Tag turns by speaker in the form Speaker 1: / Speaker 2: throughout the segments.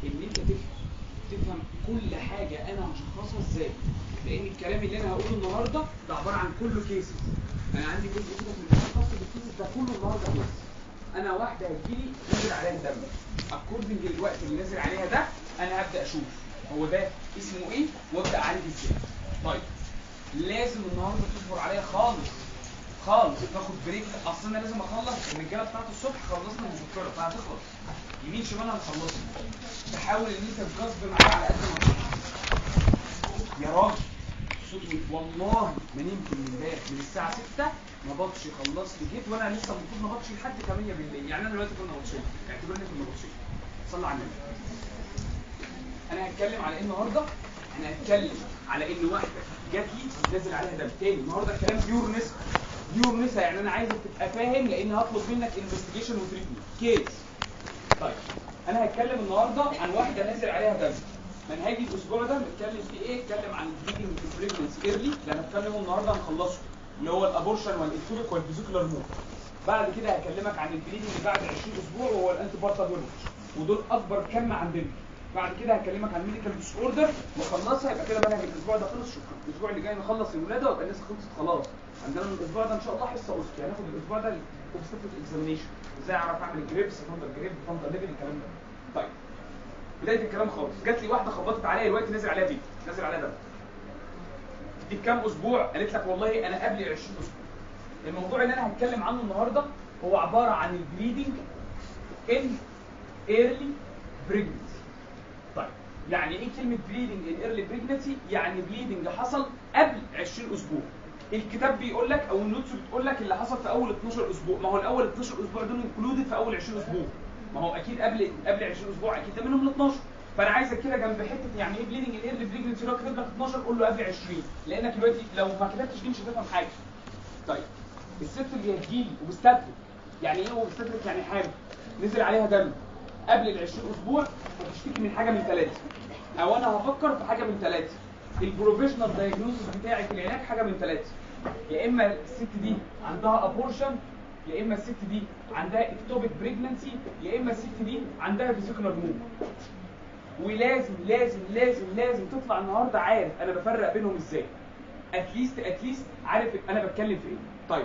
Speaker 1: ان انت تفهم تفهم كل حاجه انا هشخصها ازاي لان الكلام اللي انا هقوله النهارده ده عباره عن كله كيسز انا عندي جزء كده في الخاص بالكيسز ده كله النهارده كيس انا واحده هتجيلي نازل عليها دم اكوردنج للوقت اللي نازل عليها ده انا هبدا اشوف هو ده اسمه ايه وابدا اعالج ازاي طيب لازم النهارده تصبر عليا خالص خالص تاخد بريك اصل انا لازم اخلص الرجاله بتاعت الصبح خلصنا المذكره فهتخلص يمين شمال هنخلصها تحاول ان انت تجذب معايا على قد ما تقدر يا راجل صوت والله ما نمت من امبارح من الساعه 6 ما بطش خلصت جيت وانا لسه المفروض ما بطش لحد 8 بالليل يعني انا دلوقتي كنا بطشين اعتبرني كنا بطشين صلى على النبي انا هتكلم على ايه النهارده انا هتكلم على ان واحده جات لي نازل عليها دم تاني النهارده الكلام بيور نسا بيور نسا يعني انا عايزك تبقى فاهم لان هطلب منك انفستيجيشن وتريتمنت كيس طيب انا هتكلم النهارده عن واحده نازل عليها دم منهجي الاسبوع ده بنتكلم فيه ايه اتكلم عن البريدنج بريجنسي ايرلي اللي هنتكلمه النهارده هنخلصه اللي هو الابورشن والانتوبيك والفيزيكولار مود بعد كده هكلمك عن البريدنج بعد 20 اسبوع وهو الانتي بارتال هيرمج ودول اكبر كم عندنا بعد كده هكلمك عن ميديكال ديس اوردر واخلصها يبقى كده منهج الاسبوع ده خلص شكرا الاسبوع اللي جاي نخلص الولاده ويبقى الناس خلصت خلاص عندنا الاسبوع ده ان شاء الله حصه اوسكي هناخد الاسبوع ده الاوبستريك اكزامينيشن ازاي اعرف اعمل جريبس فندر جريب فندر ليفل الكلام ده طيب بدايه الكلام خالص جات لي واحده خبطت عليا دلوقتي نازل عليها فيديو نازل عليها دم دي بكام اسبوع قالت لك والله انا قبل 20 اسبوع الموضوع اللي انا هتكلم عنه النهارده هو عباره عن البليدنج ان ايرلي بريجنسي طيب يعني ايه كلمه بليدنج ان ايرلي بريجنسي يعني بليدنج حصل قبل 20 اسبوع الكتاب بيقول لك او النوتس بتقول لك اللي حصل في اول 12 اسبوع ما هو الاول 12 اسبوع دول انكلودد في اول 20 اسبوع ما هو اكيد قبل قبل 20 اسبوع اكيد ده منهم ال 12 فانا عايزك كده جنب حته يعني ايه بليدنج الايرلي بريجنسي لو كاتب لك 12 قول له قبل 20 لانك دلوقتي لو ما كتبتش دي مش هتفهم حاجه طيب الست اللي هتجيلي وبستدرك يعني ايه وبستدرك يعني حامل نزل عليها دم قبل ال 20 اسبوع هتشتكي من حاجه من ثلاثه او انا هفكر في حاجه من ثلاثه البروفيشنال دايجنوستس بتاعي في العلاج حاجه من ثلاثه يا اما الست دي عندها ابورشن يا اما الست دي عندها اكتوبيك بريجنانسي يا اما الست دي عندها فيزيكولار مود ولازم لازم لازم لازم تطلع النهارده عارف انا بفرق بينهم ازاي اتليست اتليست عارف انا بتكلم في ايه طيب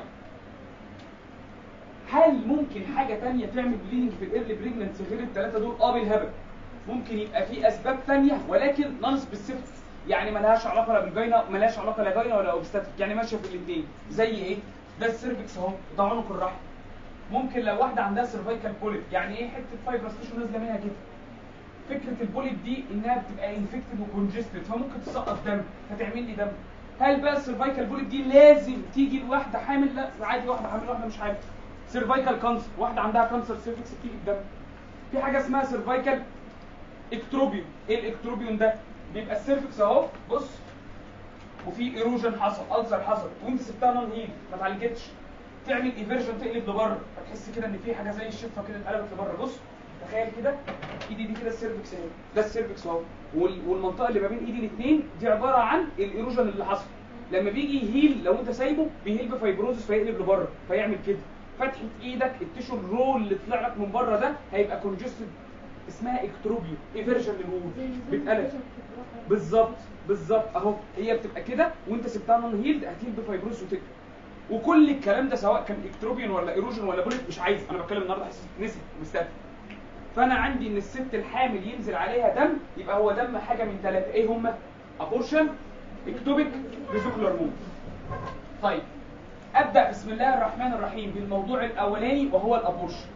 Speaker 1: هل ممكن حاجه تانية تعمل بليدنج في الايرلي بريجنانسي غير الثلاثه دول اه بالهبل ممكن يبقى في اسباب تانية ولكن نون سبيسيفيك يعني ملهاش علاقه لا بالجاينا ملهاش علاقه لا جاينا ولا اوبستاتيك يعني ماشيه في الاثنين زي ايه ده السيرفكس اهو ده عنق الرحم ممكن لو واحده عندها سيرفايكال بوليب يعني ايه حته فايبرس تيشو نازله منها كده فكره البوليب دي انها بتبقى انفكتد وكونجستد فممكن تسقط دم فتعمل لي دم هل بقى السيرفايكال بوليب دي لازم تيجي لواحده حامل لا عادي واحده حامل واحده مش حامل سيرفايكال كانسر واحده عندها كانسر سيرفكس بتيجي الدم في حاجه اسمها سيرفايكال اكتروبيون ايه الاكتروبيون ده بيبقى السيرفكس اهو بص وفي ايروجن حصل السر حصل وانت سبتها نون هيل ما اتعالجتش تعمل ايفيرجن تقلب لبره فتحس كده ان في حاجه زي الشفه كده اتقلبت لبره بص تخيل كده ايدي دي كده السيرفكس اهي ده السيرفكس اهو وال- والمنطقه اللي ما بين ايدي الاثنين دي عباره عن الايروجن اللي حصل لما بيجي يهيل لو انت سايبه بيهيل بفايبروزس فيقلب لبره فيعمل كده فتحه ايدك التيشو الرول اللي طلع لك من بره ده هيبقى كونجستد اسمها اكتروبيو ايفيرجن للوول بيتقلب بالظبط بالظبط اهو هي بتبقى كده وانت سبتها نون هيلد هتهيل بفايبروز وتكبر وكل الكلام ده سواء كان اكتروبيون ولا ايروجن ولا بوليت مش عايز انا بتكلم النهارده حاسس نسي مستقبل فانا عندي ان الست الحامل ينزل عليها دم يبقى هو دم حاجه من ثلاثه ايه هما ابورشن اكتوبيك فيزيكولار مود طيب ابدا بسم الله الرحمن الرحيم بالموضوع الاولاني وهو الابورشن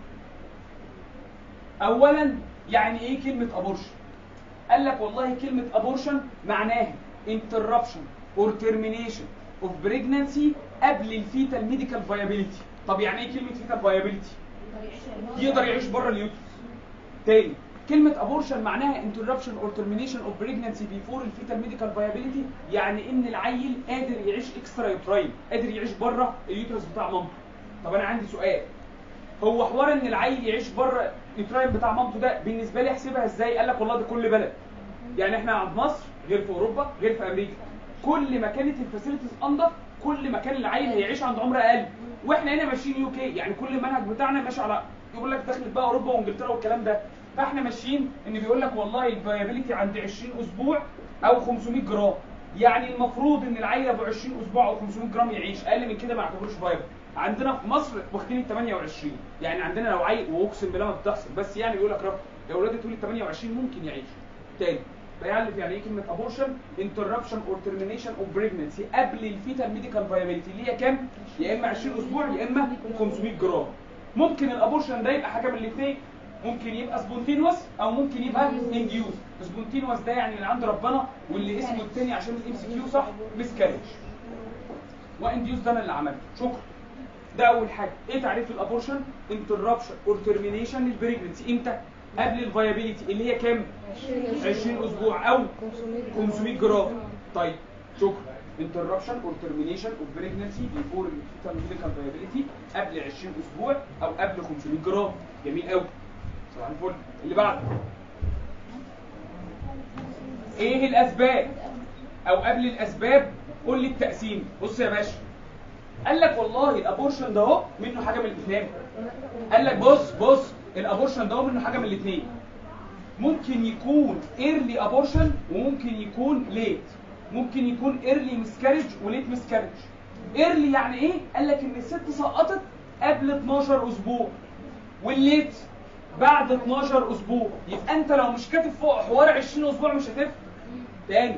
Speaker 1: اولا يعني ايه كلمه ابورشن قال لك والله كلمه ابورشن معناها interruption or termination of pregnancy قبل الفيتال ميديكال فايابيليتي طب يعني ايه كلمه فيتال فايابيليتي يقدر يعيش بره اليوترس تاني كلمة abortion معناها interruption or termination of pregnancy before الفيتال medical viability يعني ان العيل قادر يعيش اكسترا يوتراين قادر يعيش بره اليوترس بتاع مامته طب انا عندي سؤال هو حوار ان العيل يعيش بره اليوتراين بتاع مامته ده بالنسبة لي احسبها ازاي قال لك والله ده كل بلد يعني احنا عند مصر غير في اوروبا غير في امريكا كل ما كانت الفاسيلتيز انضف كل ما كان العيل هيعيش عند عمر اقل واحنا هنا ماشيين يو كي يعني كل المنهج بتاعنا ماشي على يقول لك دخلت بقى اوروبا وانجلترا والكلام ده فاحنا ماشيين ان بيقول لك والله الفيابيليتي عند 20 اسبوع او 500 جرام يعني المفروض ان العيل ابو 20 اسبوع او 500 جرام يعيش اقل من كده ما يعتبروش فايبل عندنا في مصر واخدين ال 28 يعني عندنا لو عيل واقسم بالله ما بتحصل بس يعني بيقول لك رب لو اولاد اتولد 28 ممكن يعيش تاني فيعرف يعني ايه كلمه ابورشن انتربشن اور ترمينيشن اوف بريجنسي قبل الفيتال ميديكال فايابيليتي اللي هي كام؟ يا اما 20 اسبوع يا اما 500 جرام ممكن الابورشن ده يبقى حاجه من الاثنين ممكن يبقى سبونتينوس او ممكن يبقى انديوس سبونتينوس ده يعني من عند ربنا واللي اسمه الثاني عشان الام سي كيو صح مسكاريج وانديوس ده انا اللي عملته شكرا ده اول حاجه ايه تعريف الابورشن انتربشن اور ترمينيشن للبريجنسي امتى قبل الفايابيليتي اللي هي كام 20 اسبوع او 500 جرام طيب شكرا interruption or termination of pregnancy before fetal medical viability قبل 20 اسبوع او قبل 500 جرام جميل قوي صباح الفل اللي بعده ايه الاسباب او قبل الاسباب قول لي التقسيم بص يا باشا قال لك والله الابورشن ده اهو منه حاجه من الاثنين قال لك بص بص الابورشن ده اهو منه حاجه من الاثنين ممكن يكون ايرلي ابورشن وممكن يكون ليت ممكن يكون ايرلي مسكارج وليت مسكارج ايرلي يعني ايه قال لك ان الست سقطت قبل 12 اسبوع والليت بعد 12 اسبوع يبقى انت لو مش كاتب فوق حوار 20 اسبوع مش هتفهم تاني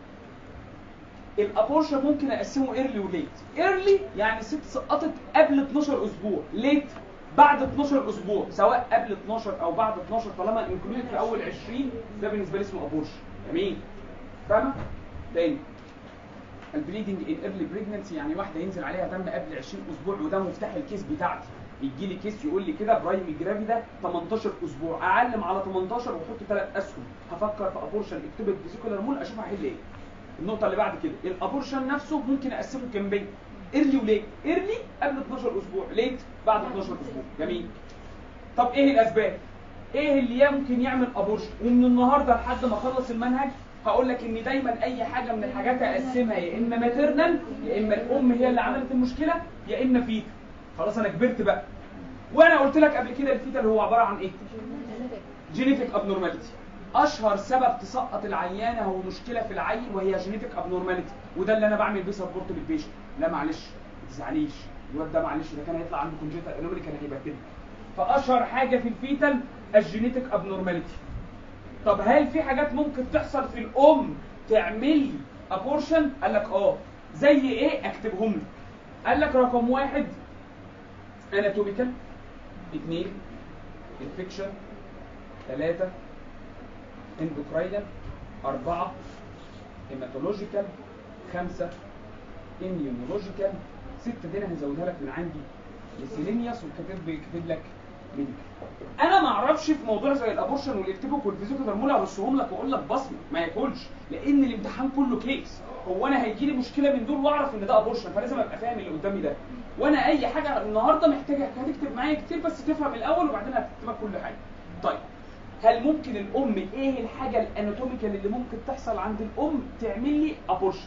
Speaker 1: الابورشن ممكن اقسمه ايرلي وليت ايرلي يعني الست سقطت قبل 12 اسبوع ليت بعد 12 اسبوع سواء قبل 12 او بعد 12 طالما انكلودد في اول 20 ده بالنسبه لي اسمه ابورشن جميل فاهمه تاني البليدنج ان ايرلي بريجننسي يعني واحده ينزل عليها دم قبل 20 اسبوع وده مفتاح الكيس بتاعتي يجي لي كيس يقول لي كده برايم جرافيدا 18 اسبوع اعلم على 18 واحط ثلاث اسهم هفكر في ابورشن اكتب فيزيكولار مول اشوف هحل ايه النقطه اللي بعد كده الابورشن نفسه ممكن اقسمه كامبين ايرلي وليت ايرلي قبل 12 اسبوع ليت بعد 12 اسبوع جميل طب ايه الاسباب ايه اللي يمكن يعمل ابورشن ومن النهارده لحد ما اخلص المنهج هقول لك ان دايما اي حاجه من الحاجات اقسمها يا اما ماتيرنال يا اما الام هي اللي عملت المشكله يا اما فيتا خلاص انا كبرت بقى وانا قلت لك قبل كده الفيتال هو عباره عن ايه جينيتك ابنورماليتي اشهر سبب تسقط العيانه هو مشكله في العين وهي جينيتك ابنورماليتي وده اللي انا بعمل بيه سبورت للبيشنت لا معلش ما تزعليش الواد ده معلش ده كان هيطلع عنده كونجيتال انومالي كان هيبهدلك فاشهر حاجه في الفيتال الجينيتك ابنورماليتي طب هل في حاجات ممكن تحصل في الام تعمل لي ابورشن قال لك اه زي ايه اكتبهم لك قال لك رقم واحد اناتوميكال اثنين انفكشن ثلاثة اندوكراينال أربعة هيماتولوجيكال خمسة اميونولوجيكال ستة دي انا هزودها لك من عندي لسيلينيوس وكاتب كاتب لك ميديكال انا ما اعرفش في موضوع زي الابورشن والاكتيبوك والفيزيكال هرمون ارصهم لك واقول لك بصمه ما ياكلش لان الامتحان كله كيس هو انا هيجي لي مشكله من دول واعرف ان ده ابورشن فلازم ابقى فاهم اللي قدامي ده وانا اي حاجه النهارده محتاجه هتكتب معايا كتير بس تفهم الاول وبعدين هتكتب لك كل حاجه طيب هل ممكن الام ايه الحاجه الاناتوميكال اللي ممكن تحصل عند الام تعمل لي ابورشن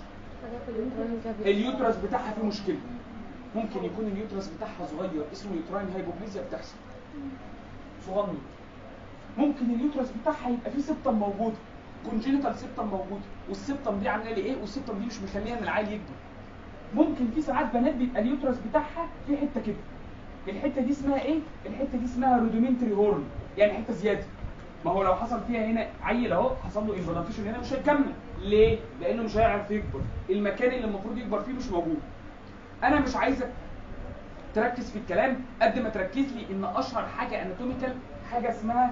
Speaker 1: اليوترس بتاعها فيه مشكله ممكن يكون اليوترس بتاعها صغير اسمه يوتراين هايبوبليزيا بتحصل صغنن ممكن اليوترس بتاعها يبقى فيه سبتم موجوده كونجينيتال سبتم موجوده والسبتم دي عامله لي ايه والسبتم دي مش مخليها ان العيل يكبر ممكن في ساعات بنات بيبقى اليوترس بتاعها في حته كده الحته دي اسمها ايه الحته دي اسمها رودومنتري هورن يعني حته زياده ما هو لو حصل فيها هنا عيل اهو حصل له امبلانتيشن هنا مش هيكمل ليه لانه مش هيعرف يكبر المكان اللي المفروض يكبر فيه مش موجود انا مش عايزك تركز في الكلام قد ما تركز لي ان اشهر حاجه اناتوميكال حاجه اسمها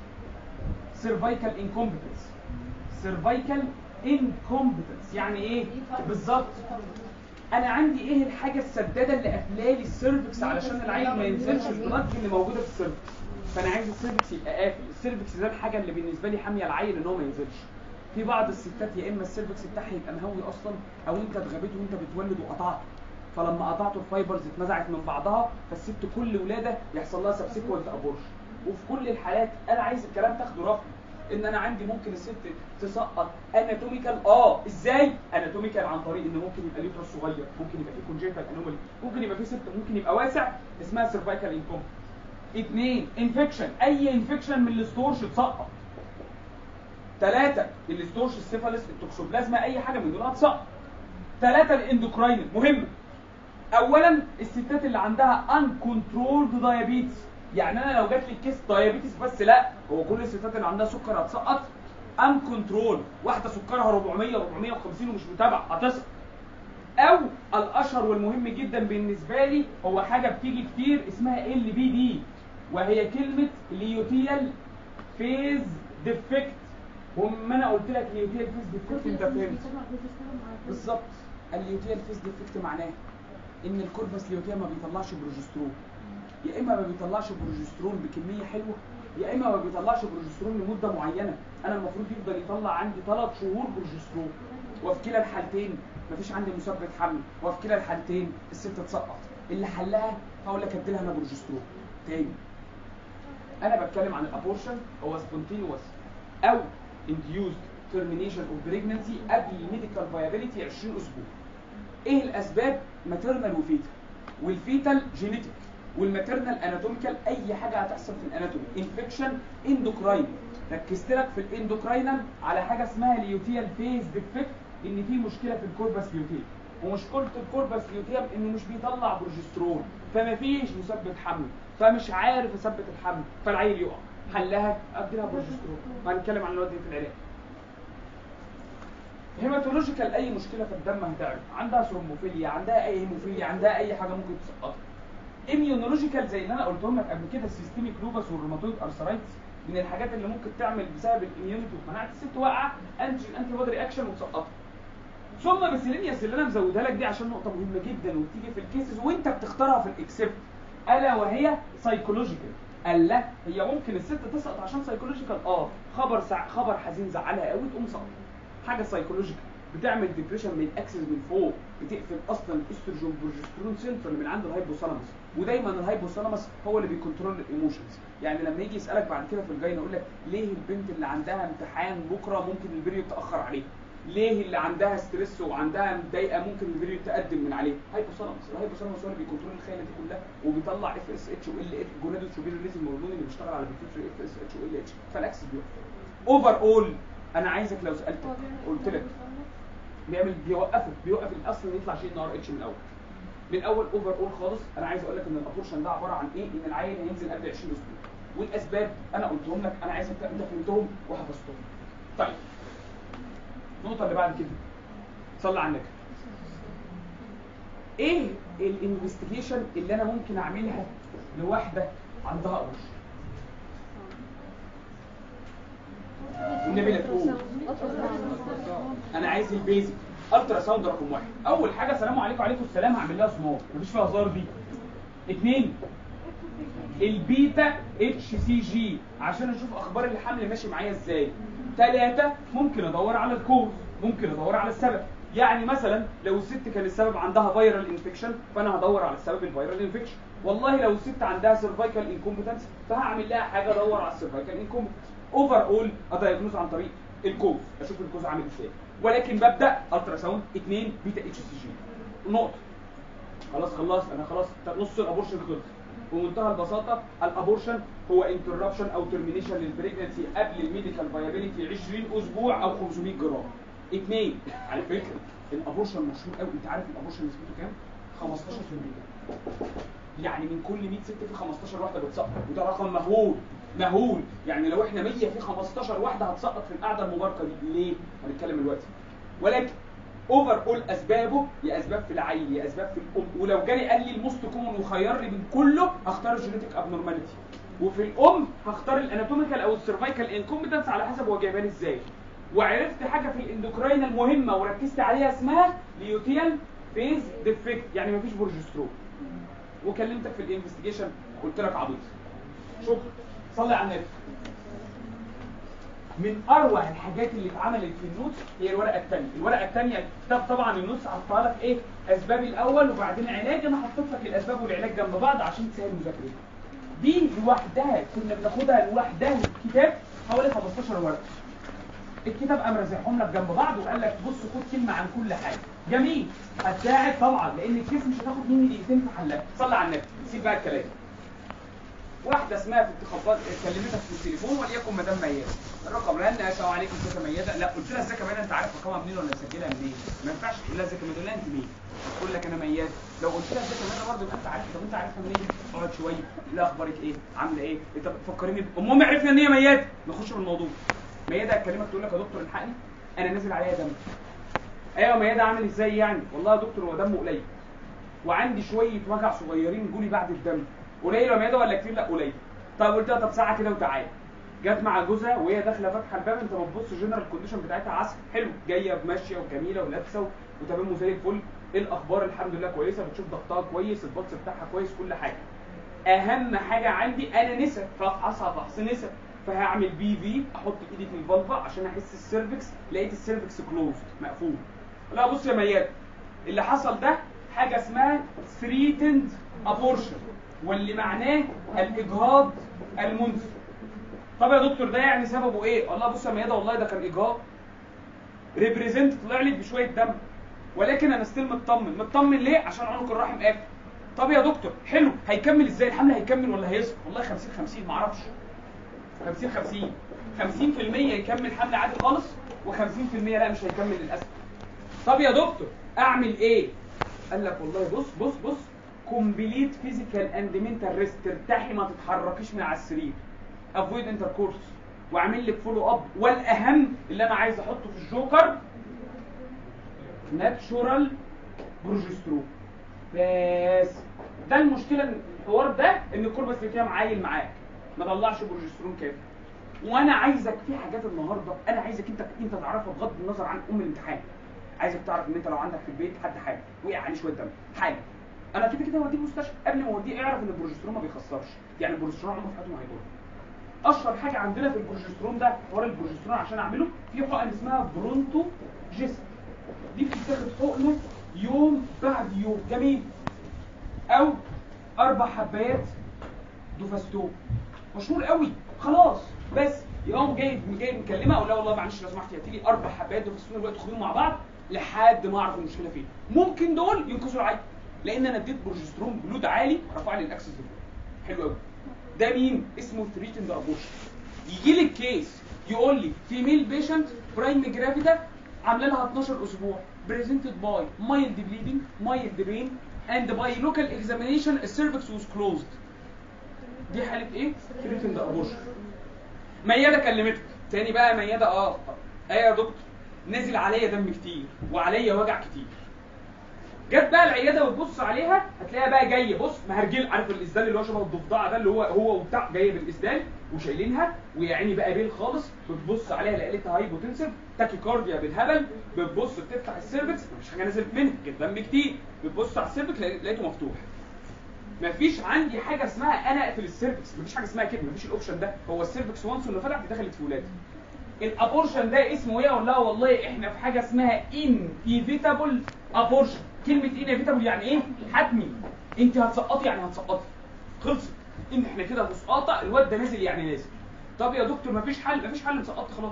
Speaker 1: سيرفايكال انكومبتنس سيرفايكال انكومبتنس يعني ايه بالظبط انا عندي ايه الحاجه السداده اللي قافلالي السيرفكس علشان العيل ما ينزلش البلاد اللي موجوده في السيرفكس فانا عايز السيرفكس يبقى قافل السيرفكس ده الحاجه اللي بالنسبه لي حاميه العيل ان هو ما ينزلش في بعض الستات يا اما السيرفكس بتاعها يبقى مهوي اصلا او انت اتغبيت وانت بتولد وقطعت فلما قطعته الفايبرز اتنزعت من بعضها فالست كل ولاده يحصل لها سبسيكوينت ابورشن وفي كل الحالات انا عايز الكلام تاخده رفض ان انا عندي ممكن الست تسقط اناتوميكال اه ازاي اناتوميكال عن طريق ان ممكن يبقى اليوترس صغير ممكن يبقى فيه كونجنتال انومالي ممكن يبقى فيه ست ممكن يبقى واسع اسمها سيرفايكال انكوم اثنين انفكشن اي انفكشن من الستورش تسقط ثلاثة الستورش السيفالس التوكسوبلازما اي حاجة من دول هتسقط ثلاثة الاندوكراين مهمة اولا الستات اللي عندها ان كنترولد دايابيتس يعني انا لو جات لي كيس دايابيتس بس لا هو كل الستات اللي عندها سكر هتسقط ان كنترول واحده سكرها 400 450 ومش متابعه هتسقط او الاشهر والمهم جدا بالنسبه لي هو حاجه بتيجي كتير اسمها ال بي دي وهي كلمه ليوتيال فيز ديفكت وما انا قلت لك ليوتيال فيز ديفكت انت فهمت بالظبط الليوتيال فيز ديفكت معناه ان الكوربس ليوتيال ما بيطلعش بروجسترون يا اما ما بيطلعش بروجسترون بكميه حلوه يا اما ما بيطلعش بروجسترون لمده معينه انا المفروض يفضل يطلع عندي ثلاث شهور بروجسترون وفي كلا الحالتين مفيش عندي مثبت حمل وفي كلا الحالتين الست تسقط اللي حلها هقول لك ادي لها انا بروجسترون تاني انا بتكلم عن الابورشن هو سبونتينوس او induced termination of pregnancy قبل الميديكال فايابيليتي 20 اسبوع ايه الاسباب ماتيرنال وفيتال والفيتال جينيتك والماتيرنال اناتوميكال اي حاجه هتحصل في الاناتومي انفكشن اندوكراين ركزت لك في الاندوكراينال على حاجه اسمها ليوتيال فيز ديفكت ان في مشكله في الكوربس ليوتيال ومشكله الكوربس ليوتيال انه مش بيطلع بروجسترون فما فيش مثبت حمل فمش عارف اثبت الحمل فالعيل يقع حلها ادي لها بروجسترون وهنتكلم عن الواد في العلاج هيماتولوجيكال اي مشكله في الدم هتعمل عندها ثرومبوفيليا عندها اي هيموفيليا عندها اي حاجه ممكن تسقطها اميونولوجيكال زي اللي انا قلتهم لك قبل كده السيستميك لوبس والروماتويد ارثرايتس من الحاجات اللي ممكن تعمل بسبب الاميونيتي ومناعه الست واقعه انتي انتي بودي رياكشن وتسقطها ثم بسيلينياس اللي انا مزودها لك دي عشان نقطه مهمه جدا وبتيجي في الكيسز وانت بتختارها في الاكسبت الا وهي سايكولوجيكال قال لا هي ممكن الست تسقط عشان سايكولوجيكال اه خبر سع... خبر حزين زعلها قوي تقوم سقط حاجه سايكولوجيكال بتعمل ديبريشن من الاكسس من فوق بتقفل اصلا الاستروجين بروجسترون سنتر اللي من عند الهايبوثالاموس ودايما الهايبوثالاموس هو اللي بيكنترول الايموشنز يعني لما يجي يسالك بعد كده في الجاين يقول لك ليه البنت اللي عندها امتحان بكره ممكن البريود تاخر عليه ليه اللي عندها ستريس وعندها مضايقه ممكن البريود تقدم من عليه هايبوثالاموس الهايبوثالاموس هو اللي بيكنترول الخلايا دي كلها وبيطلع اف اس اتش وال اتش جونادو سوبيريوريزم هرمون اللي بيشتغل على البيتيوتري اف اس اتش وال اتش فالاكسس بيقف اوفر اول انا عايزك لو سالتك قلت لك بيعمل بيوقفه بيوقف الاصل يطلع شيء ان ار اتش من الاول من اول اوفر اول خالص انا عايز اقول لك ان الابورشن ده عباره عن ايه ان العيل هينزل قبل 20 اسبوع والاسباب انا قلتهم لك انا عايزك انت فهمتهم وحفظتهم طيب النقطه اللي بعد كده صلي على النبي ايه الانفستيجيشن اللي انا ممكن اعملها لواحده عندها قرش النبي لا تقول انا عايز البيزك الترا ساوند رقم واحد اول حاجه سلام عليكم وعليكم السلام هعمل لها سمار مفيش فيها هزار دي اثنين البيتا اتش سي جي عشان اشوف اخبار الحمل ماشي معايا ازاي ثلاثة ممكن ادور على الكوز ممكن ادور على السبب يعني مثلا لو الست كان السبب عندها فيرال انفكشن فانا هدور على السبب الفيرال انفكشن والله لو الست عندها سيرفايكال انكومبتنس فهعمل لها حاجه ادور على السيرفايكال انكومبتنس اوفر اول ادايجنوز عن طريق الكوز اشوف الكوز عامل ازاي ولكن ببدا الترا ساوند 2 بيتا اتش سي جي نقطه خلاص خلاص انا خلاص نص الابورشن خلص بمنتهى البساطه الابورشن هو انتربشن او ترمينيشن للبريجنسي قبل الميديكال فايابيليتي 20 اسبوع او 500 جرام اثنين على فكره الابورشن مشهور قوي انت عارف الابورشن نسبته كام 15% يعني من كل 100 ست في 15 واحده بتسقط وده رقم مهول مهول يعني لو احنا 100 في 15 واحده هتسقط في القعده المباركه دي ليه هنتكلم دلوقتي ولكن اوفر اول اسبابه يا اسباب في العيل يا اسباب في الام ولو جالي قال لي الموست كومن وخير لي من كله هختار الجينيتك ابنورماليتي وفي الام هختار الاناتوميكال او السيرفايكال انكومبتنس على حسب هو جايبها لي ازاي وعرفت حاجه في الاندوكراين المهمه وركزت عليها اسمها ليوتيال فيز ديفكت يعني مفيش بروجسترون وكلمتك في الانفستيجيشن قلت لك عبيط شكرا صلي على النبي من اروع الحاجات اللي اتعملت في النوتس هي الورقه الثانيه الورقه الثانيه الكتاب طبعا النوتس حاطها لك ايه اسباب الاول وبعدين علاج انا حطيت لك الاسباب والعلاج جنب بعض عشان تسهل مذاكرتك دي لوحدها كنا بناخدها لوحدها الكتاب حوالي 15 ورقه الكتاب قام رازعهم لك جنب بعض وقال لك بص خد كلمه عن كل حاجه جميل هتساعد طبعا لان الكيس مش هتاخد مني دقيقتين في حلها صلي على النبي سيب بقى الكلام واحده اسمها في التخبط كلمتك في التليفون وليكن مدام ميادة الرقم رن السلام عليكم ازيك يا ميادة لا قلت لها ازيك يا ميادة انت عارف رقمها منين ولا مسجلها منين ما ينفعش تقول لها ازيك يا ميادة لا انت مين تقول لك انا ميادة لو قلت لها ازيك يا ميادة برضه يبقى انت عارف طب انت عارفها منين اقعد شويه لا اخبارك ايه عامله ايه انت فكريني ب- المهم عرفنا ان هي ميادة نخش في الموضوع ميادة هتكلمك تقول لك يا دكتور الحقني انا نازل عليا دم ايوه ميادة عامل ازاي يعني والله يا دكتور هو دمه قليل وعندي شويه وجع صغيرين جولي بعد الدم قليل يا ميادة ولا كتير لا قليل طب قلت لها طب ساعه كده وتعالى جت مع جوزها وهي داخله فاتحه الباب انت ما تبص جنرال كونديشن بتاعتها عسل حلو جايه ماشيه وجميله ولابسه وتمام وزي الفل ايه الاخبار الحمد لله كويسه بتشوف ضغطها كويس البلس بتاعها كويس كل حاجه اهم حاجه عندي انا نسا فافحصها فحص نسا فهعمل بي في احط ايدي في الفالفا عشان احس السيرفكس لقيت السيرفكس كلوزد مقفول لا بص يا ميادة اللي حصل ده حاجه اسمها ثريتند ابورشن واللي معناه الاجهاض المنزل طب يا دكتور ده يعني سببه ايه والله بص يا ميادة والله ده كان اجهاض ريبريزنت طلع لي بشويه دم ولكن انا ستيل مطمن مطمن ليه عشان عنق الرحم قافل طب يا دكتور حلو هيكمل ازاي الحمل هيكمل ولا هيصفر والله 50 50 ما اعرفش 50 50 50% يكمل حمل عادي خالص و50% لا مش هيكمل للاسف طب يا دكتور اعمل ايه قال لك والله بص بص بص كومبليت فيزيكال اند منتال ريست ترتاحي ما تتحركيش من على السرير افويد انتركورس واعمل لك فولو اب والاهم اللي انا عايز احطه في الجوكر ناتشورال بروجسترون بس ده المشكله إن الحوار ده ان الكوربس فيها معايل معاك ما طلعش بروجسترون كافي وانا عايزك في حاجات النهارده انا عايزك انت انت تعرفها بغض النظر عن ام الامتحان عايزك تعرف ان انت لو عندك في البيت حد حاجه وقع عليه شويه دم حاجه انا كده كده هوديه المستشفى قبل ما اوديه اعرف ان البروجسترون ما بيخسرش يعني البروجسترون عمره في حياته ما هيضر اشهر حاجه عندنا في البروجسترون ده حوار البروجسترون عشان اعمله في حقن اسمها برونتو جيست دي بتتاخد حقنه يوم بعد يوم جميل او اربع حبايات دوفاستون مشهور قوي خلاص بس يقوم جاي جاي مكلمه اقول لها والله معلش لو سمحتي هاتي لي اربع حبايات دوفاستون دلوقتي خديهم مع بعض لحد ما اعرف المشكله فين ممكن دول ينقذوا العيل لان انا اديت بروجسترون بلود عالي رفع لي الاكسس حلو قوي ده مين اسمه ثريتند ابورشن يجي لي الكيس يقول لي فيميل بيشنت برايم جرافيدا عامله لها 12 اسبوع بريزنتد باي مايلد بليدنج مايلد بين اند باي لوكال اكزامينيشن السيرفكس واز كلوزد دي حاله ايه ثريتند ابورشن ميادة كلمتك تاني بقى ميادة اه ايه يا دكتور نزل عليا دم كتير وعليا وجع كتير جت بقى العياده وتبص عليها هتلاقيها بقى جايه بص مهرجل عارف الاسدال اللي هو شبه الضفدعه ده اللي هو هو وبتاع جايه بالاسدال وشايلينها ويا عيني بقى بيل خالص بتبص عليها لقيتها هايبوتنسيف تاكيكارديا بالهبل بتبص بتفتح السيرفكس مفيش حاجه نزلت منها كان دم كتير بتبص على السيرفكس لقيته مفتوح مفيش عندي حاجه اسمها انا اقفل السيرفكس مفيش حاجه اسمها كده مفيش الاوبشن ده هو السيرفكس وانس اللي فتح دخلت في ولاده الابورشن ده اسمه ايه اقول لها والله احنا في حاجه اسمها انيفيتابل ابورشن كلمه انيفيتابل يعني ايه حتمي انت هتسقطي يعني هتسقطي خلصت ان احنا كده مسقطه الواد ده نازل يعني نازل طب يا دكتور مفيش حل مفيش حل سقطت خلاص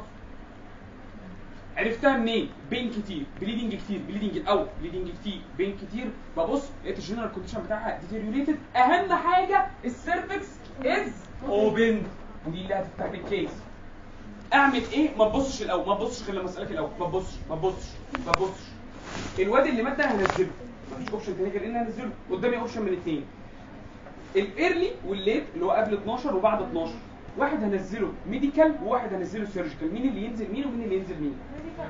Speaker 1: عرفتها منين؟ بين كتير بليدنج كتير بليدنج الاول بليدنج كتير بين كتير ببص لقيت الجنرال كونديشن بتاعها ديتيريوريتد اهم حاجه السيرفكس از اوبن ودي اللي هتفتح لي الكيس اعمل ايه ما تبصش الاول ما تبصش غير لما اسالك الاول ما تبصش ما تبصش ما تبصش الواد اللي مات ده هنزله مفيش اوبشن تاني غير ان هنزله قدامي اوبشن من الاثنين الايرلي والليت اللي هو قبل 12 وبعد 12 واحد هنزله ميديكال وواحد هنزله سيرجيكال مين اللي ينزل مين ومين اللي ينزل مين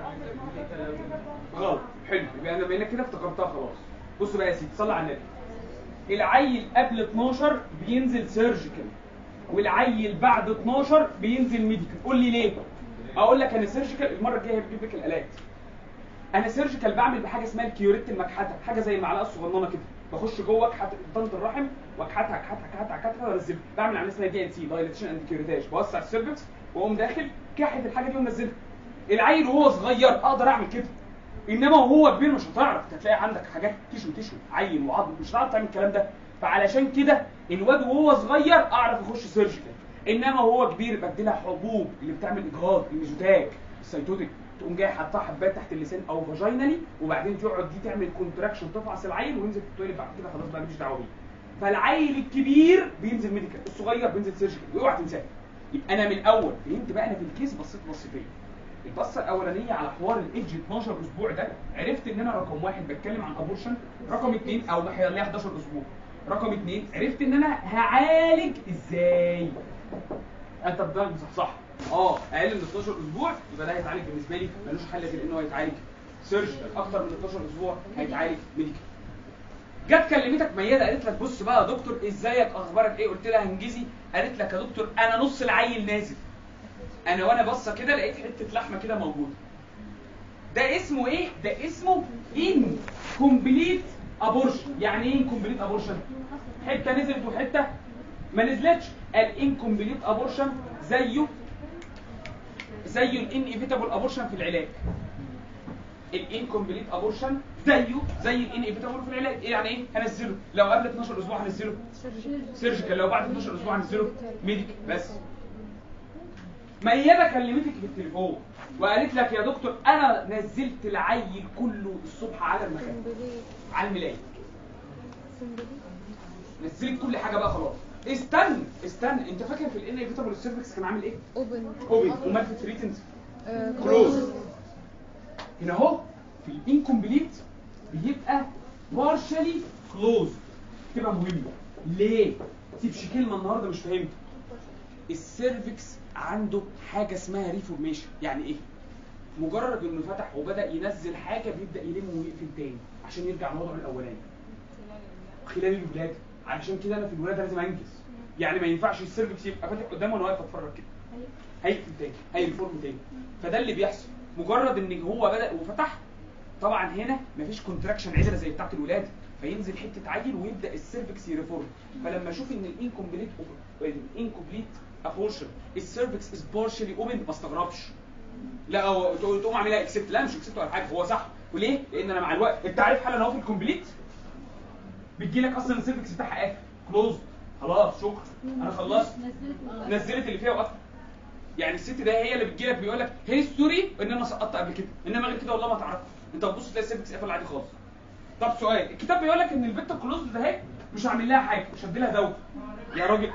Speaker 1: غلط حلو يبقى انا بقينا كده افتكرتها خلاص بص بقى يا سيدي صلي على النبي العيل قبل 12 بينزل سيرجيكال والعيل بعد 12 بينزل ميديكال قول لي ليه اقول لك انا سيرجيكال المره الجايه هجيب لك الالات انا سيرجيكال بعمل بحاجه اسمها الكيوريت المكحته حاجه زي المعلقه الصغننه كده بخش جوه اكحت ضمه الرحم واكحتها اكحتها اكحتها اكحتها وانزلها بعمل عمليه اسمها دي ان سي دايليتيشن اند كيوريتاج بوسع السيرفكس واقوم داخل كاحت الحاجه دي ومنزلها العيل وهو صغير اقدر اعمل كده انما وهو كبير مش هتعرف انت هتلاقي عندك حاجات تشو تشو عين وعظم مش هتعرف تعمل الكلام ده فعلشان كده الواد وهو صغير اعرف اخش سيرجيكال انما وهو كبير بديلها حبوب اللي بتعمل اجهاض الميزوتاك السيتوتيك تقوم جاي حاطها حبات تحت اللسان او فاجينالي وبعدين تقعد دي تعمل كونتراكشن تفعص العيل وينزل في التويليت بعد كده خلاص بقى ماليش دعوه بيه فالعيل الكبير بينزل ميديكال الصغير بينزل سيرجيكال واوعى تنساه يبقى انا من الاول فهمت بقى انا في الكيس بصيت بصيتين البصه الاولانيه على حوار الايدج 12 اسبوع ده عرفت ان انا رقم واحد بتكلم عن ابورشن رقم اثنين او هيخليها 11 اسبوع رقم اثنين عرفت ان انا هعالج ازاي انت بدأت صح صح اه اقل من 12 اسبوع يبقى ده هيتعالج بالنسبه لي ملوش حل غير ان هو يتعالج سيرجيكال اكتر من 12 اسبوع هيتعالج ميديكال جت كلمتك ميادة قالت لك بص بقى يا دكتور ازيك اخبارك ايه قلت لها انجزي قالت لك يا دكتور انا نص العيل نازل انا وانا باصه كده لقيت حته لحمه كده موجوده ده اسمه ايه ده اسمه ان كومبليت ابورشن يعني ايه انكمبليت ابورشن حته نزلت وحته ما نزلتش الانكمبليت ابورشن زيه زيه الانيفيتابل ابورشن في العلاج الانكمبليت ابورشن زيه زي الانيفيتابل في العلاج ايه يعني ايه هنزله لو قبل 12 اسبوع هنزله سيرجيكال لو بعد 12 اسبوع هنزله ميديكال بس ميادة كلمتك في التليفون وقالت لك يا دكتور انا نزلت العيل كله الصبح على المكان على الملاية نزلت كل حاجه بقى خلاص استنى استنى انت فاكر في الانيفيتابل السيرفكس كان عامل ايه
Speaker 2: اوبن
Speaker 1: اوبن ومال في الثريتنز كلوز هنا اهو في الانكمبليت بيبقى بارشلي كلوز تبقى مهمه ليه تبش كلمه النهارده مش فاهمها السيرفكس عنده حاجه اسمها ريفورميشن يعني ايه مجرد انه فتح وبدا ينزل حاجه بيبدا يلم ويقفل تاني عشان يرجع لوضعه الاولاني خلال الولاده علشان كده انا في الولاده لازم انجز يعني ما ينفعش السيرفكس يبقى فاتح قدامه وانا واقف اتفرج كده هيقفل تاني هيريفورم تاني فده اللي بيحصل مجرد ان هو بدا وفتح طبعا هنا مفيش كونتراكشن عدله زي بتاعه الولاده فينزل حته عيل ويبدا السيرفكس يريفورم فلما اشوف ان الانكمبليت الانكمبليت ابورشن السيرفكس از بارشلي اوبن ما استغربش لا هو تقوم تقوم عاملها اكسبت لا مش اكسبت ولا حاجه هو صح وليه؟ لان انا مع الوقت انت عارف حالا ان هو في الكومبليت بتجي لك اصلا السيرفكس بتاعها قافل كلوز خلاص شكرا انا خلصت نزلت اللي فيها وقفت يعني الست ده هي اللي بتجي لك بيقول لك هيستوري ان انا سقطت قبل كده انما غير كده والله ما تعرف انت بتبص تلاقي السيرفكس قافل عادي خالص طب سؤال الكتاب بيقول لك ان البت كلوز ده اهي مش عامل لها حاجه مش هدي لها دواء يا راجل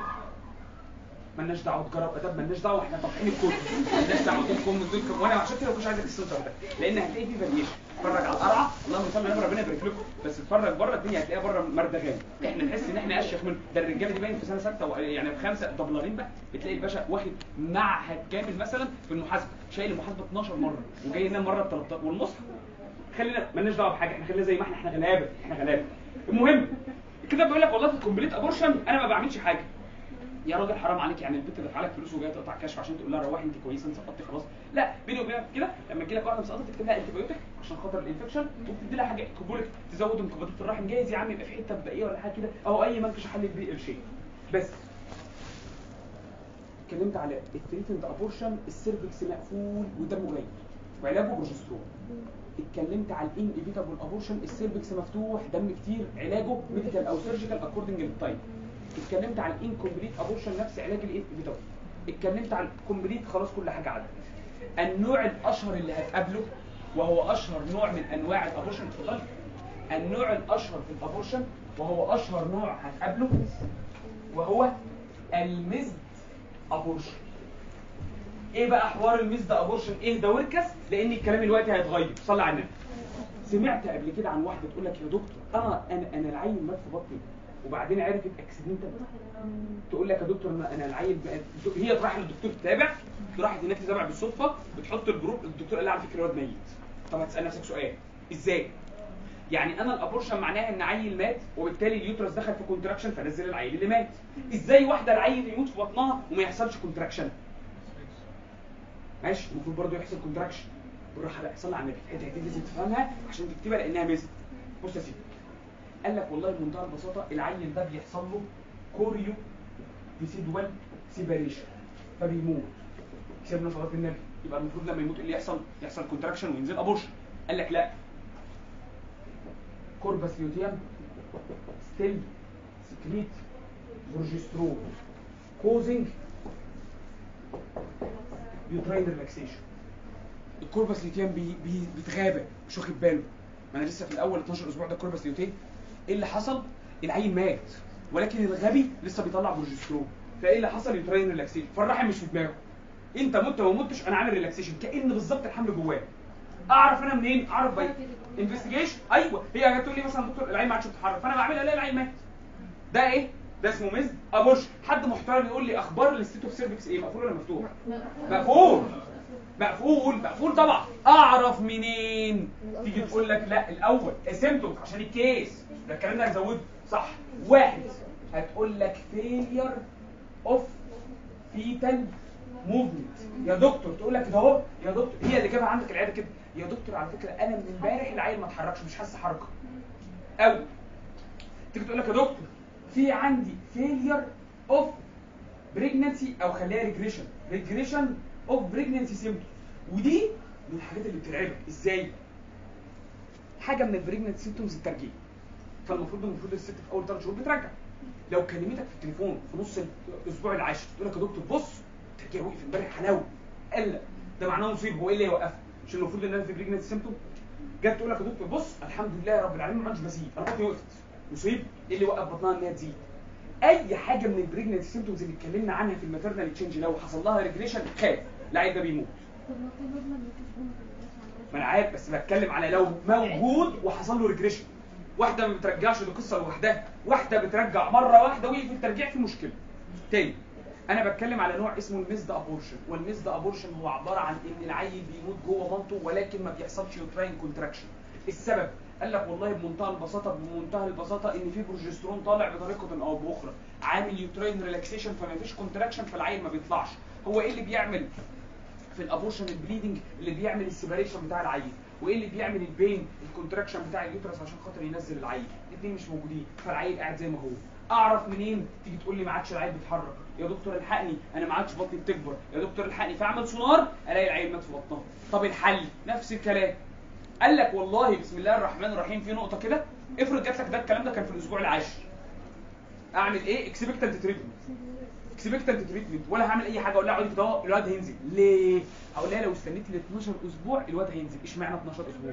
Speaker 1: مالناش دعوه تجرب اداب مالناش دعوه احنا طابعين الكود مالناش دعوه تكون من دول وانا عشان كده مش عايزك تستنطر ده لان هتلاقي في فاريشن اتفرج على القرعه اللهم صل على ربنا يبارك لكم بس اتفرج بره الدنيا هتلاقيها بره مردغان احنا نحس ان احنا اشيخ منه ده الرجاله دي باين في سنه سته و- يعني في خمسه دبلرين بقى بتلاقي الباشا واخد معهد كامل مثلا في المحاسبه شايل المحاسبه 12 مره وجاي ينام مره ب 13 والمصحف خلينا مالناش دعوه بحاجه احنا خلينا زي ما احنا احنا غلابه احنا غلابه المهم الكتاب بيقول لك والله في الكومبليت ابورشن انا ما بعملش حاجه يا راجل حرام عليك يعني البنت دافعه لك فلوس وجايه تقطع كشف عشان تقول لها روحي انت كويسه انت سقطتي خلاص لا بيني وبينك كده لما تجي لك واحده مسقطه تكتب لها انتي بايوتيك عشان خاطر الانفكشن وبتدي لها حاجه كبولك تزود انقباضات الرحم جايز يا عم يبقى في حته مبدئيه ولا حاجه كده او اي منكش حل بيه قرشين بس اتكلمت على التريتمنت ابورشن السيرفكس مقفول ودمه قليل وعلاجه بروجسترون اتكلمت على الان ايفيتابل ابورشن السيرفكس مفتوح دم كتير علاجه ميديكال او سيرجيكال اكوردنج للتايب اتكلمت على الانكمبليت ابورشن نفس علاج الايه ايفيتابل اتكلمت على الكومبليت خلاص كل حاجه عدت النوع الاشهر اللي هتقابله وهو اشهر نوع من انواع الابورشن اتفضل النوع الاشهر في الابورشن وهو اشهر نوع هتقابله وهو المزد ابورشن ايه بقى حوار المزد ابورشن ايه ده وركس لان الكلام دلوقتي هيتغير صلي على النبي سمعت قبل كده عن واحده تقول لك يا دكتور انا انا انا العيل مات في بطني وبعدين عرفت اكسيدنتال تقول لك يا دكتور انا انا العيل بقى هي تروح للدكتور تتابع راحت هناك تتابع بالصدفه بتحط الجروب الدكتور قال لها على فكره الواد ميت طب هتسال نفسك سؤال ازاي يعني انا الابورشن معناها ان عيل مات وبالتالي اليوترس دخل في كونتراكشن فنزل العيل اللي مات ازاي واحده العيل يموت في بطنها وما يحصلش كونتراكشن ماشي المفروض برضه يحصل كونتراكشن بالراحه لا يحصل على النبي الحته دي لازم تفهمها عشان تكتبها لانها ميزه بص يا سيدي قال لك والله بمنتهى البساطه العيل ده بيحصل له كوريو ديسيدوال سيباريشن فبيموت سيبنا صلاه النبي يبقى المفروض لما يموت ايه اللي يحصل يحصل كونتراكشن وينزل ابورشن قال لك لا كوربس ليوتيم ستيل سكريت بروجسترون كوزنج يوتراين ريلاكسيشن الكوربس ليوتيم بي بي بيتغابى مش واخد باله ما انا لسه في الاول 12 اسبوع ده كوربس ليوتيم ايه اللي حصل العيل مات ولكن الغبي لسه بيطلع بروجسترون فايه اللي حصل يوتراين ريلاكسيشن فالرحم مش في دماغه انت مت وما متش انا عامل ريلاكسيشن كان بالظبط الحمل جواه اعرف انا منين اعرف باي انفستيجيشن ايوه هي هتقول لي مثلا دكتور العين ما عادش بتتحرك فانا بعملها الاقي العين مات ده ايه ده اسمه ميز ابورش حد محترم يقول لي اخبار الستيت اوف سيرفكس ايه مقفول ولا مفتوح مقفول مقفول مقفول طبعا اعرف منين تيجي تقول لك لا الاول اسيمتومز عشان الكيس ده الكلام ده هنزوده صح واحد هتقول لك فيلير اوف فيتال موفمنت يا دكتور تقول لك ده اهو يا دكتور هي اللي جابها عندك العياده كده يا دكتور على فكره انا من امبارح العيل ما اتحركش مش حاسس حركه او تيجي تقول لك يا دكتور في عندي فيلير اوف بريجنسي او خليها ريجريشن ريجريشن اوف بريجنسي سيمبتوم ودي من الحاجات اللي بترعبك ازاي حاجه من البريجنسي سيمبتومز الترجيع فالمفروض المفروض الست في اول ثلاث شهور بترجع لو كلمتك في التليفون في نص الاسبوع العاشر تقول لك يا دكتور بص الترجيع وقف امبارح حلاوه قال ده معناه مصيبه هو ايه اللي هيوقفها مش المفروض ان انا في بريجنسي سيمبتوم جت تقول لك يا دكتور بص الحمد لله يا رب العالمين ما عادش بزيد انا بطني وقفت مصيبه ايه اللي وقف بطنها ان هي تزيد اي حاجه من البريجننت سيمبتومز اللي اتكلمنا عنها في الماتيرنال تشينج لو حصل لها ريجريشن خاف العيل ده بيموت ما انا عارف بس بتكلم على لو موجود وحصل له ريجريشن واحده ما بترجعش دي قصه لوحدها واحده بترجع مره واحده وقف الترجيع في مشكله تاني انا بتكلم على نوع اسمه الميزد ابورشن والميزد ابورشن هو عباره عن ان العيل بيموت جوه مامته ولكن ما بيحصلش يوتراين كونتراكشن السبب قال لك والله بمنتهى البساطه بمنتهى البساطه ان في بروجسترون طالع بطريقه او باخرى عامل يوتراين ريلاكسيشن فما فيش كونتراكشن فالعيل ما بيطلعش هو ايه اللي بيعمل في الابورشن البليدنج اللي بيعمل السيبريشن بتاع العيل وايه اللي بيعمل البين الكونتراكشن بتاع اليوترس عشان خاطر ينزل العيل الاثنين مش موجودين فالعيل قاعد زي ما هو اعرف منين تيجي تقول لي ما عادش العيل بيتحرك يا دكتور الحقني انا ما عادش بطني بتكبر يا دكتور الحقني فاعمل سونار الاقي العيل مات في بطنها طب الحل نفس الكلام قال لك والله بسم الله الرحمن الرحيم في نقطه كده افرض جات لك ده الكلام ده كان في الاسبوع العاشر اعمل ايه اكسبكتنت تريتمنت اكسبكتنت تريتمنت ولا هعمل اي حاجه اقول لها اقعدي كده الواد هينزل ليه هقول لها لو استنيت ل 12 اسبوع الواد هينزل اشمعنى 12 اسبوع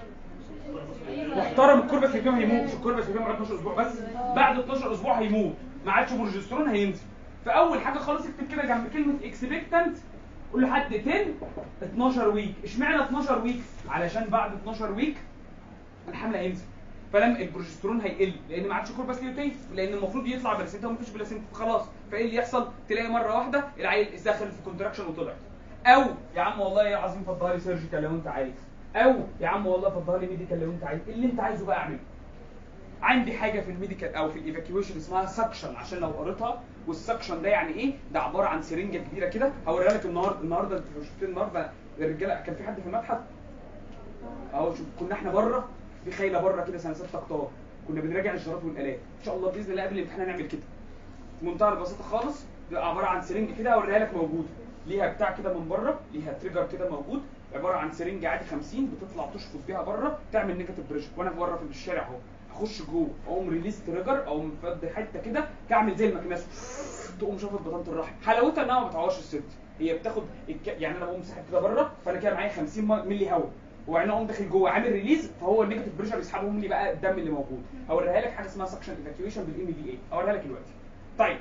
Speaker 1: محترم الكوربس الكام هيموت مش الكوربس الكام بعد 12 اسبوع بس بعد 12 اسبوع هيموت ما عادش بروجسترون هينزل فاول حاجه خالص اكتب كده جنب كلمه اكسبكتنت قول لحد 10 12 ويك اشمعنى 12 ويك علشان بعد 12 ويك الحمل هينزل فلما البروجسترون هيقل لان ما عادش كوربس ليوتين لان المفروض يطلع بلاسينتا ومفيش بلاسينتا خلاص فايه اللي يحصل تلاقي مره واحده العيل دخل في كونتراكشن وطلع او يا عم والله يا عظيم فضها لي سيرجيكال لو انت عايز او يا عم والله فضها لي ميديكال لو انت عايز اللي انت عايزه بقى اعمله عندي حاجه في الميديكال او في الايفاكيويشن اسمها سكشن عشان لو قريتها والسكشن ده يعني ايه ده عباره عن سرنجه كبيره كده هوريها لك النهارده النهارده انت لو شفت النهارده الرجاله كان في حد في المتحف اهو شوف كنا احنا بره في خيله بره كده سنه 6 اكتوبر كنا بنراجع الجرات والالات ان شاء الله باذن الله قبل الامتحان هنعمل كده منتهى البساطه خالص بيبقى عباره عن سرنج كده اوريها لك موجوده ليها بتاع كده من بره ليها تريجر كده موجود عباره عن سرنج عادي 50 بتطلع تشفط بيها بره تعمل نيجاتيف بريشر وانا بره في الشارع اهو اخش جوه اقوم ريليز تريجر اقوم مفضي حته كده تعمل زي المكنسه تقوم شافط بطانه الرحم حلاوتها انها ما بتعورش الست هي بتاخد الك... يعني انا بقوم ساحب كده بره فانا كده معايا 50 مللي هواء وبعدين اقوم داخل جوه عامل ريليز فهو النيجاتيف بريشر يسحبهم لي بقى الدم اللي موجود هوريها لك حاجه اسمها سكشن ايفاكيويشن بالام دي اي اوريها لك دلوقتي طيب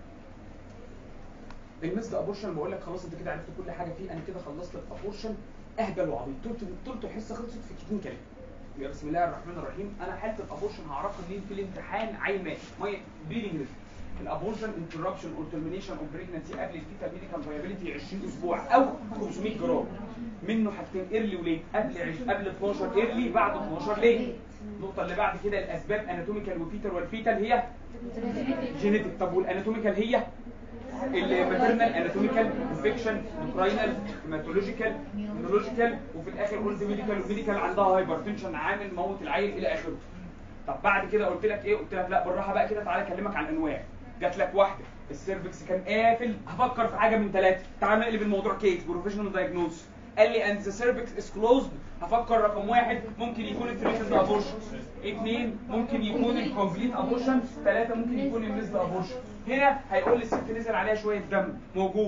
Speaker 1: المسد ابورشن بقول لك خلاص انت كده عرفت كل حاجه فيه انا كده خلصت الابورشن اهبل وعبيط تلت تلت الحصه خلصت في كتير كلام يبقى بسم الله الرحمن الرحيم انا حاله الابورشن هعرفها منين في الامتحان عين مات ميه بليدنج ريسك الابورشن انتربشن اور ترمينيشن اوف بريجنسي قبل الفيتا ميديكال فايبيليتي 20 اسبوع او 500 جرام منه حاجتين ايرلي وليت قبل عش... قبل 12 ايرلي بعد 12 ليت النقطه اللي بعد كده الاسباب اناتوميكال وفيتال والفيتال هي جينيتك طب والاناتوميكال هي الماتيرنال اناتوميكال انفكشن نوكراينال هيماتولوجيكال نيورولوجيكال وفي الاخر قلت ميديكال وميديكال عندها هايبرتنشن عامل موت العيل الى اخره طب بعد كده قلت لك ايه قلت لك لا بالراحه بقى كده تعالى اكلمك عن انواع جات لك واحده السيرفكس كان قافل هفكر في حاجه من ثلاثه تعال نقلب الموضوع كيس بروفيشنال دايجنوز قال لي ان ذا سيرفكس از كلوزد هفكر رقم واحد ممكن يكون التريتد ابورشن اثنين ممكن يكون الكومبليت ابورشن ثلاثه ممكن يكون الميزد ابورشن هنا هيقول لي الست نزل عليها شويه دم موجود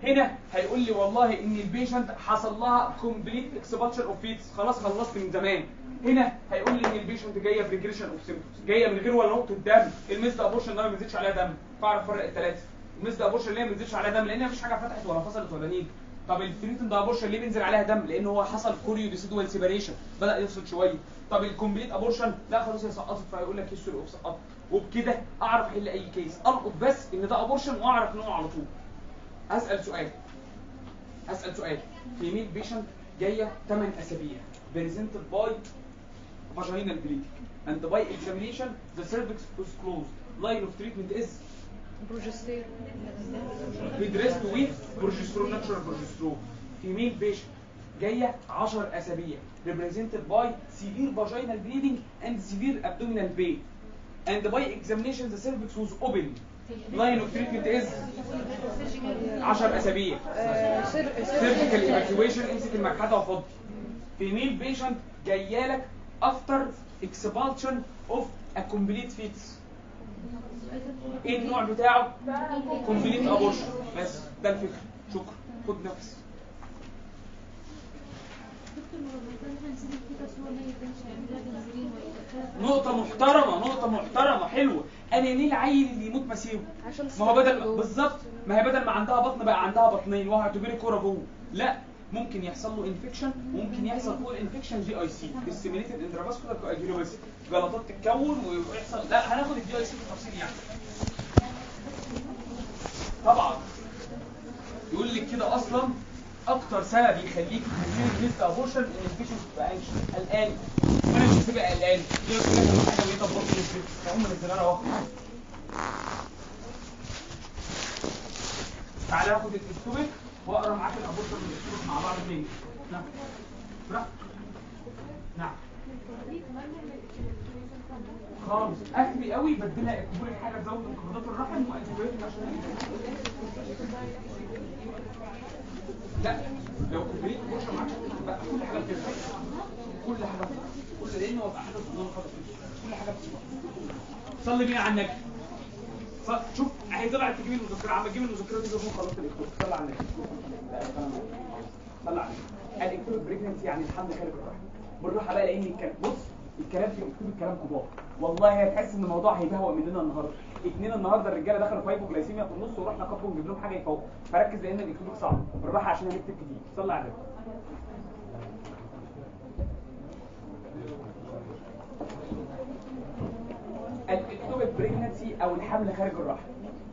Speaker 1: هنا هيقول لي والله ان البيشنت حصل لها كومبليت اكسباتشر اوف فيتس خلاص خلصت من زمان هنا هيقول لي ان البيشنت جايه بريجريشن اوف سيمبتومز جايه من غير ولا نقطه دم الميزد ابورشن ده ما بينزلش عليها دم فاعرف افرق الثلاثه الميزد ابورشن اللي هي ما بينزلش عليها دم لان مفيش حاجه فتحت ولا فصلت ولا نيل طب التريتن ده ابورشن ليه بينزل عليها دم لان هو حصل كوريو ديسيدوال سيبريشن بدا يفصل شويه طب الكومبليت ابورشن لا خلاص هي سقطت فيقول لك هيستوري اوف سقطت وبكده اعرف احل اي كيس القط بس ان ده ابورشن واعرف نوعه على طول اسال سؤال اسال سؤال فيميل بيشنت جايه 8 اسابيع بريزنتد باي vaginal bleeding and by examination the cervix is closed line of treatment is
Speaker 2: بروجستير
Speaker 1: bed rest with progesterone natural progesterone female patient جايه 10 اسابيع represented by severe vaginal bleeding and severe abdominal pain and by examination the cervix was open line of treatment is 10 اسابيع surgical evacuation امسك المكحده وفضي female patient جايه لك after expulsion of a complete fetus ايه النوع بتاعه complete abortion بس ده الفكره شكرا خد نفس نقطة محترمة نقطة محترمة حلوة أنا ليه العيل اللي يموت مسيره؟
Speaker 2: عشان
Speaker 1: ما هو بدل
Speaker 2: الصدر
Speaker 1: بالظبط ما هي بدل ما عندها بطن بقى عندها بطنين وهتجري كورة جوه لا ممكن يحصل له انفكشن ممكن يحصل فوق الانفكشن جي اي سي ديسيمينيتد انترافاسكولار كواجيلوباسي جلطات تتكون ويحصل لا هناخد الجي اي سي بالتفصيل يعني طبعا يقول لك كده اصلا اكتر سبب يخليك تدير ليست ابورشن ان البيشنت تبقى انش قلقان وانا مش هتبقى قلقان يقول لك حاجه ويطب بطن البيت فهم منزلها اهو تعالى ناخد الاكتوبك واقرا معاك الابورشن والاكتوبك مع بعض تاني نعم براحتك. نعم خالص اخري قوي بدلها اكتوبك حاجه تزود انقباضات الرحم واكتوبك عشان لا لو كوبريت بوشه معاك بقى كل حاجه بتنفع كل حاجه بتنفع. كل لانه هو بقى حاجه صغيره خالص كل حاجه بتنفع. صلي بينا على النبي ص- شوف اهي طلعت تجيب المذكره عم تجيب المذكره دي تكون خلصت الاكتوب صلي على النبي لا، صلي على النبي الاكتوب بريجننسي يعني الحمل خارج الرحم بالراحه بقى لان الكلام بص الكلام في الاكتوب الكلام كبار والله هتحس ان الموضوع هيبهوأ مننا النهارده اتنين النهارده الرجاله دخلوا في هايبوجلايسيميا في النص ورحنا كفوا نجيب لهم حاجه يفوق فركز لان الاكتوب صعب بالراحه عشان هنكتب كتير صلي على النبي الاكتوبيك بريجنسي او الحمل خارج الرحم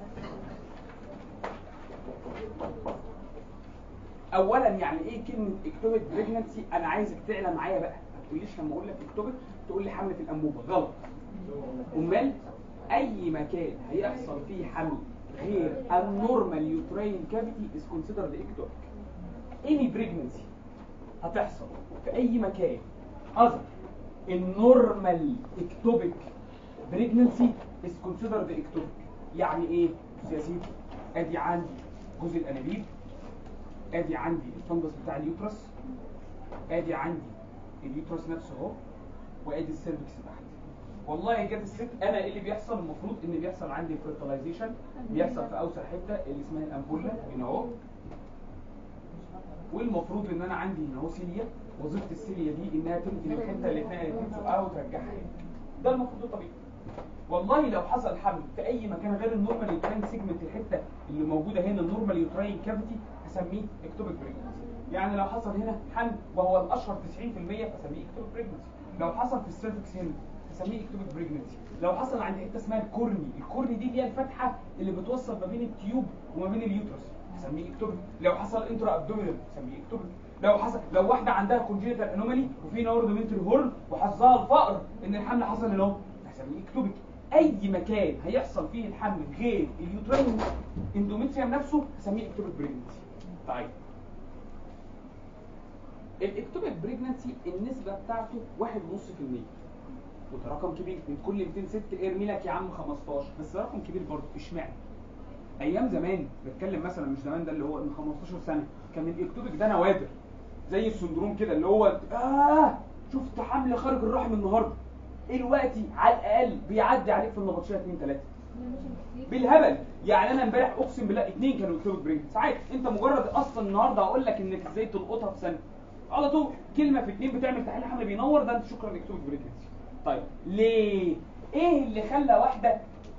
Speaker 1: اولا يعني ايه كلمه اكتوبيك بريجنسي انا عايزك تعلى معايا بقى ما تقوليش لما اقول لك اكتوبيك تقول لي حمل في الانبوبه غلط امال اي مكان هيحصل فيه حمل غير النورمال يوترين كافيتي از كونسيدرد اكتوبيك اني بريجنسي هتحصل في اي مكان اذر النورمال اكتوبيك بريجنسي از كونسيدرد اكتوبيك يعني ايه بص يا سيدي ادي عندي جزء الانابيب ادي عندي الفندس بتاع اليوترس ادي عندي اليوترس نفسه اهو وادي السيرفكس تحت والله جت الست انا ايه اللي بيحصل المفروض ان بيحصل عندي فيرتلايزيشن بيحصل في اوسع حته اللي اسمها الامبولا هنا اهو والمفروض ان انا عندي هنا اهو سيليا وظيفه السيليا دي انها تنقل الحته اللي اتنقلت دي تزقها وترجعها هنا ده المفروض الطبيعي والله لو حصل حمل في اي مكان غير النورمال يوتراين سيجمنت الحته اللي موجوده هنا النورمال يوتراين كافيتي هسميه اكتوبيك بريجنسي يعني لو حصل هنا حمل وهو الاشهر 90% فاسميه اكتوبيك بريجنسي لو حصل في السيرفكس هنا هسميه اكتوبيك بريجنسي لو حصل عند حته اسمها الكورني الكورني دي اللي هي الفتحه اللي بتوصل ما بين التيوب وما بين اليوترس هسميه اكتوبيك لو حصل انترا ابدومينال هسميه اكتوبيك لو حصل لو واحده عندها كونجينيتال انومالي وفي نوردومنتري هورن وحظها الفقر ان الحمل حصل هنا اهو هسميه اكتوبيك اي مكان هيحصل فيه الحمل غير اليوترين اندوميتريوم نفسه هسميه اكتوبيك بريجنسي طيب الاكتوبيك بريجنسي النسبه بتاعته 1.5% وده رقم كبير من كل 200 ست ارمي لك يا عم 15 بس ده رقم كبير برضه اشمعنى ايام زمان بتكلم مثلا مش زمان ده اللي هو من 15 سنه كان الاكتوبيك ده نوادر زي السندروم كده اللي هو اه شفت حمل خارج الرحم النهارده دلوقتي على الاقل بيعدي عليك في النبطشيه 2 3 بالهبل يعني انا امبارح اقسم بالله اتنين كانوا يكتبوا برينج ساعات انت مجرد اصلا النهارده هقول لك انك ازاي تلقطها في سنه على طول كلمه في اتنين بتعمل تحليل حمل بينور ده انت شكرا اكتبك بريجنسي طيب ليه ايه اللي خلى واحده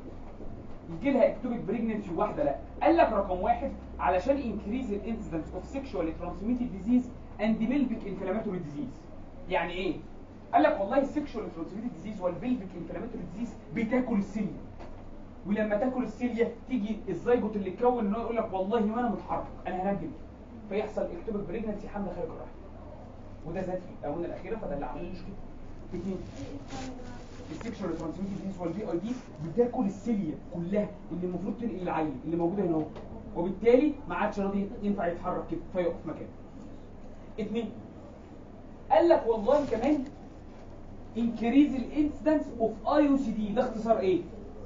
Speaker 1: يجي لها اكتوبيك بريجننسي وواحده لا قال لك رقم واحد علشان انكريز الانسيدنس اوف سيكشوالي ترانسميتد ديزيز اند بيلفيك انفلاماتوري ديزيز يعني ايه قال لك والله السيكشوالي ترانسميتد ديزيز والبيلفيك انفلاماتوري ديزيز بتاكل السيليا ولما تاكل السيليا تيجي الزيجوت اللي اتكون ان هو يقول لك والله ما انا متحرك انا هنجم فيحصل اكتوبيك بريجننسي حمل خارج الرحم وده زاد في الاونه الاخيره فده اللي عمل لي مشكله اثنين السكشوال ترانسميتد ديزيز والبي اي دي بتاكل السيليا كلها اللي المفروض تنقل العين اللي موجوده هنا اهو وبالتالي ما عادش راضي ينفع يتحرك كده فيقف مكانه اثنين قال لك والله كمان increase الانسيدنس اوف اي او سي دي ده اختصار ايه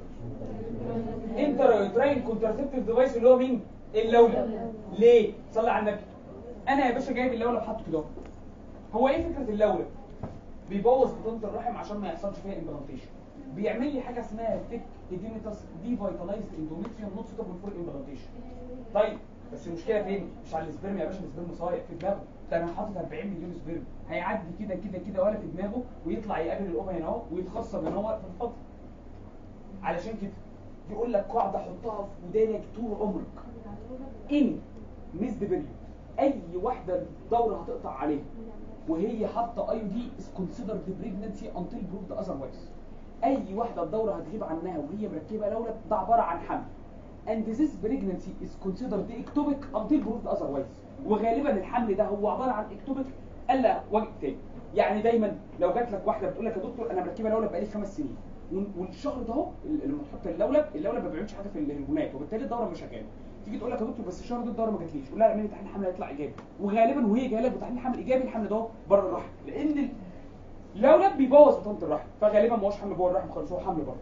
Speaker 1: انترايوتراين كونتراسبتيف ديفايس اللي هو مين اللولب ليه صلي على النبي انا يا باشا جايب اللولب حاطه كده هو ايه فكره اللولب بيبوظ بطانه الرحم عشان ما يحصلش فيها امبلانتيشن بيعمل لي حاجه اسمها تيك ايديميتاس دي فيتالايزد اندوميتريوم نوت سوتابل فور امبلانتيشن طيب بس المشكله فين مش على السبرم يا باشا السبرم صايع في دماغه ده انا حاطط 40 مليون سبرم هيعدي كده كده كده ولا في دماغه ويطلع يقابل الاوفا هنا اهو ويتخصب هنا اهو في الفضل علشان كده بيقول لك قاعده حطها في ودانك طول عمرك ان ميزد بيريود اي واحده الدوره هتقطع عليها وهي حاطه اي دي از كونسيدرد بريجننسي انتل بروفد اذروايز اي واحده الدوره هتغيب عنها وهي مركبه لولب ده عباره عن حمل and this pregnancy is considered ectopic until proved otherwise وغالبا الحمل ده هو عباره عن ectopic الا وجه تاني يعني دايما لو جات لك واحده بتقول لك يا دكتور انا مركبه لولب بقالي خمس سنين وال- والشهر ده اهو لما تحط اللولب اللولب ما بيعملش حاجه في الهرمونات وبالتالي الدوره مش شغاله تيجي تقول لك يا دكتور بس الشهر ده الدوره ما جاتليش قول لها اعملي تحليل حمل هيطلع ايجابي وغالبا وهي جايه لك بتحليل حمل ايجابي الحمل ده بره الرحم لان ال- اللولب بيبوظ بطانه الرحم فغالبا ما هوش حمل جوه الرحم خالص هو حمل بره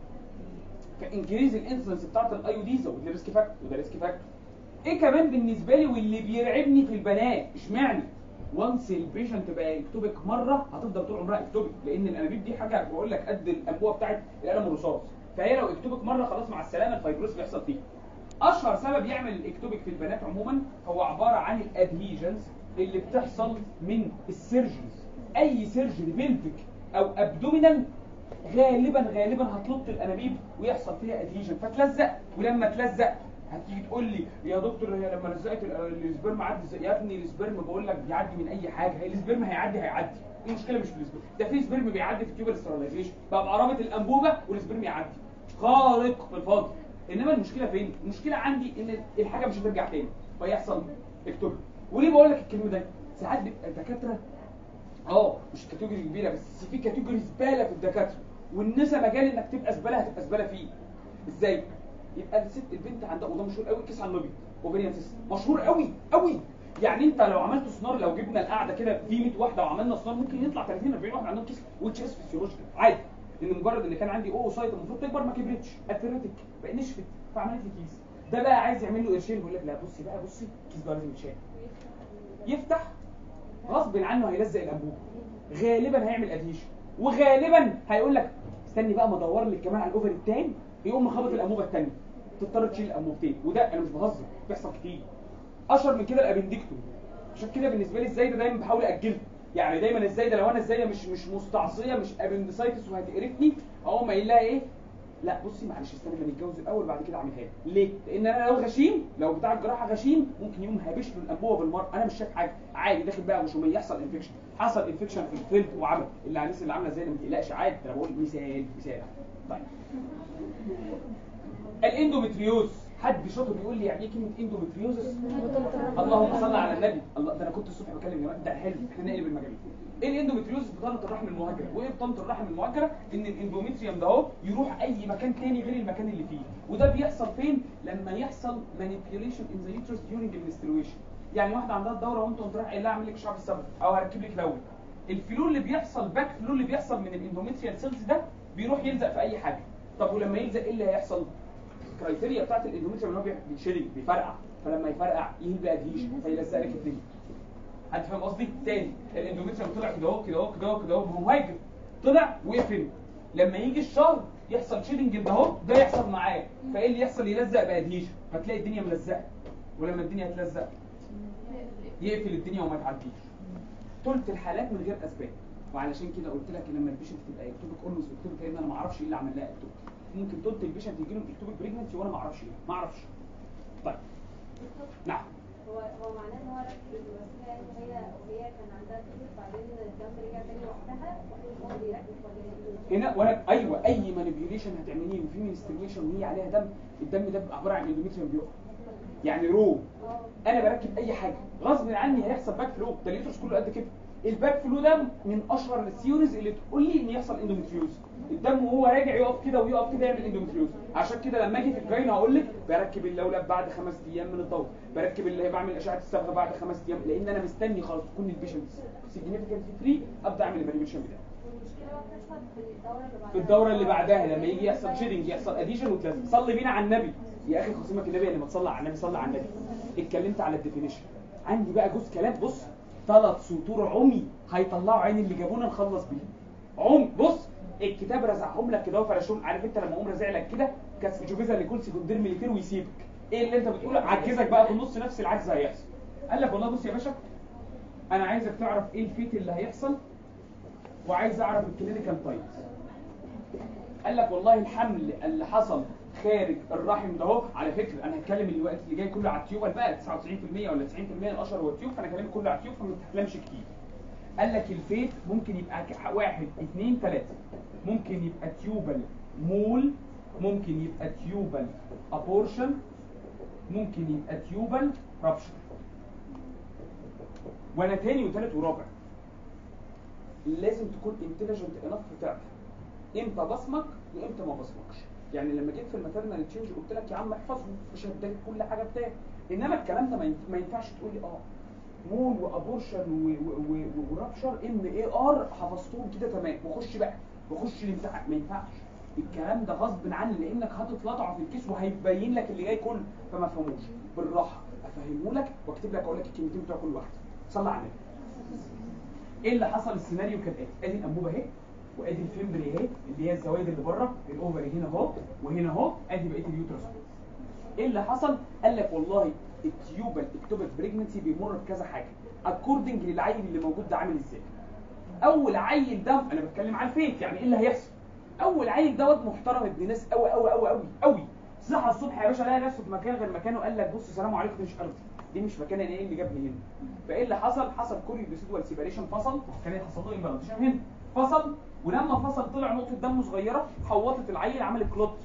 Speaker 1: فانكريز الانسلنس بتاعت الاي دي زود لي ريسك فاكتور وده ريسك فاكتور ايه كمان بالنسبه لي واللي بيرعبني في البنات اشمعنى وانس البيشنت بقى اكتوبك مره هتفضل طول عمرها اكتوبك لان الانابيب دي حاجه بقول لك قد الانبوبه بتاعت القلم الرصاص فهي لو اكتوبك مره خلاص مع السلامه الفايبروس بيحصل فيها اشهر سبب يعمل الاكتوبك في البنات عموما هو عباره عن الادهيجنز اللي بتحصل من السيرجريز اي سيرجري بيلفيك او ابدومينال غالبا غالبا هتلط الانابيب ويحصل فيها ادهيجن فتلزق ولما تلزق هتيجي تقول لي يا دكتور هي لما لزقت ال- السبرم عدي ازاي؟ يا ابني السبرم بقول لك بيعدي من اي حاجه هي السبرم هيعدي هيعدي ايه المشكله مش في السبرم ده في سبرم بيعدي في التيوبر سترلايزيشن بقى بقرابه الانبوبه والسبرم يعدي خارق في الفاضي انما المشكله فين المشكله عندي ان الحاجه مش هترجع تاني فيحصل اكتوبر وليه بقول لك الكلمه ده ساعات بيبقى الدكاتره اه مش كاتيجوري كبيره بس في كاتيجوري زباله في الدكاتره والنسا مجال انك تبقى زباله هتبقى زباله فيه ازاي يبقى الست البنت عندها وده مشهور قوي كيس على النبي اوفريان سيستم مشهور قوي قوي يعني انت لو عملت سونار لو جبنا القعده كده في 100 واحده وعملنا سونار ممكن يطلع 30 40 واحده عندهم كيس وتش اس فيسيولوجيكال عادي لان مجرد ان كان عندي او سايت المفروض تكبر ما كبرتش اثيريتك بقى نشفت فعملت لي كيس ده بقى عايز يعمل له قرشين يقول لك لا بصي بقى بصي الكيس ده لازم يتشال يفتح غصب عنه هيلزق الانبوبه غالبا هيعمل ادهيشن وغالبا هيقول لك استني بقى ما ادور لك كمان على الاوفر التاني يقوم مخبط الانبوبه الثانيه تضطر تشيل الانبوبتين وده انا مش بهزر بيحصل كتير اشهر من كده الابندكتومي عشان كده بالنسبه لي الزايده دايما بحاول اجلها يعني دايما الزايده لو انا الزايده مش مش مستعصيه مش ابندسايتس وهتقرفني اقوم قايل لها ايه لا بصي معلش استنى ما نتجوز الاول بعد كده اعملها لك. ليه؟ لان انا لو غشيم لو بتاع الجراحه غشيم ممكن يقوم هابش له الانبوبه بالمره انا مش شايف حاجه عادي داخل بقى غشوميه يحصل انفكشن حصل انفكشن في الفيلد وعمل اللي الناس اللي عامله زي ما تقلقش عادي انا بقول مثال مثال طيب الاندومتريوز حد شاطر بيقول لي يعني ايه كلمه اندومتريوزس اللهم صل على النبي الله ده انا كنت الصبح بكلم يا ده حلو احنا نقلب المجاميع ايه الاندومتريوز بطانه الرحم المهاجره وايه بطانه الرحم المهاجره ان الاندومتريوم ده اهو يروح اي مكان تاني غير المكان اللي فيه وده بيحصل فين لما يحصل مانيبيوليشن ان ذا يوترس ديورنج المنسترويشن يعني واحده عندها الدوره وانت قمت رايح قايل لها اعمل لك شعب السبب او هركب لك لون الفلو اللي بيحصل باك فلو اللي بيحصل من الاندومتريال سيلز ده بيروح يلزق في اي حاجه طب ولما يلزق ايه اللي هيحصل الكرايتيريا بتاعت الاندومتريوم ان هو بيتشري بيفرقع فلما يفرقع يهيل ادهيشن فيلزق لك الدنيا حد فاهم قصدي تاني الاندومتريوم طلع كده اهو كده اهو كده اهو كده اهو مهاجر طلع وقف هنا لما يجي الشهر يحصل شيدنج ده اهو ده يحصل معاه فايه اللي يحصل يلزق بادهيشن فتلاقي الدنيا ملزقه ولما الدنيا تلزق يقفل الدنيا وما تعديش ثلث الحالات من غير اسباب وعلشان كده قلت لك لما البيشنت تبقى اكتوبك اولموست اكتوبك لان انا ما اعرفش ايه اللي عمل لها اكتوبك ممكن ثلث البيشنت يجي لهم اكتوبك بريجنسي وانا ما اعرفش ايه ما اعرفش طيب نعم
Speaker 2: هو هو معناه ان هو ركب الوسيله يعني هي وهي كان عندها كتب بعدين الدم رجع تاني وقتها وهو بيركب ولا
Speaker 1: هنا وانا ايوه اي مانيبيوليشن هتعمليه وفي منستريشن وهي عليها دم الدم ده بيبقى عباره عن اندوميتريوم بيقع يعني رو
Speaker 2: اه
Speaker 1: انا بركب اي حاجه غصب عني هيحصل باك فلو ده اليوترس كله قد كده الباك فلو ده من اشهر الثيوريز اللي تقول لي ان يحصل اندوميتريوز الدم وهو راجع يقف كده ويقف كده يعمل اندوميتريوز عشان كده لما اجي في الجاين هقول لك بركب اللولب بعد خمس ايام من الدوره بركب اللي بعمل اشعه الصبغه بعد خمس ايام لان انا مستني خلاص تكون البيشنت سيجنيفيكانت فري ابدا اعمل الفاليديشن بتاعي
Speaker 2: والمشكله بقى بتحصل في الدوره اللي بعدها
Speaker 1: في الدوره اللي بعدها لما يجي يحصل شيدنج يحصل اديشن وتلازم صلي بينا على النبي يا اخي خصومك النبي اللي ما تصلي على النبي صلي على النبي اتكلمت على الديفينيشن عندي بقى جزء كلام بص ثلاث سطور عمي هيطلعوا عين اللي جابونا نخلص بيه عمي بص الكتاب رزعهم لك كده وفرشهم عارف انت لما اقوم رازع لك كده كاس جوفيزا لكل سكندير مليتير ويسيبك ايه اللي انت بتقوله عجزك بقى في النص نفس العجز هيحصل قال لك والله بص يا باشا انا عايزك تعرف ايه الفيت اللي هيحصل وعايز اعرف الكلينيكال تايبس قال لك والله الحمل اللي حصل خارج الرحم ده اهو على فكره انا هتكلم الوقت اللي جاي كله على التيوبال بقى 99% ولا 90% الاشهر هو التيوب فانا كلامي كله على التيوب فما تتكلمش كتير قال لك الفيت ممكن يبقى ك- واحد اثنين ثلاثه ممكن يبقى تيوبال مول ممكن يبقى تيوبال ابورشن ممكن يبقى تيوبال رابشر وانا تاني وتالت ورابع لازم تكون انتليجنت انف تعرف امتى بصمك وامتى ما بصمكش يعني لما جيت في الماتيرنال تشينج قلت لك يا عم احفظهم مش هديك كل حاجه بتاعي انما الكلام ده ما ينف- ما ينفعش تقول لي اه مول وابورشن و- و- و- ورابشر ام اي ار حفظتهم كده تمام وخش بقى وخش الامتحان ما ينفعش الكلام ده غصب عني لانك هتتلطع في الكيس وهيبين لك اللي جاي كله فما فهموش بالراحه افهمه لك واكتب لك اقول لك الكلمتين بتوع كل واحده صلى على النبي ايه اللي حصل السيناريو كالاتي ادي الانبوبه اهي وادي الفيمبري اهي اللي هي الزوايد اللي بره الاوفري هنا اهو وهنا اهو ادي بقيه اليوترس ايه اللي حصل قال لك والله التيوبال اكتوبك بريجنسي بيمر بكذا حاجه اكوردنج للعيل اللي موجود ده عامل ازاي اول عيل ده انا بتكلم على الفيك يعني ايه اللي هيحصل اول عيل دوت محترم ابن ناس قوي قوي قوي قوي قوي صحى الصبح يا باشا لقى نفسه في مكان غير مكانه قال لك بص سلام عليكم دي مش ارضي دي مش مكان انا ايه اللي جابني هنا فايه اللي حصل حصل كوريو ديسيدوال سيبريشن فصل كان حصل له امبلانتيشن هنا فصل ولما فصل طلع نقطه دم صغيره حوطت العيل عملت كلوت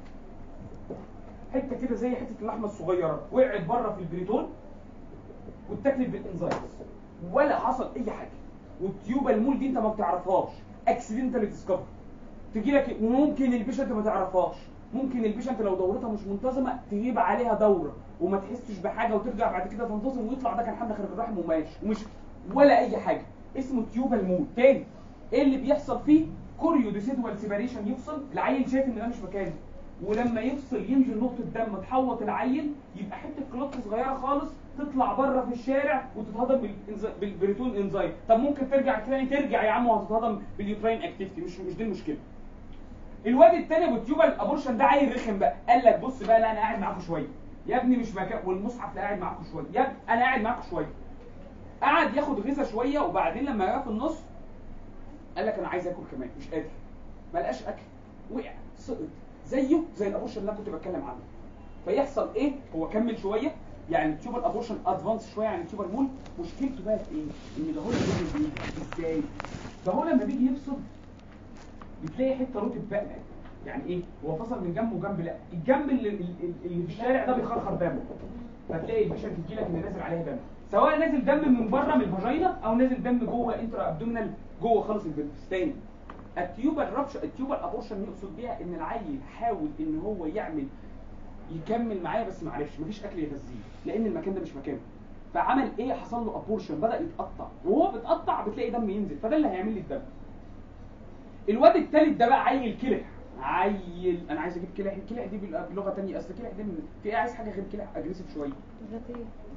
Speaker 1: حته كده زي حته اللحمه الصغيره وقعت بره في البريتون واتاكلت بالانزيمز ولا حصل اي حاجه والتيوبال مول دي انت ما بتعرفهاش اكسيدنتال ديسكفر تجي لك وممكن البيشنت ما تعرفهاش ممكن البيشنت لو دورتها مش منتظمه تجيب عليها دوره وما تحسش بحاجه وترجع بعد كده تنتظم ويطلع ده كان حمل خارج الرحم وماشي ومش ولا اي حاجه اسمه تيوبال مول تاني ايه اللي بيحصل فيه كوريو ديسيدوال سيباريشن يفصل العيل شايف ان ده مش مكانه ولما يفصل ينزل نقطه دم تحوط العيل يبقى حته كلوت صغيره خالص تطلع بره في الشارع وتتهضم بالإنز- بالبريتون انزايم طب ممكن ترجع تاني ترجع يا عم وهتتهضم باليوتراين اكتيفيتي مش مش دي المشكله الواد التاني ابو التيوبال ابورشن ده عيل رخم بقى قال لك بص بقى لا انا قاعد معاكم شويه يا ابني مش مكان والمصحف لا قاعد معاكم شويه يا ابني انا قاعد معاكم شويه قعد ياخد غذاء شويه وبعدين لما جه في النص قال لك انا عايز اكل كمان مش قادر ما لقاش اكل وقع سقط زيه زي الابورشن اللي انا كنت بتكلم عنه فيحصل ايه هو كمل شويه يعني تشوف الابورشن ادفانس شويه عن تشوف المول مشكلته بقى في ايه ان ده هو اللي بيجي ازاي ده هو لما بيجي يفصل بتلاقي حته رطب بقى يعني ايه هو فصل من جنب وجنب لا الجنب اللي, اللي اللي في الشارع ده بيخرخر دم فتلاقي البيشنت تجي لك ان نازل عليها دم سواء نازل دم من بره من الفاجينا او نازل دم جوه انترا ابدومينال جوه خالص البلفس تاني التيوبال رابش التيوبال ابورشن يقصد بيها ان العيل حاول ان هو يعمل يكمل معايا بس ما عرفش مفيش اكل يغذيه لان المكان ده مش مكانه فعمل ايه حصل له ابورشن بدا يتقطع وهو بيتقطع بتلاقي دم ينزل فده اللي هيعمل لي الدم الواد التالت ده بقى عيل كلح عيل انا عايز اجيب كلح الكلح دي بال- بلغه تانية اصل كلح دي من- في ايه عايز حاجه غير كلح اجريسيف شويه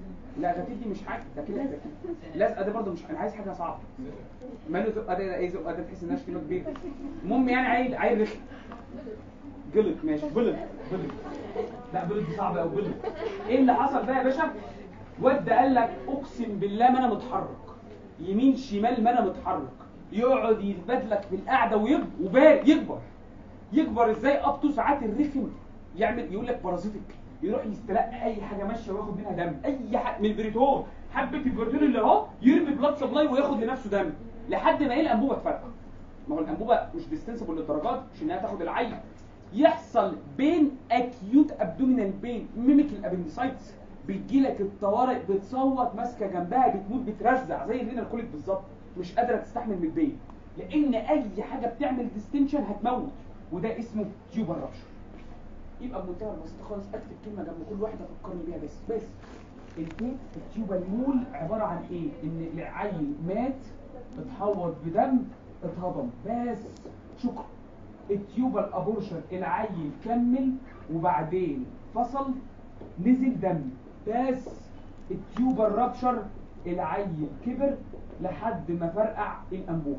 Speaker 1: لا غتيت دي مش حاجه ده كده ده كده لازقه دي برضه مش انا عايز حاجه صعبه ماله زقه ده ايه زقه ده تحس انها شكله كبير المهم يعني عيل عيل رخم جلط ماشي بلط بلط لا بلط دي صعبه قوي بلط ايه اللي حصل بقى يا باشا واد قال لك اقسم بالله ما انا متحرك يمين شمال ما انا متحرك يقعد يثبت لك في القعده ويب وبار يكبر يكبر ازاي ابطو ساعات الرخم يعمل يقول لك بارازيتك يروح يستلقى اي حاجه ماشيه وياخد منها دم اي حاجه من البريتون حبه البريتون اللي اهو يرمي بلاد سبلاي وياخد لنفسه دم لحد ما ايه الانبوبه تفرقع ما هو الانبوبه مش ديستنسبل للدرجات مش انها تاخد العين يحصل بين اكيوت ابدومينال بين ميميك الابندسايتس بتجي لك الطوارئ بتصوت ماسكه جنبها بتموت بترزع زي الرينال كوليك بالظبط مش قادره تستحمل من البين لان اي حاجه بتعمل ديستنشن هتموت وده اسمه تيوبر رابشر يبقى بمنتهى البساطه خالص اكتب كلمه جنب كل واحده فكرني بيها بس بس البيت التيوبر مول عباره عن ايه ان العيل مات اتحوط بدم اتهضم بس شكرا التيوبال ابورشن العيل كمل وبعدين فصل نزل دم بس التيوبال رابشر العيل كبر لحد ما فرقع الانبوب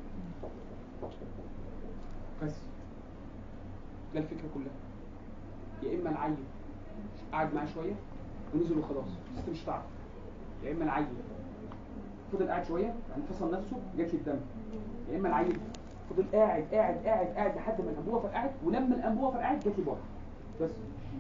Speaker 1: بس ده الفكره كلها يا اما العيل قعد معاه شويه ونزل وخلاص الست مش تعرف يا اما العيل فضل قاعد شويه بعدين فصل نفسه جات لي الدم يا اما العيل فضل قاعد قاعد قاعد قاعد لحد ما الانبوبه فرقعت ولما الانبوبه فرقعت جات لي بره بس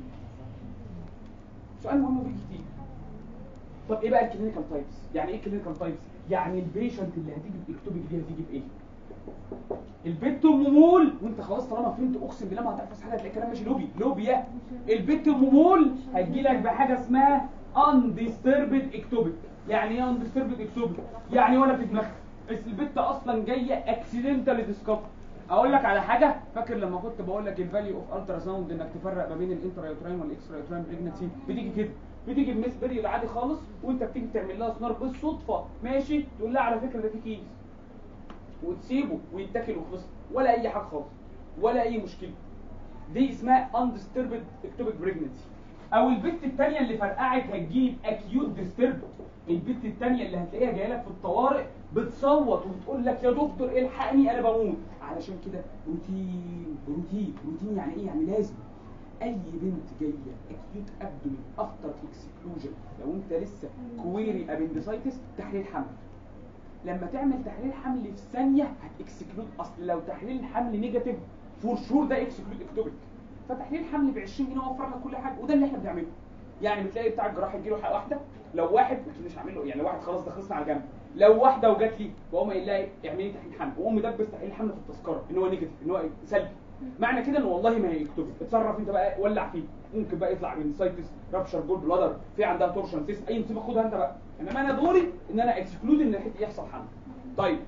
Speaker 1: سؤال مهم بيجي كتير طب ايه بقى الكلينيكال تايبس يعني ايه الكلينيكال تايبس يعني البيشنت اللي هتيجي باكتوبيك دي هتيجي بايه البت ام مول وانت خلاص طالما فهمت اقسم بالله ما هتحفظ حاجه هتلاقي كلام ماشي لوبي لوبيا البت ام مول هتجي لك بحاجه اسمها undisturbed ectopic يعني ايه undisturbed ectopic يعني ولا في دماغها بس البت اصلا جايه accidentally discovered اقول لك على حاجه فاكر لما كنت بقول لك الفاليو اوف الترا ساوند انك تفرق ما بين الانترا يوتراين والاكسترا يوتراين بريجنسي بتيجي كده بتيجي الميس بيريود عادي خالص وانت بتيجي تعمل لها سنار بالصدفه ماشي تقول لها على فكره ده في كيس وتسيبه ويتاكل وخلص ولا اي حاجه خالص ولا اي مشكله دي اسمها undisturbed ectopic pregnancy او البت الثانيه اللي فرقعت هتجيب acute disturbed البت الثانيه اللي هتلاقيها جايه لك في الطوارئ بتصوت وبتقول لك يا دكتور الحقني انا بموت علشان كده روتين روتين روتين يعني ايه يعني لازم اي بنت جايه اكيوت ابدومين افتر اكسكلوجن لو انت لسه كويري ابندسايتس تحليل حمل لما تعمل تحليل حمل في ثانيه هتكسكلود اصل لو تحليل الحمل نيجاتيف فور شور ده اكسكلود اكتوبيك فتحليل حمل ب 20 جنيه وفر لك كل حاجه وده اللي احنا بنعمله يعني بتلاقي بتاع الجراح يجي له حلقه واحده لو واحد قلت مش هعمل له يعني واحد خلاص ده خلصنا على جنب لو واحده وجات لي واقوم قايل لها اعملي تحليل حمل واقوم مدبس تحليل حمل في التذكره ان هو نيجاتيف ان هو سلبي معنى كده ان والله ما هي اكتوبيك اتصرف انت بقى ولع فيه ممكن بقى يطلع بنسايتس رابشر جول بلادر في عندها تورشن تيست اي مصيبه خدها انت بقى انما انا دوري ان انا اكسكلود ان الحته يحصل حمل طيب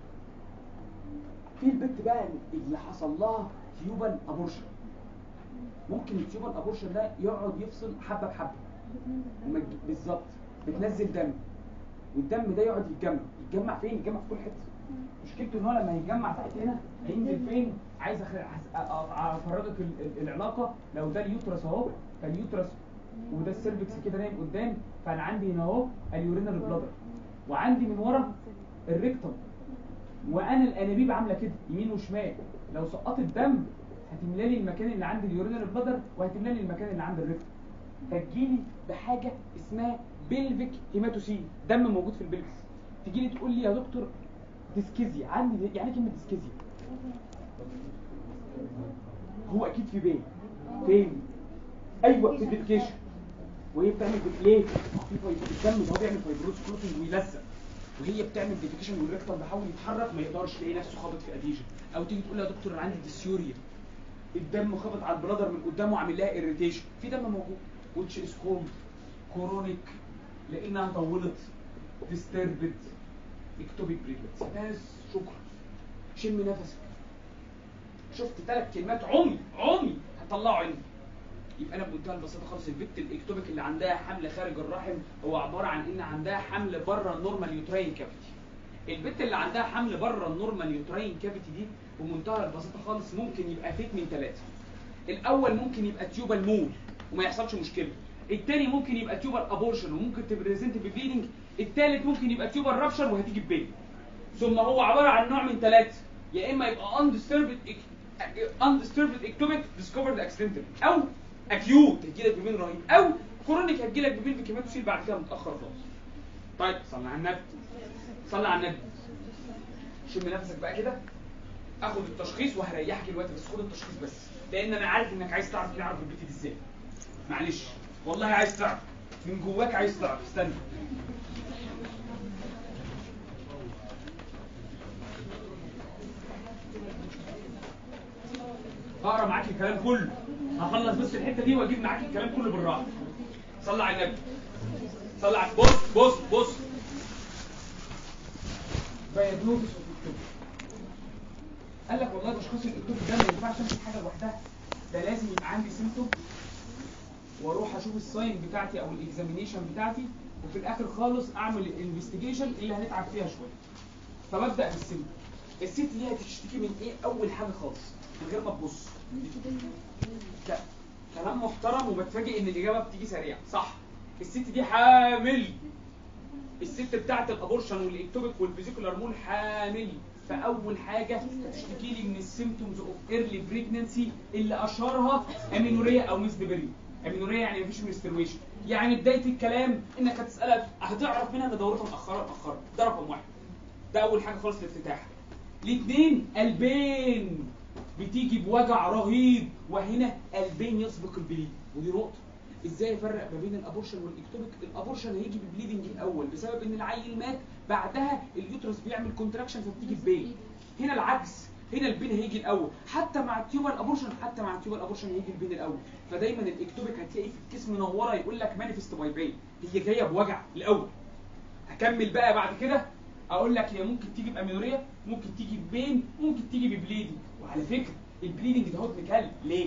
Speaker 1: في البت بقى اللي حصل لها تيوبال ابورشن ممكن التيوبال ابورشن ده يقعد يفصل حبه بحبه وما تج- بالظبط بتنزل دم والدم ده يقعد يتجمع يتجمع فين يتجمع في كل حته مشكلته ان هو لما يتجمع تحت هنا هينزل فين عايز أخ- أحس- أ- أ- افرجك ال- ال- العلاقه لو ده اليوترس اهو فاليوترس وده السيرفكس كده نايم قدام فانا عندي هنا اهو اليورينال بلادر وعندي من ورا الريكتوم وانا الانابيب عامله كده يمين وشمال لو سقطت دم هتملى لي المكان اللي عند اليورينال بلادر وهتملى لي المكان اللي عند الريكتوم فتجيلي بحاجه اسمها بيلفيك هيماتوسين دم موجود في البلفس تجي لي تقول لي يا دكتور ديسكيزيا عندي دي- يعني إيه كلمه ديسكيزيا هو اكيد في بين فين ايوه في الديفيكيشن وهي بتعمل ديف- ليه في فايب- الدم ده هو بيعمل فايبروز كلوتنج ويلزق وهي بتعمل ديفيكيشن والريكتم بيحاول يتحرك ما يقدرش يلاقي نفسه خابط في اديجن او تيجي تقول لها يا دكتور انا عندي ديسيوريا الدم خبط على البلادر من قدامه وعامل لها اريتيشن في دم موجود وتش از كولد كورونيك لانها طولت ديستربد اكتوبيك بريجنسي بس شكرا شم نفسك شفت ثلاث كلمات عمي عمي هطلعوا عيني يبقى انا بمنتهى البساطه خالص البت الاكتوبيك اللي عندها حمل خارج الرحم هو عباره عن ان عندها حمل بره النورمال يوتراين كافيتي البت اللي عندها حمل بره النورمال يوتراين كافيتي دي بمنتهى البساطه خالص ممكن يبقى فيت من ثلاثه الاول ممكن يبقى تيوبال مول وما يحصلش مشكله التاني ممكن يبقى تيوبر ابورشن وممكن تبريزنت ببليدنج التالت ممكن يبقى تيوبر رابشر وهتيجي ببين ثم هو عباره عن نوع من ثلاثه يا اما يبقى undisturbed undisturbed ectopic discovered accidentally او acute هتجيلك ببين رهيب او كرونيك هتجيلك ببين بكميات تشيل بعد كده متاخر خالص طيب صلي على النبي صلي على النبي شم نفسك بقى كده اخد التشخيص وهريحك دلوقتي بس خد التشخيص بس لان انا عارف انك عايز تعرف نعرف البيت دي ازاي معلش والله عايز تعرف من جواك عايز تعرف استنى هقرا معاك الكلام كله هخلص بس الحته دي واجيب معاك الكلام كله بالراحه صلى على النبي صلى على بص بص بص دايجنوستس قال لك والله تشخيص الاكتوب ده ما ينفعش امسك حاجه لوحدها ده لازم يبقى عندي سيمتوم واروح اشوف الساين بتاعتي او الاكزامينيشن بتاعتي وفي الاخر خالص اعمل الانفستيجيشن اللي هنتعب فيها شويه فببدا بالسيمتوم الست دي هتشتكي من ايه اول حاجه خالص من غير ما تبص ك- كلام محترم وبتفاجئ ان الاجابه بتيجي سريعه صح الست دي حامل الست بتاعت الابورشن والاكتوبيك والفيزيكولار مول حامل فاول حاجه هتشتكي لي من السيمتومز اوف ايرلي بريجننسي اللي اشهرها امينوريا او ميسدبري امينوريا يعني مفيش منسترويشن يعني بدايه الكلام انك هتسالك هتعرف منها ان دورتها متاخره متاخره ده رقم واحد ده اول حاجه خالص الافتتاح الاثنين قلبين بتيجي بوجع رهيب وهنا قلبين يسبق البليد ودي نقطه ازاي افرق ما بين الابورشن والاكتوبيك الابورشن هيجي ببليدنج الاول بسبب ان العيل مات بعدها اليوترس بيعمل كونتراكشن فبتيجي ببين هنا العكس هنا البين هيجي الاول حتى مع التيوبر ابورشن حتى مع التيوبر ابورشن هيجي البين الاول فدايما الاكتوبيك هتلاقي في الكيس منوره يقول لك مانيفست باي بين هي جايه بوجع الاول هكمل بقى بعد كده اقول لك هي ممكن تيجي بامينوريا ممكن تيجي ببين ممكن تيجي ببليدنج وعلى فكره البليدنج ده هو ابن كلب ليه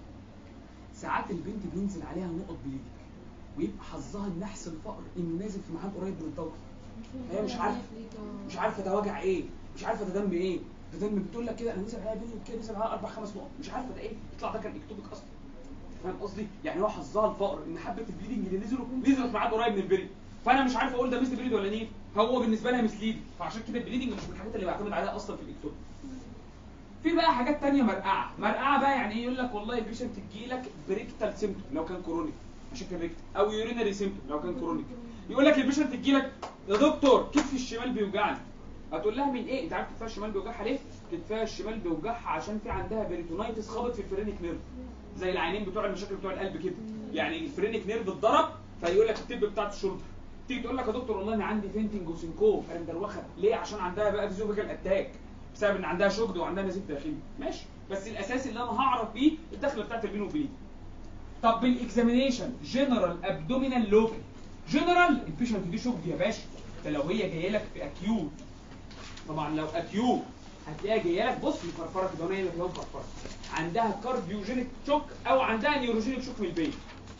Speaker 1: ساعات البنت بينزل عليها نقط بليدنج ويبقى حظها النحس الفقر انه نازل في ميعاد قريب من الدوره هي مش عارفه مش عارفه ده وجع ايه مش عارفه ده دم ايه ده دم بتقول لك كده انا نزل عليها بليدنج كده نزل عليها اربع خمس نقط مش عارفه ده ايه يطلع ده كان اكتوبك اصلا فاهم قصدي يعني هو حظها الفقر ان حبه البليدنج اللي نزلوا نزلوا في ميعاد قريب من البريد فانا مش عارف اقول ده ميس بليد ولا نيف هو بالنسبه لها مسليد فعشان كده البليدنج مش من الحاجات اللي بعتمد عليها اصلا في الاكتوب في بقى حاجات تانية مرقعه مرقعه بقى يعني ايه يقول لك والله البيشنت تجي لك بريكتال سيمتوم لو كان كرونيك عشان كان ريكتال او يورينري سيمتوم لو كان كرونيك يقول لك البيشنت تجي لك يا دكتور كتفي الشمال بيوجعني هتقول لها من ايه انت عارف كتفها الشمال بيوجعها ليه كتفها الشمال بيوجعها عشان في عندها بيريتونايتس خبط في الفرينيك نيرف زي العينين بتوع المشاكل بتوع القلب كده يعني الفرينيك نيرف اتضرب فيقول لك التب بتاعت الشولدر تيجي تقول لك يا دكتور والله انا عندي فينتنج وسينكوب انا مدروخه ليه عشان عندها بقى فيزيوفيكال اتاك بسبب ان عندها شوكد وعندها نزيف داخلي ماشي بس الاساسي اللي انا هعرف بيه الدخله بتاعت البين وبليد طب بالاكزامينيشن جنرال ابدومينال لوكال جنرال البيشنت دي شوكد يا باشا ده لو هي جايه لك في اكيوت طبعا لو اكيوت هتلاقيها جايه لك بص مفرفره كده وهي كده مفرفره عندها كارديوجينيك شوك او عندها نيوروجينيك شوك من البين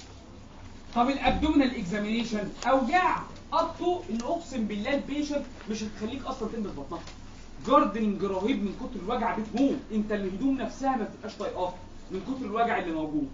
Speaker 1: طب الابدومينال اكزامينيشن اوجاع قطه ان اقسم بالله البيشنت مش هتخليك اصلا تنزل بطنها جاردنج رهيب من كتر الوجع بتموت انت الهدوم نفسها ما بتبقاش طايقاها من كتر الوجع اللي موجود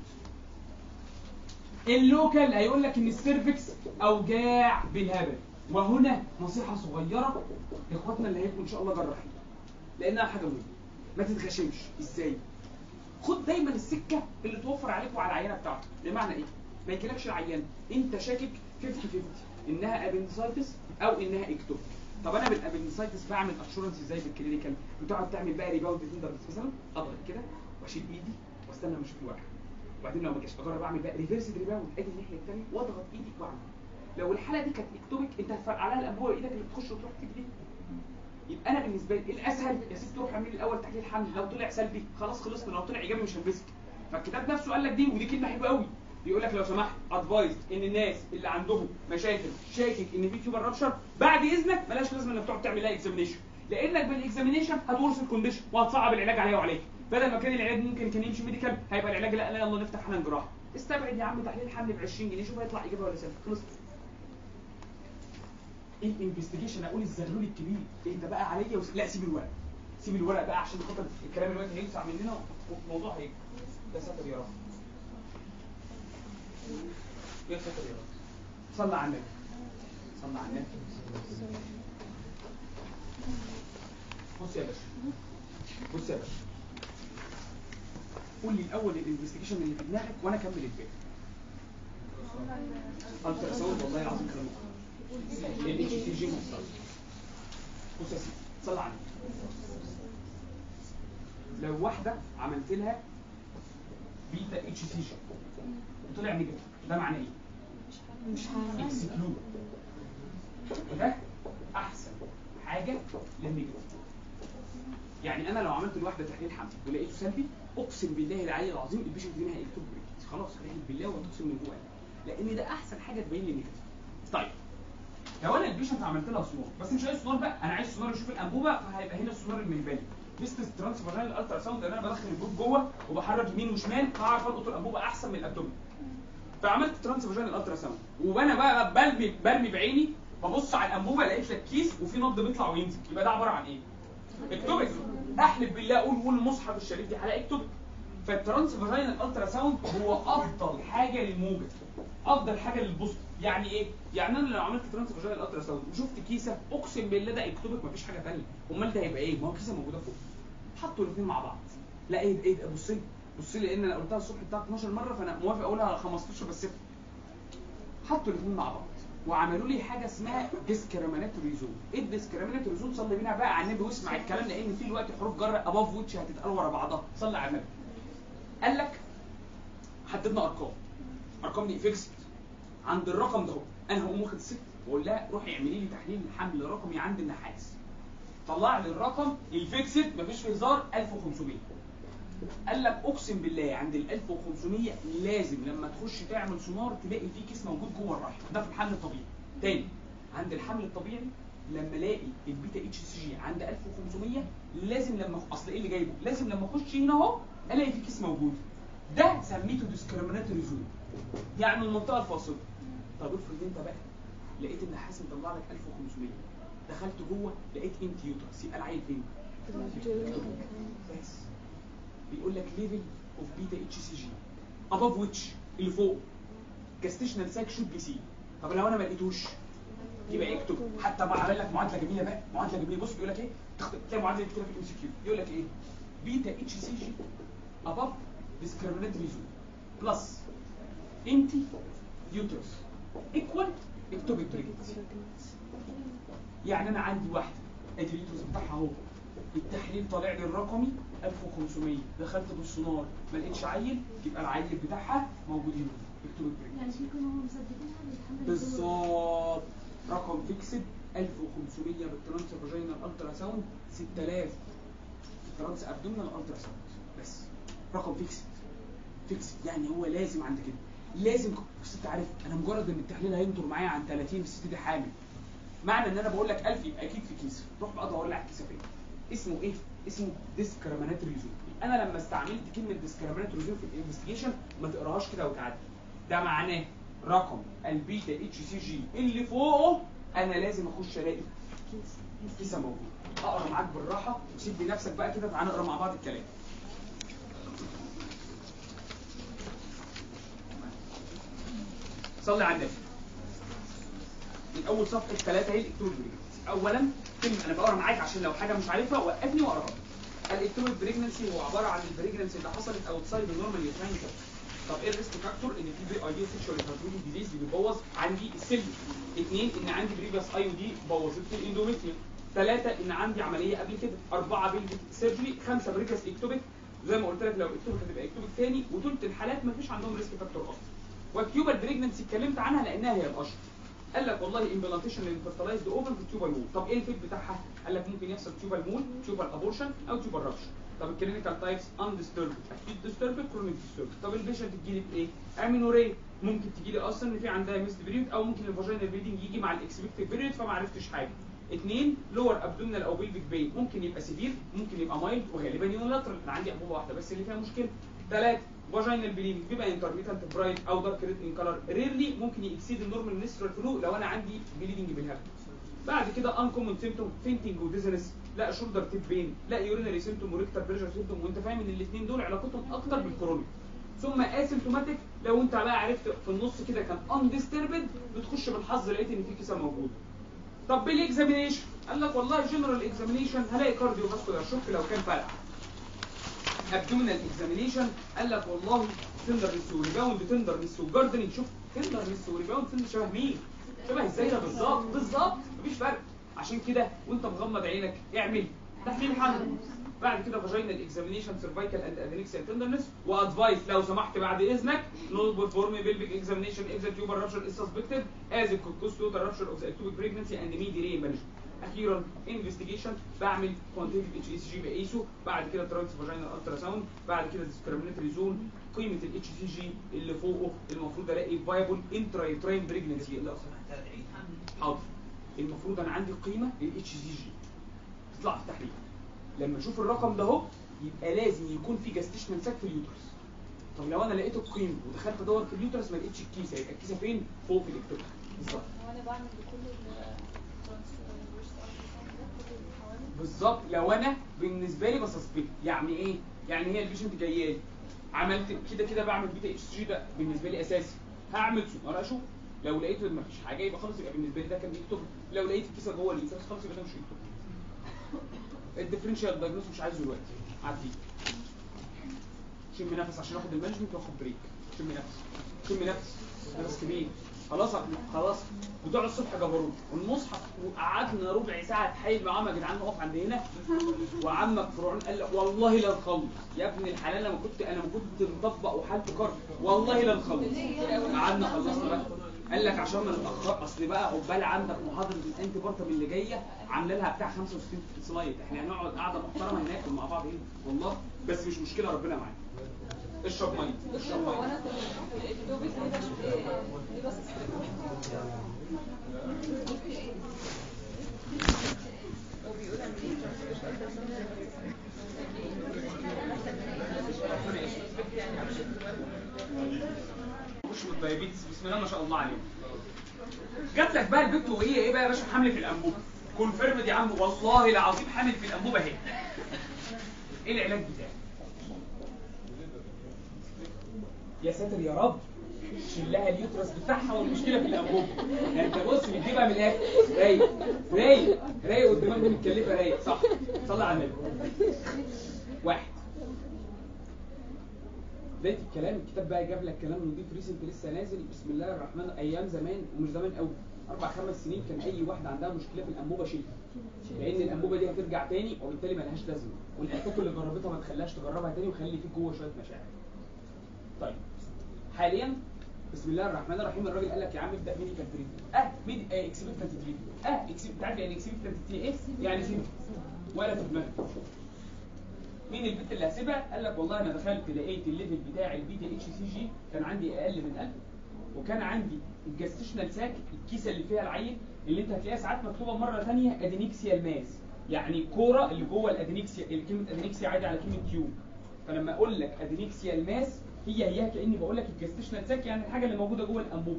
Speaker 1: اللوكال هيقول لك ان السيرفكس اوجاع بالهبل وهنا نصيحه صغيره لاخواتنا اللي هيبقوا ان شاء الله جراحين لانها حاجه مهمه ما تتغشمش ازاي خد دايما السكه اللي توفر عليك وعلى العيانه بتاعتك بمعنى ايه ما يجيلكش العيان انت شاكك 50 50 انها ابندسايتس او انها اكتوب طب انا بالابندسايتس بعمل اشورنس ازاي بالكلينيكال بتقعد تعمل بقى ريباوند تندرنس مثلا اضغط كده واشيل ايدي واستنى لما اشوف الوجع وبعدين لو ما جاش اجرب اعمل بقى ريفرس ريباوند ادي الناحيه الثانيه واضغط ايدي واعمل لو الحاله دي كانت اكتوبيك انت هتفرقع لها الانبوبه ايدك اللي بتخش وتروح تجري يبقى انا بالنسبه لي الاسهل يا ست تروح اعملي الاول تحليل حمل لو طلع سلبي خلاص خلصنا لو طلع ايجابي مش هنمسك فالكتاب نفسه قال لك دي ودي كلمه حلوه قوي بيقول لك لو سمحت ادفايز ان الناس اللي عندهم مشاكل شاكك ان في تيوبر رابشر بعد اذنك ملاش لازمه انك تقعد تعمل لها اكزامينيشن لانك بالاكزامينيشن هتورث الكونديشن وهتصعب العلاج عليها وعليك بدل ما كان العلاج ممكن كان يمشي ميديكال هيبقى العلاج لا لا يلا نفتح حالا جراحه استبعد يا عم تحليل حمل ب 20 جنيه شوف هيطلع اجابه ولا سلبي خلص ايه الانفستيجيشن اقول الزغلول الكبير اهدى بقى عليا وس... لا سيب الورق سيب الورق بقى عشان خاطر الكلام دلوقتي هيوسع مننا والموضوع هيكبر ده ساتر يا رب يا ساتر يا رب صلى على النبي صلى على النبي بص يا باشا بص يا باشا قول لي الاول الانفستيجيشن اللي في دماغك وانا اكمل الباقي الترا ساوند والله العظيم كلام الاتش سي جي مختلف بص يا سيدي صلى على النبي لو واحده عملت لها بيتا اتش سي جي وطلع نيجاتيف ده معناه ايه؟
Speaker 3: مش عارف
Speaker 1: اكسكلود وده احسن حاجه للنيجاتيف يعني انا لو عملت لواحده تحليل حمل ولقيته سلبي اقسم بالله العلي العظيم البيشنت دي منها هيكتب بريكت خلاص احلف بالله وهتقسم من جواها لان ده احسن حاجه تبين لي النيجاتيف طيب لو انا البيشنت عملت لها سونار بس مش عايز سونار بقى انا عايز سونار يشوف الانبوبه فهيبقى هنا السونار المنبلي ديستنس ترانس فاجينال الترا ساوند لان انا بدخل البوب جوه وبحرك يمين وشمال هعرف القط الانبوبه احسن من الابدومين فعملت ترانس فاجينال الترا ساوند وانا بقى برمي برمي بعيني ببص على الانبوبه لقيت لك كيس وفي نبض بيطلع وينزل يبقى ده عباره عن ايه؟ اكتوبك احلف بالله اقول قول المصحف الشريف دي حلقه اكتوبك فالترانس فاجينال الترا ساوند هو افضل حاجه للموجة افضل حاجه للبوست يعني ايه يعني انا لو عملت ترانس فاجينال الترا ساوند وشفت كيسه اقسم بالله ده اكتوبك مفيش حاجه ثانيه امال ده هيبقى ايه ما هو كيسه موجوده فوق حطوا الاثنين مع بعض لا ايه ده ايه ده بص لي بص لي لان انا قلتها الصبح بتاع 12 مره فانا موافق اقولها 15 بس حطوا الاثنين مع بعض وعملوا لي حاجه اسمها ديسكريميناتوري زون ايه الديسكريميناتوري زون صلي بينا بقى على النبي واسمع الكلام لان في الوقت حروف جر اباف ويتش هتتقال ورا بعضها صلي على النبي قال لك حددنا ارقام ارقام دي فيكسد عند الرقم ده هو انا هقوم واخد ست واقول لها روحي اعملي لي تحليل حمل رقمي عند النحاس طلع لي الرقم الفيكسد مفيش فيه هزار 1500 قال لك اقسم بالله عند ال 1500 لازم لما تخش تعمل سونار تلاقي فيه كيس موجود جوه الرحم ده في الحمل الطبيعي تاني عند الحمل الطبيعي لما الاقي البيتا اتش سي جي عند 1500 لازم لما اصل ايه اللي جايبه لازم لما اخش هنا اهو الاقي فيه كيس موجود ده سميته ديسكريميناتوري زون يعني المنطقه الفاصله طب افرض انت بقى لقيت النحاس مطلع لك 1500 دخلت جوه لقيت انت يوترس يبقى العيل فين؟ بس بيقول لك ليفل اوف بيتا اتش سي جي اباف ويتش اللي فوق جاستيشنال ساك شود بي سي طب لو انا ما لقيتوش يبقى اكتب حتى ما عمل لك معادله جميله بقى معادله جميله بص بيقول لك ايه تخت- تلاقي معادله كده في الام سي كيو يقول لك ايه بيتا اتش سي جي اباف ديسكريميناتوري زون بلس انتي يوترس ايكوال اكتوبيك بريجنسي يعني انا عندي واحده ادي اليوترس بتاعها اهو التحليل طالع لي الرقمي 1500 دخلت بالسونار ما لقيتش عيل يبقى العيل بتاعها موجود هنا اكتوبيك بريجنسي
Speaker 3: يعني في يكونوا هم مثبتينها للحمل
Speaker 1: بالظبط رقم فيكسد 1500 بالترانس فاجينال الترا ساوند 6000 بالترانس ابدومينال الترا ساوند بس رقم فيكسد فيكسد يعني هو لازم عند كده لازم بس انت عارف انا مجرد ان التحليل هينطر معايا عن 30 الست دي حامل معنى ان انا بقول لك 1000 يبقى اكيد في كيس روح بقى دور لي على الكيسه فين اسمه ايه اسمه ديسكريميناتوري زون انا لما استعملت كلمه ديسكريميناتوري زون في الانفستيجيشن ما تقراهاش كده وتعدي ده معناه رقم البيتا اتش سي جي اللي فوقه انا لازم اخش الاقي كيسه موجود اقرا معاك بالراحه وسيب لنفسك بقى كده تعالى نقرا مع بعض الكلام صلي على النبي من اول صفحه ثلاثه اهي الالكترون بريجنسي اولا كلمه انا بقرا معاك عشان لو حاجه مش عارفها وقفني واقراها الالكترون بريجنسي هو عباره عن البريجنسي اللي حصلت اوتسايد النورمال يوتراين طب ايه الريسك فاكتور ان في بي اي دي سيكشوال هيباتولوجي ديزيز بيبوظ عندي السيل اثنين ان عندي بريفيوس اي دي بوظت لي الاندوميتريوم ثلاثة ان عندي عملية قبل كده أربعة بيلفيك سيرجري خمسة بريفيوس اكتوبيك زي ما قلت لك لو اكتوبيك هتبقى اكتوبيك ثاني وثلث الحالات ما فيش عندهم ريسك فاكتور اصلا والتيوبال بريجننسي اتكلمت عنها لانها هي الاشهر قال لك والله امبلانتيشن للفيرتلايزد اوفر في التيوبال مول طب ايه الفيت بتاعها قال لك ممكن يحصل تيوبال مول تيوبال ابورشن او تيوبال رابشن طب الكلينيكال تايبس اندستربد اكيد ديستربد كرونيك ديستربد طب البيشنت تجي لي بايه امينوريا ممكن تجي لي اصلا ان في عندها ميست بريود او ممكن الفاجينال بليدنج يجي مع الاكسبكتد بريود فما عرفتش حاجه اثنين لور ابدومينال او بيلفيك بين ممكن يبقى سيفير ممكن يبقى مايلد وغالبا يونيلاترال انا عندي انبوبه واحده بس اللي فيها مشكله ثلاثه فاجينال بليدنج بيبقى انترميتنت برايت او دارك ريد ان كلر ريرلي ممكن يكسيد النورمال نسترال فلو لو انا عندي بليدنج بالهبل بعد كده انكومن سيمتوم فينتنج وديزنس لا شولدر تيب بين لا يورينري سيمتوم وريكتر بريشر سيمتوم وانت فاهم ان الاثنين دول علاقتهم اكتر بالكرونيك ثم اسيمتوماتيك لو انت بقى عرفت في النص كده كان اندستربد بتخش بالحظ لقيت ان في كيسه موجوده طب بالاكزامينيشن قال لك والله جنرال اكزامينيشن هلاقي كارديو فاسكولار شوك لو كان فرق ابدومينال اكزامينيشن قال لك والله تندرنس وريباوند تندرنس وجاردنينج شوف تندرنس وريباوند تندرنس شبه مين؟ شبه الزايده بالظبط بالظبط مفيش فرق عشان كده وانت مغمض عينك اعمل تحليل حمل بعد كده فاجينال اكزامينيشن سيرفايكال اند ادينكسيال تندرنس وادفايس لو سمحت بعد اذنك نو بيرفورم بيلفيك اكزامينيشن اف ذا تيوبر رابشر از سسبكتد از كوز توتال رابشر اوف ذا اكتوبيك بريجنسي اند ميدي ري مانجمنت اخيرا انفستيجيشن بعمل كوانتيتيف اتش اي سي جي بقيسه بعد كده ترانس فاجينال الترا ساوند بعد كده ديسكريمينيتري زون قيمه الاتش سي جي اللي فوقه المفروض الاقي فايبل انترا يوتراين بريجنسي اللي اصلا حاضر المفروض انا عندي قيمه للاتش سي جي تطلع في التحليل لما اشوف الرقم ده اهو يبقى لازم يكون في جاستيشنال ساك في اليوترس طب لو انا لقيت القيمه ودخلت ادور في اليوترس ما لقيتش الكيسه يبقى الكيسه فين فوق في الاكتوبر بالظبط
Speaker 3: وانا بعمل بكل ال
Speaker 1: بالظبط لو انا بالنسبه لي بسسبكت يعني ايه يعني هي البيشنت جايه لي عملت كده كده بعمل بيتا اتش جي ده بالنسبه لي اساسي هعمل سونار اشوف لو لقيت ما فيش حاجه يبقى خلاص يبقى بالنسبه لي ده كان يكتب لو لقيت الكيسه جوه اليوترس خلاص يبقى ده مش يكتب الديفرنشال دايجنوز مش عايزه دلوقتي عدي شم نفس عشان اخد المانجمنت واخد بريك شم نفس شم نفس نفس كبير خلاص خلاص بتوع الصبح جبروه والمصحف وقعدنا ربع ساعه تحايل معاهم يا جدعان نقف عند هنا وعمك فرعون قال لك والله لا نخلص يا ابن الحلال انا كنت انا ما كنت مطبق وحالتي كرب والله لا نخلص قعدنا خلصنا بقى قال لك عشان ما نتاخر اصل بقى عقبال عندك محاضره الانتي بارتم اللي جايه عامله لها بتاع 65 سلايد احنا هنقعد قاعده محترمه هناكل مع بعض هنا والله بس مش مشكله ربنا معانا اشرب ميه اشرب ميه
Speaker 3: وانا في الاكتوبيك ليه بس ليه بس
Speaker 1: مش بالدايابيتس بسم الله ما شاء الله عليهم جات لك بقى البنت وهي ايه بقى يا باشا حمل في الانبوبه كونفيرمد يا عم والله العظيم حامل في الانبوبه اهي ايه العلاج بتاعي يا ساتر يا رب شلها اليوترس بتاعها والمشكله في الانبوبه يعني انت بص بتجيبها من الاخر رايق رايق رايق والدماغ دي متكلفه رايق صح صلي على النبي واحد بدايه الكلام الكتاب بقى جاب لك كلام نضيف ريسنت لسه نازل بسم الله الرحمن ايام زمان ومش زمان قوي اربع خمس سنين كان اي واحده عندها مشكله في الانبوبه شيلها لان الانبوبه دي هترجع تاني وبالتالي ملهاش لازمه والحقوق اللي جربتها ما تخليهاش تجربها تاني وخلي فيك جوه شويه مشاعر طيب حاليا بسم الله الرحمن الرحيم الراجل قال لك يا عم ابدا ميديكال تريتمنت اه ميدي اه اكسبكتنت تريتمنت اه اكسبكت عارف يعني اكسبكتنت ايه يعني سيب ولا في دماغك مين البت اللي هسيبها قال لك والله انا دخلت لقيت الليفل بتاع البيتا اتش سي جي كان عندي اقل من 1000 وكان عندي الجاستيشنال ساك الكيسه اللي فيها العين اللي انت هتلاقيها ساعات مكتوبه مره ثانيه ادينيكسيا الماس يعني الكوره اللي جوه الادينيكسيا كلمه ادينيكسيا عادي على كلمه تيوب فلما اقول لك ادينيكسيا الماس هي هي كاني بقول لك الجاستيشنال ساك يعني الحاجه اللي موجوده جوه الانبوب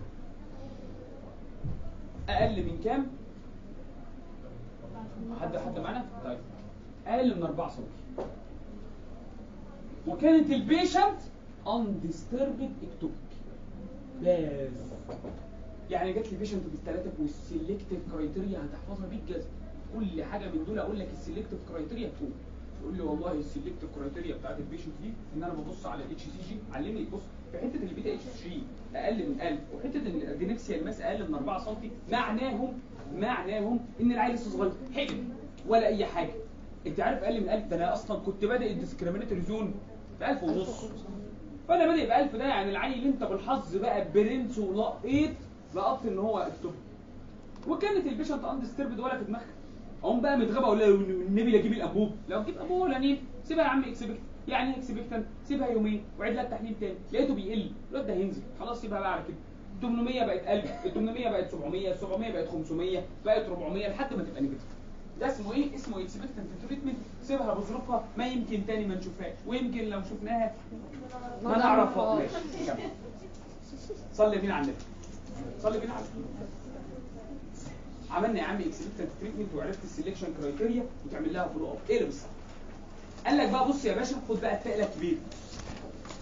Speaker 1: اقل من كام حد حد معانا طيب اقل من 4 سم وكانت البيشنت undisturbed ectopic بس يعني جات لي بيشنت بالثلاثه والسلكتيف كرايتيريا هتحفظها بالجزم كل حاجه من دول اقول لك السلكتيف كرايتيريا تقول تقول لي والله السلكتيف كرايتيريا بتاعت البيشنت دي ان انا ببص على الاتش سي جي علمني بص في حته البيتا اتش سي جي اقل من 1000 وحته ان الادينكسيا الماس اقل من 4 سم معناهم معناهم ان العيل لسه صغير حلم ولا اي حاجه انت عارف اقل من 1000 ده انا اصلا كنت بادئ الديسكريمينيتوري زون ب 1000 ونص فانا بادئ ب 1000 ده يعني العيل انت بالحظ بقى برنس ولقيت لقطت ان هو اكتوبر وكانت البيشنت اندستربد ولا في دماغها اقوم بقى متغابه اقول لها النبي لا اجيب الانبوب لو تجيب انبوب ولا نيل سيبها يا عم اكسبكت يعني ايه اكسبكتن سيبها يومين وعيد لها التحليل تاني لقيته بيقل الواد ده هينزل خلاص سيبها بقى على كده 800 بقت 1000 ال 800 بقت 700 ال 700 بقت 500 بقت 400 لحد ما تبقى نيجاتيف ده اسمه ايه اسمه اكسبكتنت تريتمنت سيبها بظروفها ما يمكن تاني ما نشوفهاش ويمكن لو شفناها ما نعرفها ماشي كمل. صلي بينا على النبي صلي بينا على النبي عملنا يا عم اكسبكتنت تريتمنت وعرفت السلكشن كرايتيريا وتعمل لها فولو اب ايه اللي بالظبط قال لك بقى بص يا باشا خد بقى التقله الكبيره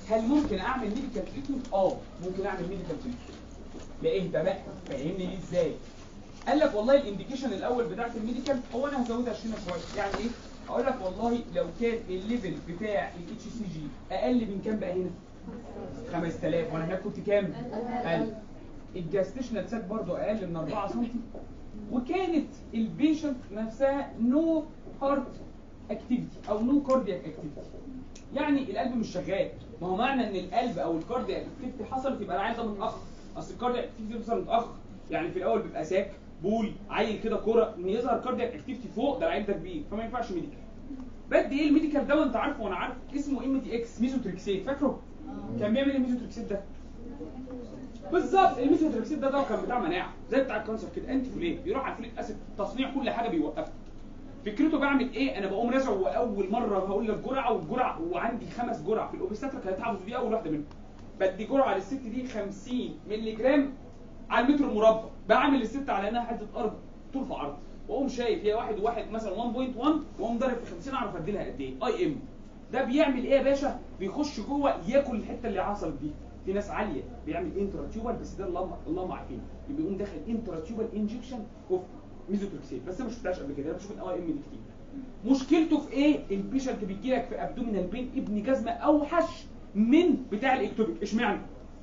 Speaker 1: هل ممكن اعمل ميديكال تريتمنت اه ممكن اعمل ميديكال تريتمنت لقيت بقى فهمني ليه ازاي قال لك والله الانديكيشن الاول بتاعت الميديكال هو انا هزودها 20 شويه يعني ايه اقول لك والله لو كان الليفل بتاع الاتش سي جي اقل من كام بقى هنا 5000 وانا هناك كنت كام 1000 الجاستيشنال سات برضو اقل من 4 سم وكانت البيشنت نفسها نو هارت اكتيفيتي او نو كاردياك اكتيفيتي يعني القلب مش شغال ما هو معنى ان القلب او الكاردياك اكتيفيتي حصلت يبقى العيان ده متاخر اصل الكاردياك اكتيفيتي بيحصل متاخر يعني في الاول بيبقى ساك بول عيل كده كوره ان يظهر كاردياك اكتيفيتي فوق ده العيل ده كبير فما ينفعش ميديكال بدي ايه الميديكال ده وانت عارفه وانا عارف اسمه ام تي اكس ميزوتريكسيت فاكره كان بيعمل ايه الميزوتريكسيت ده بالظبط الميثوتريكسيد ده ده كان بتاع مناعه زي بتاع الكانسر كده انتي فوليت بيروح على الفوليك اسيد تصنيع كل حاجه بيوقفها فكرته بعمل ايه انا بقوم رازعه واول مره هقول لك جرعه والجرعه وعندي خمس جرع في الاوبستاتريك هيتحافظوا دي اول واحده منهم بدي جرعه للست دي 50 مللي جرام على المتر المربع بعمل الست على انها حته ارض طول في عرض واقوم شايف هي واحد وواحد مثلا 1.1 واقوم ضارب في 50 اعرف ادي لها قد ايه اي ام ده بيعمل ايه يا باشا بيخش جوه ياكل الحته اللي حصلت دي في ناس عاليه بيعمل انتراتيوبال بس ده اللهم اللهم عارفين يبقى يقوم داخل انتراتيوبال انجكشن اوف ميزوتروكسيد بس انا ما شفتهاش قبل كده انا بشوف الاي ام دي كتير مشكلته في ايه البيشنت بيجي لك في ابدومينال بين ابن جزمه اوحش من بتاع الاكتوبيك اشمعنى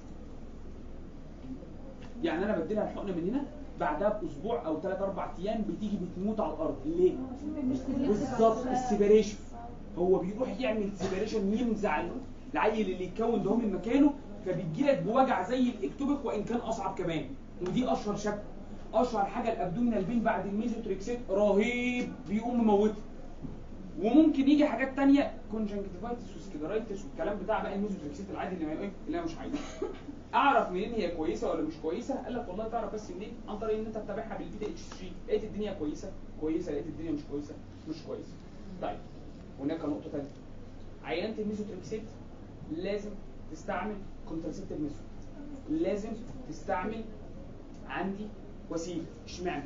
Speaker 1: يعني انا بدي لها الحقنه من هنا بعدها باسبوع او 3 4 ايام بتيجي بتموت على الارض ليه بالظبط السيبريشن هو بيروح يعمل سيبريشن ينزع العيل اللي يتكون ده من مكانه فبيجي لك بوجع زي الاكتوبيك وان كان اصعب كمان ودي اشهر شكل اشهر حاجه الابدومينال بين بعد الميزوتريكسيت رهيب بيقوم مموته وممكن يجي حاجات تانية كونجنكتيفايتس وسكلرايتس والكلام بتاع بقى الميزوتريكسيت العادي اللي ما ايه اللي انا مش عايزه اعرف منين هي كويسه ولا مش كويسه قال لك والله تعرف بس منين عن طريق ان انت تتابعها بالبيتا اتش 3 لقيت الدنيا كويسه كويسه لقيت الدنيا مش كويسه مش كويسه طيب هناك نقطه ثانيه عيانه الميزوتريكسيت لازم تستعمل كونتراسيبتيف ميثود لازم تستعمل عندي وسيله اشمعنى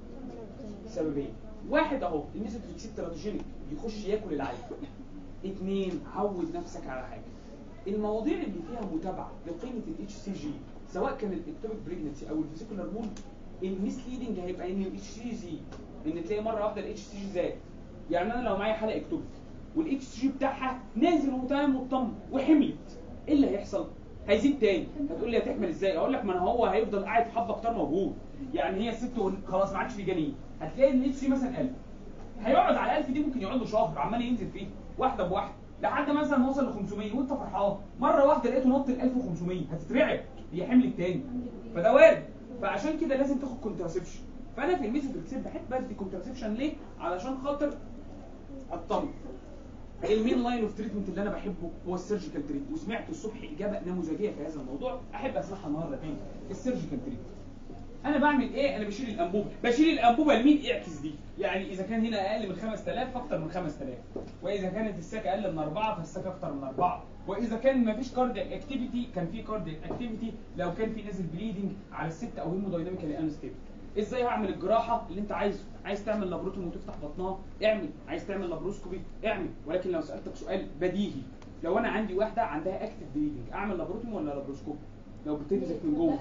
Speaker 1: سببين واحد اهو الميزوتريكسيت تراتوجينيك بيخش ياكل العيل اثنين عود نفسك على حاجه المواضيع اللي فيها متابعه لقيمه الاتش سي جي سواء كان الاكتوبيك بريجنسي او الفيسيكولار مول الميسليدنج هيبقى ان الاتش سي جي ان تلاقي مره واحده الاتش سي جي زاد يعني انا لو معايا حاله اكتوبيك والاتش سي جي بتاعها نازل وتمام مطمن وحملت ايه اللي هيحصل؟ هيزيد تاني هتقول لي هتحمل ازاي؟ اقول لك ما انا هو هيفضل قاعد في حبه كتار موجود يعني هي الست خلاص ما عادش في جنين هتلاقي الاتش سي مثلا 1000 هيقعد على 1000 دي ممكن يقعد له شهر عمال ينزل فيه واحده بواحده لحد مثلا ما وصل ل 500 وانت فرحان مره واحده لقيته نط ل 1500 هتترعب هي حملت تاني فده وارد فعشان كده لازم تاخد كونتراسبشن فانا في الميثودريكسيد بحب بدي كونتراسبشن ليه؟ علشان خاطر اطمن المين لاين اوف تريتمنت اللي انا بحبه هو السيرجيكال تريتمنت وسمعت الصبح اجابه نموذجيه في هذا الموضوع احب اسمعها النهارده تاني السيرجيكال تريتمنت انا بعمل ايه انا بشيل الانبوبه بشيل الانبوبه لمين اعكس دي يعني اذا كان هنا اقل من 5000 فاكتر من 5000 واذا كانت الساك اقل من 4 فالساك اكتر من 4 واذا كان ما فيش كاردياك اكتيفيتي كان في كاردياك اكتيفيتي لو كان في نازل بليدنج على الست او هيمودايناميكالي انستيبل ازاي هعمل الجراحه اللي انت عايزه عايز تعمل لابروتومي وتفتح بطنها اعمل عايز تعمل لابروسكوبي اعمل ولكن لو سالتك سؤال بديهي لو انا عندي واحده عندها اكتف بليدنج اعمل لابروتومي ولا لابروسكوبي لو بتنزف من جوه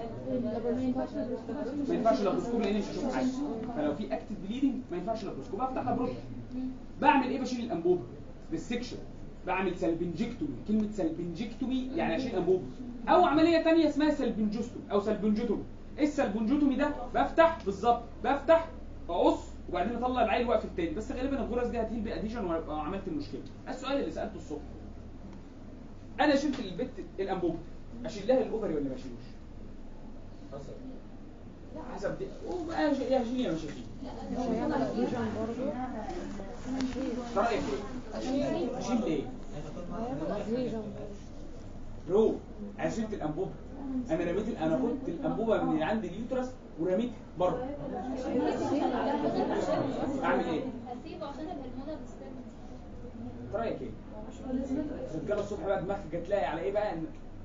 Speaker 1: ما ينفعش لابروسكوب لان مش هشوف حاجه فلو في اكتف بليدنج ما ينفعش لابروسكوب افتح لابروسكوب بعمل ايه بشيل الانبوبه بالسكشن بعمل سلبنجكتومي كلمه سلبنجكتومي يعني اشيل انبوبه او عمليه ثانيه اسمها سلبنجوستومي او سلبنجوتومي ايه السلبنجوتومي ده بفتح بالظبط بفتح اقص وبعدين اطلع العيل واقف التاني بس غالبا الغرز دي هتهيل باديشن وابقى عملت المشكله السؤال اللي سالته الصبح انا شلت البت الانبوبه اشيل لها الاوفري ولا ما اشيلوش حسب دي وبقى ش- يا شيل يا مش هشيل رايك ايه اشيل ليه رو انا شلت الانبوبه انا رميت ال- انا خدت الانبوبه من عند اليوترس ورميتها بره اعمل ايه
Speaker 2: اسيبه عشان الهرمونات بتستنى
Speaker 1: رايك ايه الرجاله الصبح بقى دماغك جت تلاقي على ايه بقى ان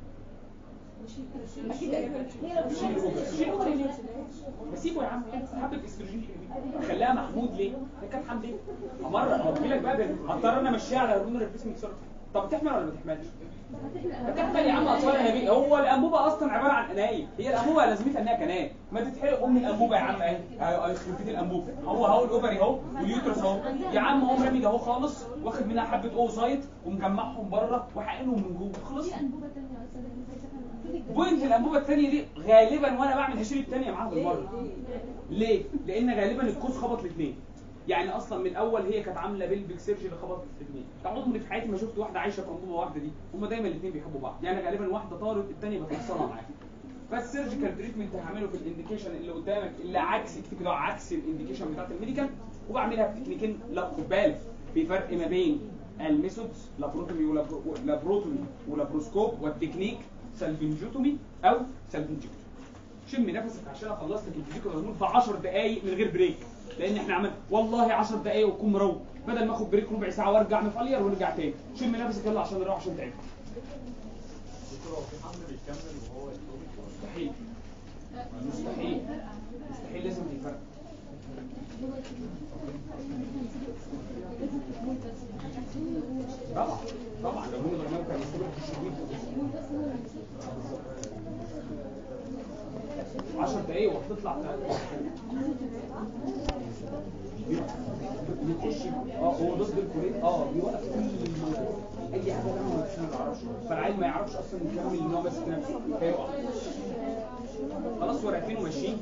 Speaker 1: اكيد شيل الأوفر. شيل الأوفر ليه؟ بسيبه يا عم حبه استروجين حلوين خليها محمود ليه؟ هي كانت حمد ايه؟ مره هقول لك بقى بال- هضطر انا امشيها على هرمون الريبليسمنت ثيرابي طب تحمل ولا ما تحملش بتحمل يا عم اطفال انابيب هو الانبوبه اصلا عباره عن انايب هي الانبوبه لازمتها انها كنال ما تتحرق ام الانبوبه يا عم اهي اهي يخرب بيت الانبوبه هو اهو الاوفري اهو واليوترس اهو يا عم هو رامي ده اهو خالص واخد منها حبه اوسايت ومجمعهم بره وحقنهم من جوه خلاص
Speaker 2: انبوبه ثانيه اصلا
Speaker 1: بوينت الانبوبه الثانيه دي غالبا وانا بعمل هشيل الثانيه معاها بالمره ليه؟ لان غالبا الكوز خبط الاثنين يعني اصلا من الاول هي كانت عامله بيلبك سيرجري اللي خبطت الاثنين عمري في حياتي ما شفت واحده عايشه في انبوبه واحده دي هما دايما الاثنين بيحبوا بعض يعني غالبا واحده طارت الثانيه بتوصلها معاها فالسيرجيكال تريتمنت هعمله في الانديكيشن اللي قدامك اللي عكس اكتب كده عكس الانديكيشن بتاعت الميديكال وبعملها بتكنيكين لا خد بالك في فرق ما بين الميثودز لابروتومي ولابرو- لابروتومي ولابروسكوب والتكنيك سالفنجوتومي او سالفنجكتومي شم نفسك عشان اخلص لك الفيزيكال هرمون في 10 دقائق من غير بريك لان احنا عمل والله 10 دقائق وتكون مروق بدل ما اخد بريك ربع ساعه وارجع مفلير ونرجع تاني شم نفسك يلا عشان نروح عشان تعبت
Speaker 4: دكتور هو في حمل بيكمل وهو يتوبك
Speaker 1: مستحيل مستحيل مستحيل لازم في فرق طبعا طبعا لو هو برنامج كان يستمر في الشهور 10 دقايق وهتطلع بتخش اه هو ضد الكوريت اه بيوقف كل الموضوع اي حاجه تعمل ما تعرفش فالعيل ما يعرفش اصلا يكمل ان هو ماسك نفسه فيقع خلاص ورقتين وماشيين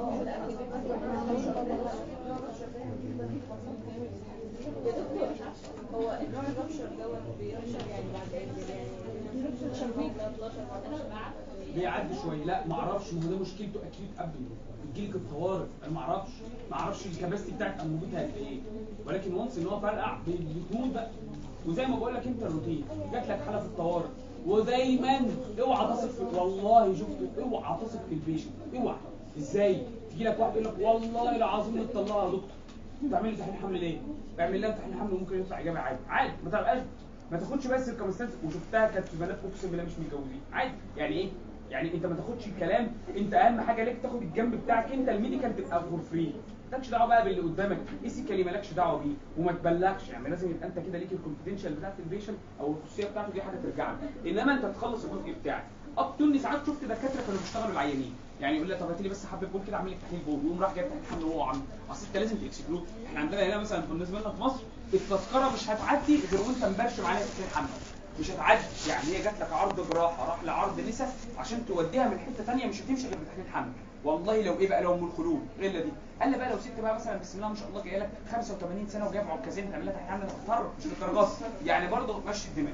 Speaker 3: يا دكتور هو النوع الرابشر دوت بيرشر يعني بعد قد ايه يعني 12 ويك 12 14
Speaker 1: بيعدي شويه لا ما اعرفش ما هو ده مشكلته اكيد قبل بتجيلك الطوارئ انا ما اعرفش ما اعرفش الكباستي بتاعت انبوبتها قد ايه ولكن وانس ان هو فرقع بي- بتموت بقى وزي ما بقول لك انت الروتين جات لك حاله في الطوارئ ودايما اوعى تثق في والله شفت اوعى تثق في البيشنت اوعى ازاي تيجي لك واحد يقول لك والله العظيم نطلعها يا دكتور تعمل لي تحليل حمل ليه؟ اعمل لها تحليل حمل وممكن يطلع اجابه عادي عادي ما تبقاش ما تاخدش بس الكونستانس وشفتها كانت في بنات اقسم بالله مش متجوزين عادي يعني ايه؟ يعني انت ما تاخدش الكلام انت اهم حاجه ليك تاخد الجنب بتاعك انت الميديكال تبقى فور فري مالكش دعوه بقى باللي قدامك ايثيكالي مالكش دعوه بيه وما تبلغش يعني لازم يبقى انت كده ليك الكونفدينشال بتاعت البيشنت او الخصوصيه بتاعته دي حاجه ترجع لك انما انت تخلص الجزء بتاعك اب تو ساعات شفت دكاتره كانوا بيشتغلوا العيانين يعني يقول لك طب هات لي بس حبه بول كده اعمل لك تحليل بول يقوم راح جايب تحليل حمل وهو عامل اصل انت لازم تكسكلود احنا عندنا هنا مثلا بالنسبه لنا في مصر التذكره مش هتعدي غير وانت مبرشم عليها تحليل حمل مش هتعدي يعني هي جات لك عرض جراحه راح لعرض نسا عشان توديها من حته ثانيه مش هتمشي غير بتحليل حمل والله لو ايه بقى لو ام الخلول غير دي قال لي بقى لو ست بقى مثلا بسم الله ما شاء الله جايه لك 85 سنه وجايب عكازين تعمل لها تحليل حمل هتضطر مش للدرجات يعني برضه مشي الدماغ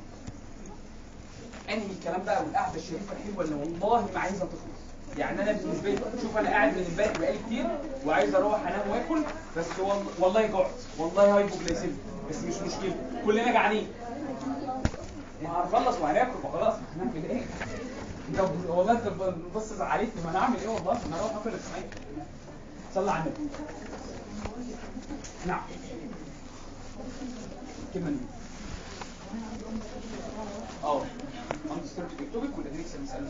Speaker 1: انهي الكلام بقى والقعده الشريفه الحلوه اللي والله ما عايزها تخلص يعني انا بالنسبه لي شوف انا قاعد من امبارح بقالي كتير وعايز اروح انام واكل بس والله والله جعت والله هايبوجلايسيميا بس مش مشكله كلنا جعانين ما هنخلص وهناكل فخلاص هنعمل ايه؟ طب والله انت بص زعلتني ما انا اعمل ايه والله انا هروح اكل الاسماعيل صلى على النبي نعم كلمه نبي اه اندسترت اكتوبك والادريكس المسألة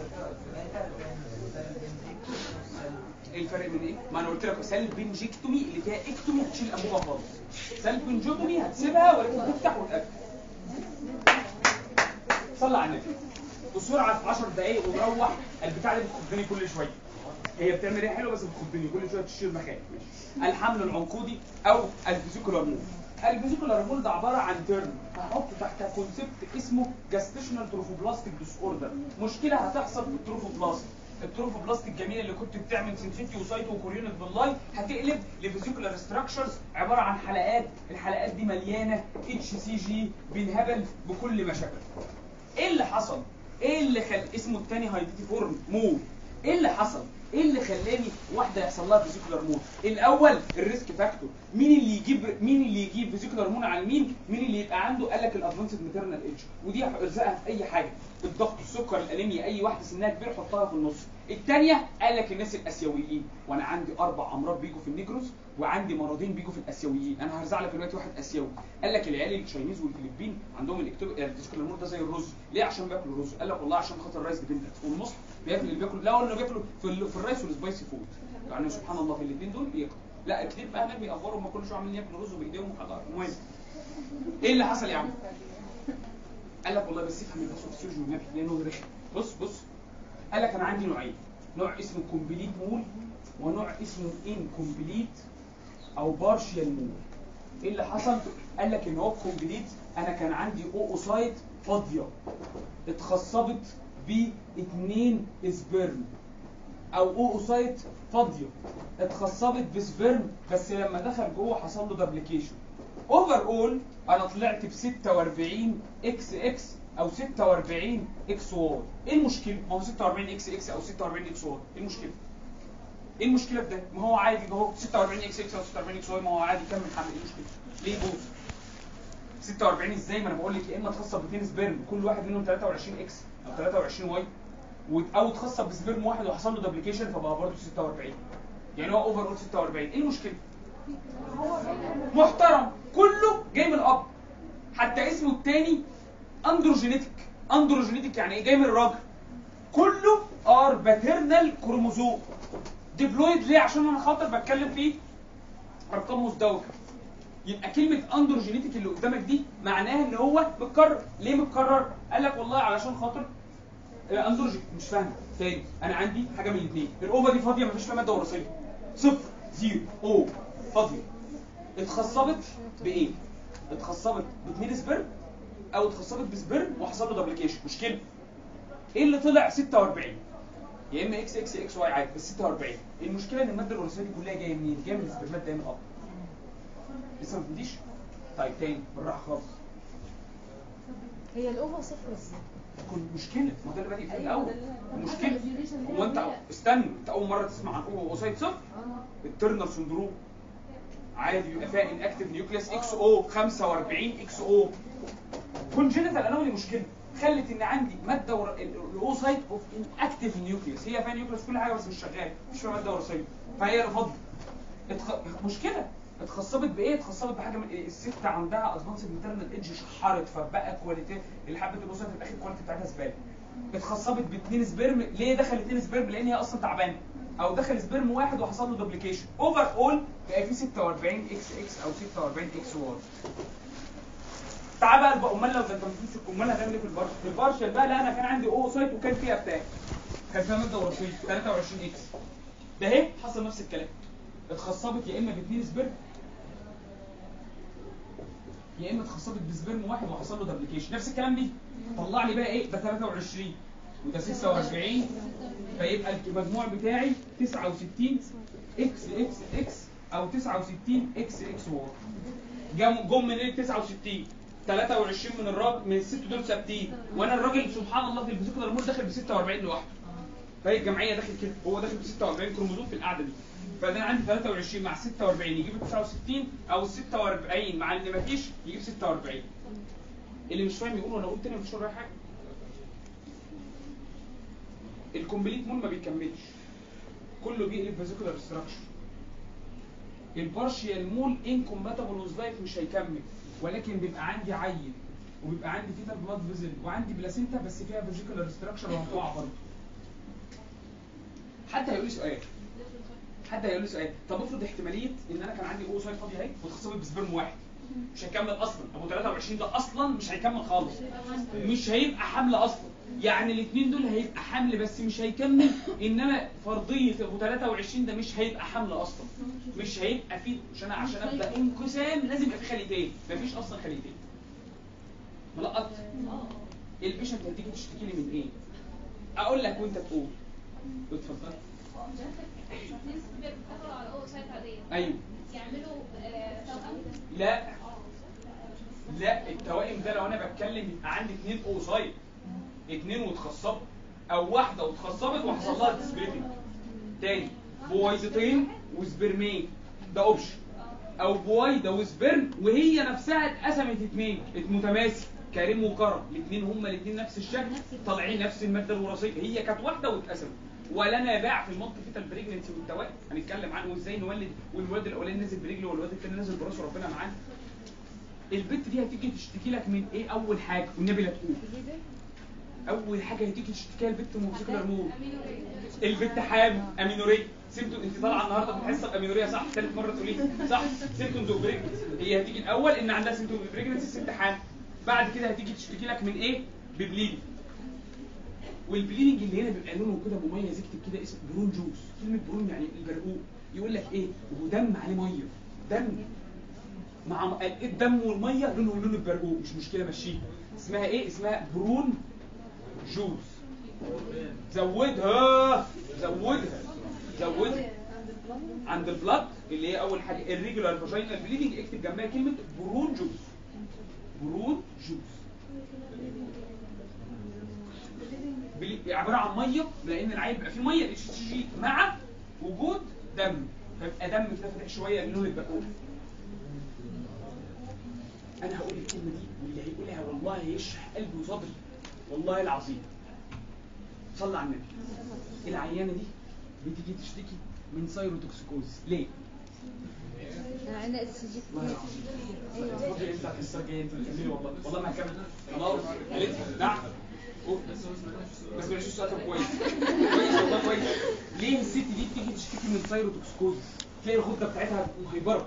Speaker 1: ايه الفرق بين ايه؟ ما انا قلت لك سلبنجكتومي اللي فيها اكتومي تشيل الانبوبه خالص سلبنجكتومي هتسيبها ولكن تفتح وتقفل صلى على النبي بسرعه في 10 دقائق ونروح البتاع دي بتخضني كل شويه هي بتعمل ايه حلوه بس بتخضني كل شويه تشيل مكان ماشي الحمل العنقودي او الفيزيكولار مول الفيزيكولار مول ده عباره عن ترم هحط تحتها كونسبت اسمه جاستيشنال تروفوبلاستيك ديس اوردر مشكله هتحصل في التروفوبلاست التروفوبلاست الجميله اللي كنت بتعمل سنسيتي وسايتو وكوريونيك باللاي هتقلب لفيزيكولار ستراكشرز عباره عن حلقات الحلقات دي مليانه اتش سي جي بنهبل بكل مشاكل ايه اللي حصل ايه اللي خل اسمه الثاني هايديتي فورم مول ايه اللي حصل ايه اللي خلاني واحده يحصل لها فيزيكولار مول الاول الريسك فاكتور مين اللي يجيب مين اللي يجيب فيزيكولار مول على مين مين اللي يبقى عنده قال لك الادفانسد ماتيرنال ايدج ودي ارزقها في اي حاجه الضغط السكر الانيميا اي واحده سنها كبير حطها في النص الثانيه قال لك الناس الاسيويين وانا عندي اربع امراض بيجوا في النيجروس وعندي مرضين بيجوا في الاسيويين انا هرزع لك دلوقتي واحد اسيوي قال لك العيال التشاينيز والفلبين عندهم الاكتوب الفيزيكولار مول ده زي الرز ليه عشان بياكلوا الرز قال لك والله عشان خاطر الرايس ديبندنت والمصر بياكل اللي بياكل لا انه بياكلوا في, ال- في الرايس والسبايسي فود يعني سبحان الله في الاثنين دول بياكلوا لا كتير بقى هناك بيأفوروا هم كل شويه عاملين ياكلوا رز بايديهم وحاجات المهم ايه اللي حصل يا عم قال لك والله بس افهم الفسيولوجي والنبي لانه رخم بص بص قال لك انا عندي نوعين نوع اسمه كومبليت مول ونوع اسمه انكومبليت او بارشيال مول ايه اللي حصل قال لك ان هو الكومبليت انا كان عندي اوسايت فاضيه اتخصبت باتنين سبرم او اوسايت فاضيه اتخصبت بسبرم بس لما دخل جوه حصل له دبليكيشن اوفر اول انا طلعت ب 46 اكس اكس او 46 اكس واي ايه المشكله ما هو 46 اكس اكس او 46 اكس واي ايه المشكله ايه المشكله في ده ما هو عادي ده هو 46 اكس اكس او 46 اكس واي ما هو عادي كمل حمل ايه المشكله ليه بوز 46 ازاي ما انا بقول لك يا اما تخصب باثنين سبرم كل واحد منهم 23 اكس او 23 واي و- او اتخصب بسبرم واحد وحصل له دبليكيشن فبقى برضه 46 يعني هو اوفر اول 46 ايه المشكله محترم كله جاي من الاب حتى اسمه الثاني اندروجينيتك اندروجينيتك يعني ايه جاي من الراجل كله ار باترنال كروموزوم ديبلويد ليه عشان انا خاطر بتكلم فيه ارقام مزدوجه يبقى كلمه اندروجينيتك اللي قدامك دي معناها ان هو متكرر ليه متكرر قال لك والله علشان خاطر آه، اندروجين مش فاهم تاني انا عندي حاجه من الاثنين الاوفا دي فاضيه مفيش فيها ماده وراثيه صفر زيرو او فاضيه اتخصبت بايه اتخصبت باثنين سبرم او اتخصبت بسبرم وحصل له دبليكيشن مشكله ايه اللي طلع 46 يا اما اكس اكس اكس واي عادي بس 46 المشكله ان الماده الوراثيه دي كلها جايه منين جايه من السبرمات دايما الاب لسه ما فهمتيش طيب تاني بالراحه خالص
Speaker 5: هي الاوفا صفر ازاي
Speaker 1: كل مشكله ما ده اللي بادئ في
Speaker 3: أيوة،
Speaker 1: الاول
Speaker 3: ده اللي-
Speaker 1: مشكله هو انت استنى انت اول مره تسمع عن اوفا اوسايت صفر الترنر سندروم عادي بيبقى فيها انكتيف نيوكليس اكس او 45 اكس او كونجنتال انومالي مشكله خلت ان عندي ماده ور... الاوسايت اوف انكتيف نيوكليس هي فيها نيوكليس كل حاجه بس مش شغاله مش فيها ماده وراثيه فهي اللي فاضيه اتخ... مشكله اتخصبت بايه؟ اتخصبت بحاجه من إيه؟ الست عندها ادفانس ماترنال ايدج شحرت فبقى كواليتي الحبه الاوسايت في الاخر الكواليتي بتاعتها زباله اتخصبت باثنين سبرم ليه دخل اثنين سبرم لان هي اصلا تعبانه او دخل سبرم واحد وحصل له دوبليكيشن اوفر اول بقى في 46 اكس اكس او 46 اكس واي تعال بقى بقى امال لو ده انت مفيش امال هتعمل ايه في البارشل في البارشل بقى لا انا كان عندي او سايت وكان فيها بتاع كان فيها ماده وراثيه 23 اكس ده اهي حصل نفس الكلام اتخصبت يا اما باثنين سبرم يا اما اتخصبت بسبرم واحد وحصل له دبليكيشن نفس الكلام دي طلع لي بقى ايه ده 23 وده 46 فيبقى المجموع بتاعي 69 اكس اكس اكس او 69 اكس اكس واي جم جم من ايه 69 23 من الراجل من الست دول ثابتين وانا الراجل سبحان الله في الفيزيكال مود داخل ب 46 لوحده فهي الجمعيه داخل كده هو داخل ب 46 كروموزوم في القعده دي فده انا عندي 23 مع 46 يجيب 69 او 46 مع اللي مفيش يجيب 46 اللي مش فاهم يقول انا قلت تاني مفيش ورايا حاجه الكومبليت مول ما بيكملش كله بيقلب فيزيكولار ستراكشر البارشيال مول انكومباتبل وذ لايف مش هيكمل ولكن بيبقى عندي عيل وبيبقى عندي فيتال بلاد فيزل وعندي بلاسينتا بس فيها فيزيكولار ستراكشر وهتقع برضه حد هيقول لي سؤال حد هيقول لي سؤال طب افرض احتماليه ان انا كان عندي او سايد فاضي اهي واتخصبت بسبرم واحد مش هيكمل اصلا ابو 23 ده اصلا مش هيكمل خالص مش هيبقى حمل اصلا يعني الاثنين دول هيبقى حمل بس مش هيكمل انما فرضيه ابو 23 ده مش هيبقى حمل اصلا مش هيبقى فيه عشان عشان ابدا انقسام لازم يبقى في خليتين مفيش اصلا خليتين ملقط البيشنت هتيجي تشتكي لي من ايه اقول لك وانت تقول اتفضل ايوه
Speaker 3: يعملوا آه، توأم
Speaker 1: لا لا التوائم ده لو انا بتكلم يبقى عندي اثنين اوسايد اثنين واتخصبوا او واحده واتخصبت وحصل لها ديسبريتنج تاني بويضتين وسبرمين ده اوبشن او بويضه وسبرم وهي نفسها اتقسمت اثنين متماسك كريم وكرم الاثنين هما الاثنين نفس الشكل طالعين نفس الماده الوراثيه هي كانت واحده واتقسمت ولنا باع في المنطق فيتال بريجننسي والتوائم هنتكلم عنه وازاي نولد والولد الاولاني نزل برجله والولد الثاني نزل براسه ربنا معانا البت دي هتيجي تشتكي لك من ايه اول حاجه والنبي لا تقول اول حاجه هتيجي تشتكي لها البت موسيقى مول البت حامل امينوريه سيمتوم انت طالعه النهارده بتحس بامينوريه صح ثالث مره تقولي صح سيمتومز اوف بريجنسي هي هتيجي الاول ان عندها سيمتوم اوف بريجنسي الست حامل بعد كده هتيجي تشتكي لك من ايه ببليدنج والبليدنج اللي هنا بيبقى لونه كده مميز اكتب كده اسم برون جوز كلمه برون يعني البرقوق يقول لك ايه ودم عليه ميه دم مع م- الدم والميه لونه لون البرقوق مش مشكله مشيه اسمها ايه اسمها برون جوز زودها زودها زودها عند البلاد اللي هي اول حاجه الريجولار فاجينال بليدنج اكتب جنبها كلمه برون جوز برون جوز بلي- عباره عن ميه لان العين بيبقى فيه ميه اتش تي جي مع وجود دم فيبقى دم كده فاتح شويه من لون البقول انا هقول الكلمه دي واللي هيقولها والله هيشرح قلبي وصدري والله العظيم صلى على النبي العيانه دي بتيجي تشتكي من سايروتوكسيكوز ليه؟
Speaker 5: انا عندنا اس جي
Speaker 1: والله العظيم فاضل انت الحصه الجايه انت بتكملي والله والله ما هكمل خلاص قالت لي نعم قول. بس بلاش السؤال كان كويس كويس والله كويس ليه الست دي بتيجي تشتكي من سايروتوكسيكوز تلاقي الغده بتاعتها مهيبره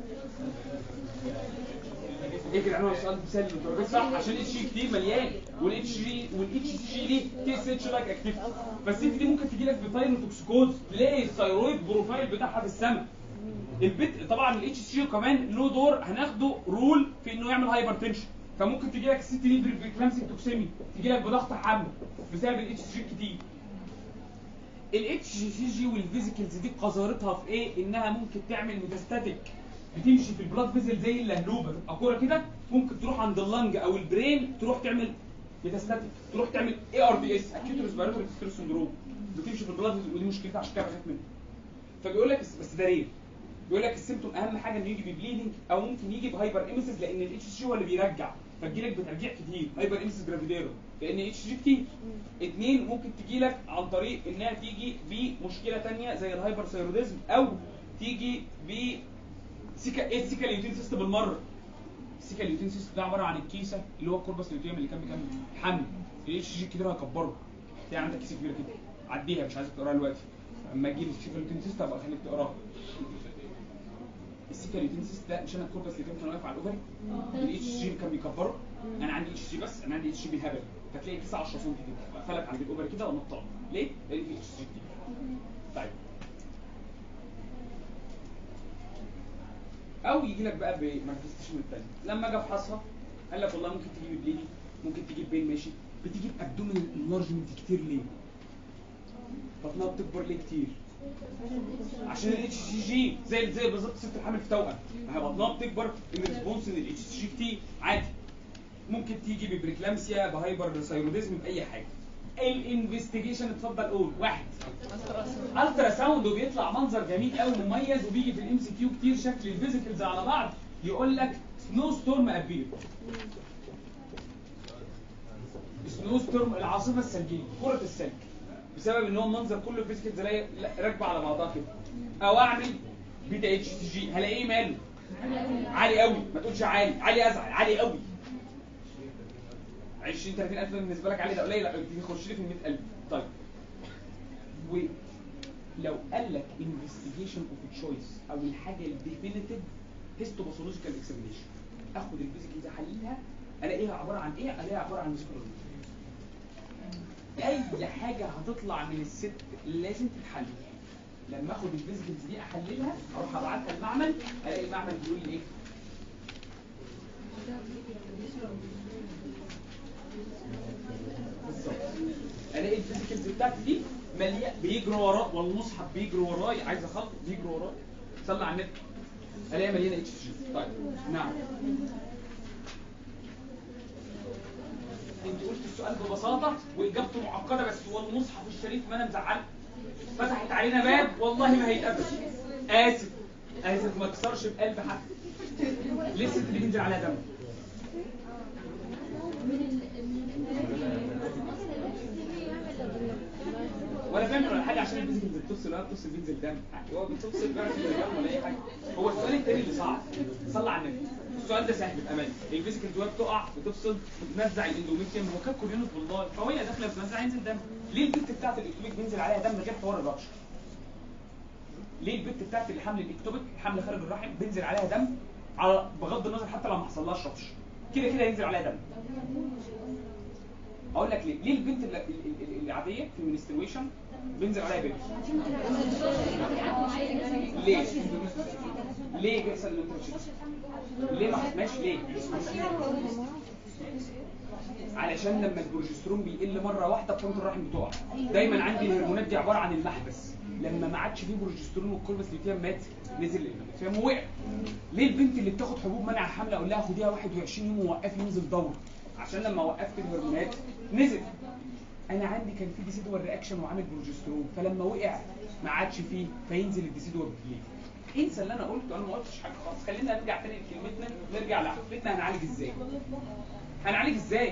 Speaker 1: ايه كده عنوان السؤال مسلي الدرجات صح عشان الاتش جي كتير مليان والاتش جي والاتش جي ليه تي اس اتش لايك اكتيف فالست دي ممكن تجي لك بثايروتوكسيكوز تلاقي الثايرويد بروفايل بتاعها في السماء البت طبعا الاتش سي كمان له دور هناخده رول في انه يعمل هايبر تنشن فممكن تجي لك الست دي بريكلامسي توكسيمي تجي لك بضغط حمل بسبب الاتش سي كتير الاتش سي جي والفيزيكلز دي قذارتها في ايه انها ممكن تعمل ميتاستاتيك بتمشي في البلاد فيزل زي اللهلوبه اكوره كده ممكن تروح عند اللنج او البرين تروح تعمل ميتاستاتيك تروح تعمل اي ار دي اس اكيوت ريسبيراتوري سندروم بتمشي في البلاد فيزل ودي مشكلتها عشان كده بخاف منها فبيقول لك بس ده رير بيقول لك السيمتوم اهم حاجه انه يجي ببليدنج او ممكن يجي بهايبر ايمسيس لان الاتش سي هو اللي بيرجع فتجيلك بترجيع كتير هايبر ايمسيس جرافيديرو لان الاتش جي كتير اتنين ممكن تجيلك عن طريق انها تيجي بمشكله تانية زي الهايبر ثايروديزم او تيجي ب سيكا ايه السيكا اليوتين سيستم بالمره السيكا اليوتين سيستم ده عباره عن الكيسه اللي هو الكوربس اليوتيم اللي كان بيكمل حمل الاتش جي كده هكبره تلاقي عندك كيسه كبيره كده عديها مش عايزك تقراها دلوقتي اما تجيب السيكا اليوتين سيستم ابقى خليك تقراها السيكا اليوتنسيس ده مش انا الكوربس اللي كان واقف على الاوفري الاتش جي كان بيكبره انا عندي اتش جي بس انا عندي اتش جي بالهبل فتلاقي كيسه 10 سم كده فلت عند الاوفري كده ونط طالع ليه؟ لان في اتش جي كتير طيب او يجي لك بقى بمانيفستيشن الثاني لما اجي افحصها قال لك والله ممكن تجيب بليدي ممكن تجيب بين ماشي بتجيب ابدومينال انلارجمنت كتير ليه؟ بطنها بتكبر ليه كتير؟ عشان الاتش سي جي زي زي بالظبط ست الحامل في توأم ما هي بطنها بتكبر الريسبونس ان الاتش سي جي كتير عادي ممكن تيجي ببريكلامسيا بهايبر ثايروديزم باي حاجه الانفستيجيشن اتفضل قول واحد الترا ساوند وبيطلع منظر جميل قوي مميز وبيجي في الام سي كيو كتير شكل الفيزيكلز على بعض يقول لك سنو ستورم ابير سنو ستورم العاصفه الثلجيه كره الثلج بسبب ان هو المنظر كله فيزيكلز راكبه على بعضها كده او اعمل بيتا اتش تي جي هلاقيه ماله عالي قوي ما تقولش عالي عالي ازعل عالي قوي 20 30000 ده بالنسبه لك عالي ده قليل لا تخش لي في 100000 طيب ولو قال لك انفستيجيشن اوف تشويس او الحاجه الديفينيتيف هيستوباثولوجيكال اكزامينيشن اخد الفيزيكلز احللها الاقيها عباره عن ايه؟ الاقيها عباره عن سكرولوجي اي حاجه هتطلع من الست لازم تتحلل لما اخد الفيزيكلز دي احللها اروح ابعتها المعمل الاقي المعمل بيقول لي ايه بالظبط الاقي الفيزيكلز بتاعتي دي مليئه بيجروا وراه والمصحف بيجري وراي عايز اخلط بيجري وراي صلي على النت الاقيها مليانه اتش جي طيب نعم انت قلت السؤال ببساطه واجابته معقده بس هو المصحف الشريف ما انا مزعل فتحت علينا باب والله ما هيتقبل اسف اسف ما تكسرش بقلب حد لسه اللي بينزل عليها دم ولا بيعمل ولا حاجه عشان الفيزيكال بتفصل ولا بتفصل بينزل دم هو بتفصل بيعمل دم ولا اي حاجه هو السؤال التاني اللي صعب صلى على النبي السؤال ده سهل بامان الفيزيكال جواب بتقع بتفصل بتنزع الاندوميتريوم هو كان كوريونوس والله فهي داخله بتنزع ينزل دم ليه البت بتاعت الاكتوبيك بينزل عليها دم غير حوار الرش ليه البت بتاعت الحمل الاكتوبيك حمل خارج الرحم بينزل عليها دم على بغض النظر حتى لو ما حصلهاش رطش كده كده ينزل عليها دم اقول لك ليه ليه البنت ال- ال- ال- العاديه في المنسترويشن بينزل عليها بيبي ليه ليه بيحصل الانترشيب ليه ما حسماش ليه علشان لما البروجسترون بيقل مره واحده فروه الرحم بتقع دايما عندي الهرمونات دي عباره عن المحبس لما ما عادش فيه بروجسترون والكولبس اللي فيها مات نزل الفيها وقع ليه البنت اللي بتاخد حبوب منع الحمل اقول لها خديها 21 يوم ووقفي ينزل دور عشان لما وقفت الهرمونات نزل انا عندي كان في ديسيدوال رياكشن وعامل بروجسترون فلما وقع ما عادش فيه فينزل الديسيدوال ليه انسى اللي انا قلته انا ما قلتش حاجه خالص خلينا نرجع تاني لكلمتنا نرجع لحفلتنا هنعالج ازاي هنعالج ازاي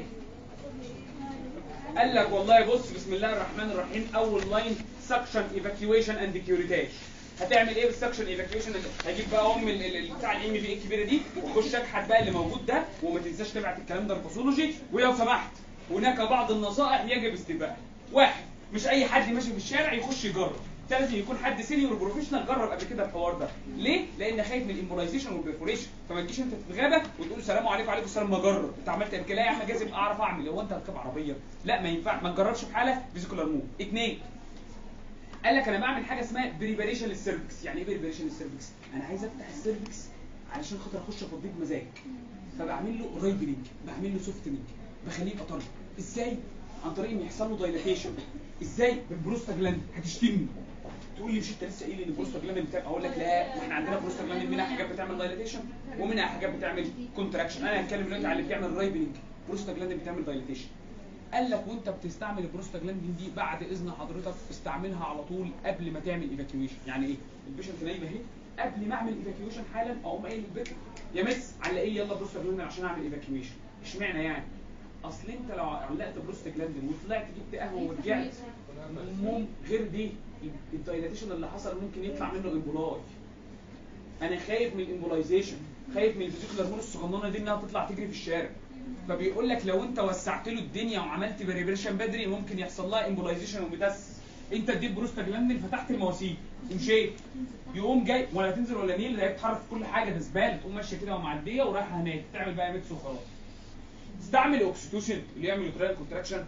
Speaker 1: قال لك والله بص بسم الله الرحمن الرحيم اول لاين سكشن ايفاكيويشن اند كيوريتاج هتعمل ايه بالسكشن ايفاكيويشن هجيب بقى ام ال- ال- بتاع الام بي الكبيره دي واخش اكحت بقى اللي موجود ده وما تنساش تبعت الكلام ده الباثولوجي ولو سمحت هناك بعض النصائح يجب استباقها واحد مش اي حد ماشي في الشارع يخش يجرب ده لازم يكون حد سينيور بروفيشنال جرب قبل كده الحوار ده ليه لان خايف من الامبولايزيشن والبرفوريشن فما تجيش انت تتغابى وتقول السلام عليكم وعليكم السلام ما اجرب انت عملت قبل كده يا احمد لازم اعرف اعمل هو انت هتركب عربيه لا ما ينفع ما تجربش في حاله فيزيكولار موف اثنين قال لك انا بعمل حاجه اسمها بريباريشن للسيرفكس يعني ايه بريباريشن للسيرفكس انا عايز افتح السيرفكس علشان خاطر اخش افضيه بمزاج فبعمل له رايبنج بعمل له سوفتنج بخليه يبقى طري ازاي عن طريق ان يحصل له دايلاتيشن ازاي بالبروستاجلاند هتشتمني تقول لي مش انت لسه قايل ان البروستاجلاند بتاع اقول لك لا احنا عندنا بروستاجلاند منها حاجات بتعمل دايلاتيشن ومنها حاجات بتعمل كونتراكشن انا هتكلم دلوقتي على اللي بتعمل رايبنج بروستاجلاند بتعمل دايلاتيشن قال لك وانت بتستعمل البروستاجلاندين دي بعد اذن حضرتك استعملها على طول قبل ما تعمل ايفاكيويشن يعني ايه البيشنت نايمه اهي قبل ما اعمل ايفاكيويشن حالا اقوم قايل للبنت يا مس على ايه يلا بروستاجلاندين عشان اعمل ايفاكيويشن اشمعنى يعني اصل انت لو علقت بروستاجلاندين وطلعت جبت قهوه ورجعت مم غير دي الدايلاتيشن اللي حصل ممكن يطلع منه امبولاي انا خايف من الامبولايزيشن خايف من الفيزيكال هرمون الصغننه دي انها تطلع تجري في الشارع فبيقول لك لو انت وسعت له الدنيا وعملت بريبريشن بدري ممكن يحصل لها امبولايزيشن ومتس انت اديت بروستاجلاندين فتحت المواسير ومشيت يقوم جاي ولا تنزل ولا نيل ده يتحرك في كل حاجه ده زباله تقوم ماشيه كده ومعديه ورايحه هناك تعمل بقى ميكس وخلاص استعمل اوكسيتوسين اللي يعمل يوترايل كونتراكشن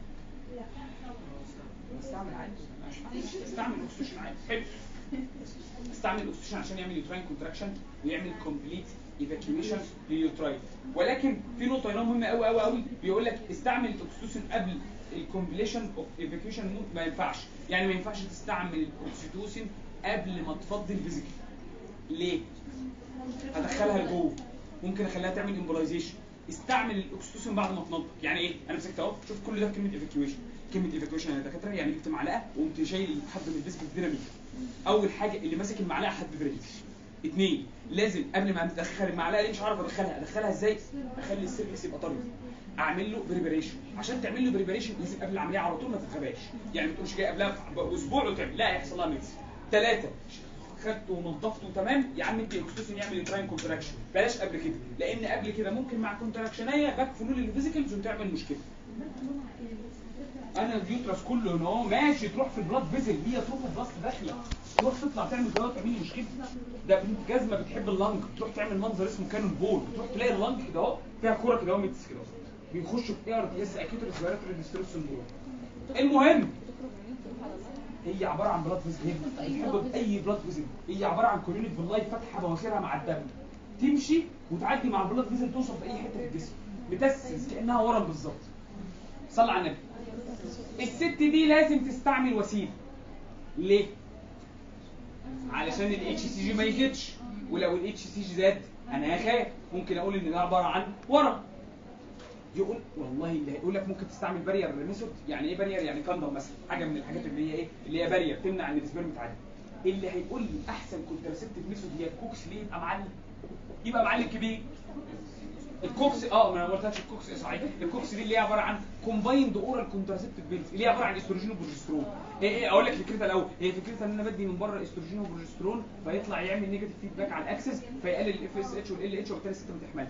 Speaker 1: استعمل عادي استعمل اوكسيتوسين عادي حلو استعمل الاكسجين عشان يعمل يوتراين كونتراكشن ويعمل كومبليت ايفاكيويشن لليوتراين ولكن في نقطه هنا مهمه قوي قوي قوي بيقول لك استعمل الاكسيتوسين قبل الكومبليشن اوف ايفاكيويشن مود ما ينفعش يعني ما ينفعش تستعمل الاكسيتوسين قبل ما تفضي الفيزيكال ليه هدخلها لجوه ممكن اخليها تعمل امبولايزيشن استعمل الاكسيتوسين بعد ما تنضف يعني ايه انا مسكت اهو شوف كل ده في كلمه ايفاكيويشن كلمه ايفاكيويشن يا دكاتره يعني جبت معلقه وقمت شايل حد من الفيزيكال ديناميك اول حاجه اللي ماسك المعلقه حد بريد اثنين لازم قبل ما ادخل المعلقه دي مش عارف ادخلها ادخلها ازاي اخلي السيرفكس يبقى طري اعمل له بريبريشن عشان تعمل له بريبريشن لازم قبل العمليه على طول ما تتغباش يعني ما تقولش جاي قبلها باسبوع وتعمل لا هيحصل لها ميكس ثلاثه خدته ونضفته تمام يا عم انت اكسوسين يعمل تراين كونتراكشن بلاش قبل كده لان قبل كده ممكن مع كونتراكشنيه باك فلول الفيزيكالز وتعمل مشكله انا اليوترس كله هنا اهو ماشي تروح في البلاد فيزل هي تروح في البلاد داخله تروح تطلع تعمل جوه تعمل لي مشكله ده بنت جزمه بتحب اللنج تروح تعمل منظر اسمه كانون بول تروح تلاقي اللنج كده اهو فيها كوره كده اهو ميتس كده اهو. بيخشوا في اير دي اس اكيوت ريسبيراتوري ديستريس سندروم المهم هي عباره عن بلاد فيزل هي بتحب باي بلاد فيزل هي عباره عن كورينيك باللاي فاتحه بواسيرها مع الدم تمشي وتعدي مع البلاد فيزل توصل في اي حته في الجسم بتسس كانها ورم بالظبط صلى على النبي الست دي لازم تستعمل وسيله ليه علشان الاتش سي جي ما يزيدش ولو الاتش سي جي زاد انا هخاف ممكن اقول ان ده عباره عن ورم يقول والله اللي هيقول لك ممكن تستعمل بارير ميثود يعني ايه بارير يعني كاندوم مثلا حاجه من الحاجات اللي هي ايه اللي هي بارير تمنع ان السبرم تعدي اللي هيقول لي احسن كونترسبتيف ميثود هي الكوكس ليه يبقى معلم يبقى معلم كبير الكوكس اه ما انا ما قلتلكش الكوكس صحيح الكوكس دي اللي هي عباره عن كومبايند اورال كونتراسبتيف بيلز اللي هي عباره عن استروجين وبروجسترون ايه ايه اقول لك فكرتها الاول هي فكرتها ان انا بدي من بره استروجين وبروجسترون فيطلع يعمل نيجاتيف فيدباك على الاكسس فيقلل الاف اس اتش والال اتش وبالتالي الست ما تحملش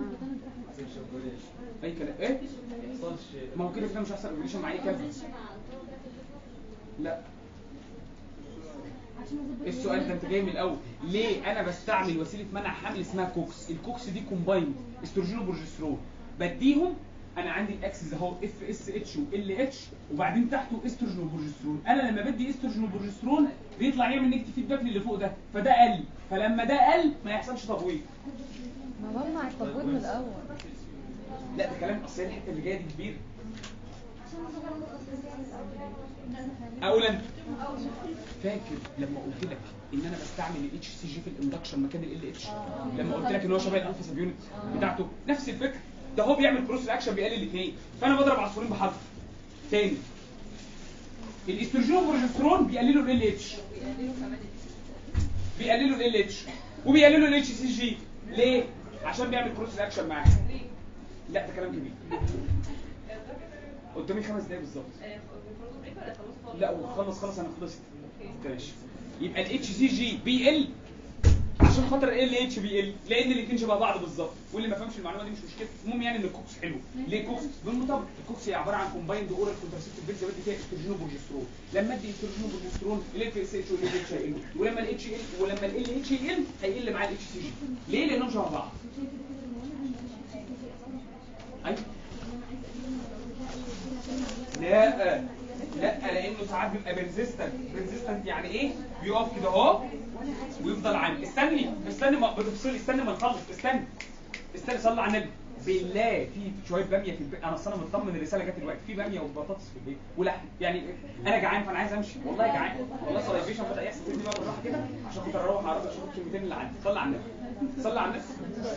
Speaker 1: اي كلام ايه ما هو كده كده مش هيحصل اوبريشن مع اي كلام لا السؤال ده انت جاي من الاول ليه انا بستعمل وسيله منع حمل اسمها كوكس الكوكس دي كومبايند استروجين وبروجسترون بديهم انا عندي الاكسس اهو اف اس اتش وال اتش وبعدين تحته استروجين وبروجسترون انا لما بدي استروجين وبروجسترون بيطلع يعمل نيجاتيف فيدباك للي فوق ده فده قل فلما ده قل ما يحصلش تبويض
Speaker 5: ما بمنع التبويض من الاول
Speaker 1: لا ده كلام اصل الحته اللي جايه دي كبيره اولا فاكر لما قلت لك ان انا بستعمل الاتش سي جي في الاندكشن مكان ال اتش لما قلت لك ان هو شبه الالفا سب يونت بتاعته نفس الفكره ده هو بيعمل كروس رياكشن بيقلل الاثنين فانا بضرب عصفورين بحجر تاني الاستروجين والبروجسترون بيقللوا ال اتش بيقللوا ال اتش وبيقللوا الاتش سي جي ليه عشان بيعمل كروس رياكشن معاه لا ده كلام كبير قدامي خمس دقايق بالظبط لا وخلص خلص انا خلصت ماشي يبقى الاتش سي جي بي ال عشان خاطر ال اتش بي ال لان الاثنين شبه بعض بالظبط واللي ما فهمش المعلومه دي مش مشكله المهم يعني ان الكوكس حلو ليه كوكس بالمطابق الكوكس هي عباره عن كومبايند اورال كونتراسيبتيف بيلز بدي فيها استروجين وبروجسترون لما ادي استروجين وبروجسترون الاف اس اتش والال اتش هيقل ولما الاتش ال ولما ال اتش يقل هيقل مع الاتش سي جي ليه لانهم شبه بعض ايوه لا لا لانه ساعات بيبقى بيرزيستنت بيرزيستنت يعني ايه بيقف كده اهو ويفضل عندي استني استني ما بتفصلي استني ما نخلص استني استني صلي على النبي بالله في شويه باميه في البيت انا اصل انا مطمن الرساله جت دلوقتي في باميه وبطاطس في البيت ولحم يعني انا جعان فانا عايز امشي والله جعان والله صليبيشن بدا يحصل تدي بقى بالراحه كده عشان خاطر اروح اعرف اشوف الكلمتين اللي عندي صلي على النبي صلي على النبي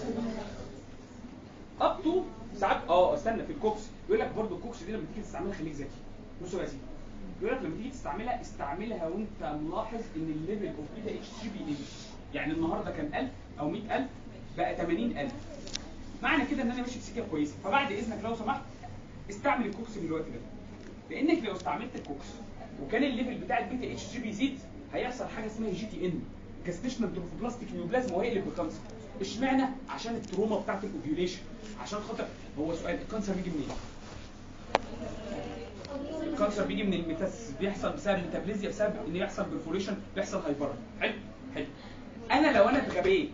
Speaker 1: اب تو ساعات اه استنى في الكوكس يقول لك برضه الكوكس دي لما تيجي تستعملها خليك ذكي بصوا يا سيدي يقول لك لما تيجي تستعملها استعملها وانت ملاحظ ان الليفل اوف بيتا اتش سي بيقل يعني النهارده كان 1000 او 100000 بقى 80000 معنى كده ان انا ماشي في سكه كويسه فبعد اذنك لو سمحت استعمل الكوكس في الوقت ده لانك لو استعملت الكوكس وكان الليفل بتاع البيتا اتش سي بيزيد هيحصل حاجه اسمها جي تي ان جاستيشنال تروفوبلاستيك نيوبلازم وهيقلب بالكانسر اشمعنى عشان التروما بتاعت الاوفيوليشن عشان خاطر هو سؤال الكانسر بيجي منين الكانسر بيجي من الميتاس بيحصل بسبب ميتابليزيا بسبب ان يحصل برفوريشن بيحصل هايبر حلو حلو انا لو انا اتغبيت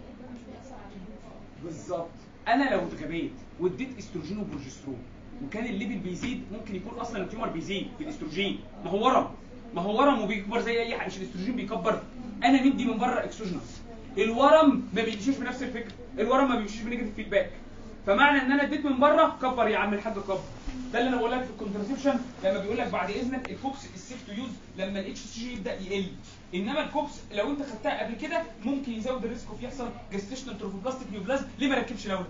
Speaker 1: بالظبط انا لو اتغبيت واديت استروجين وبروجسترون وكان الليفل بيزيد ممكن يكون اصلا التيومر بيزيد بالاستروجين ما هو ورم ما هو ورم وبيكبر زي اي حاجه مش الاستروجين بيكبر انا مدي من بره اكسوجينوس الورم ما بيمشيش بنفس الفكره الورم ما بيمشيش بنيجاتيف فيدباك فمعنى ان انا اديت من بره كبر يا عم الحاج كبر ده اللي انا بقول لك في الكونترسبشن لما بيقول لك بعد اذنك الكوكس السيف تو يوز لما الاتش سي جي يبدا يقل انما الكوكس لو انت خدتها قبل كده ممكن يزود الريسك اوف يحصل جستيشنال تروفوبلاستيك نيوبلازم ليه ما ركبش الاول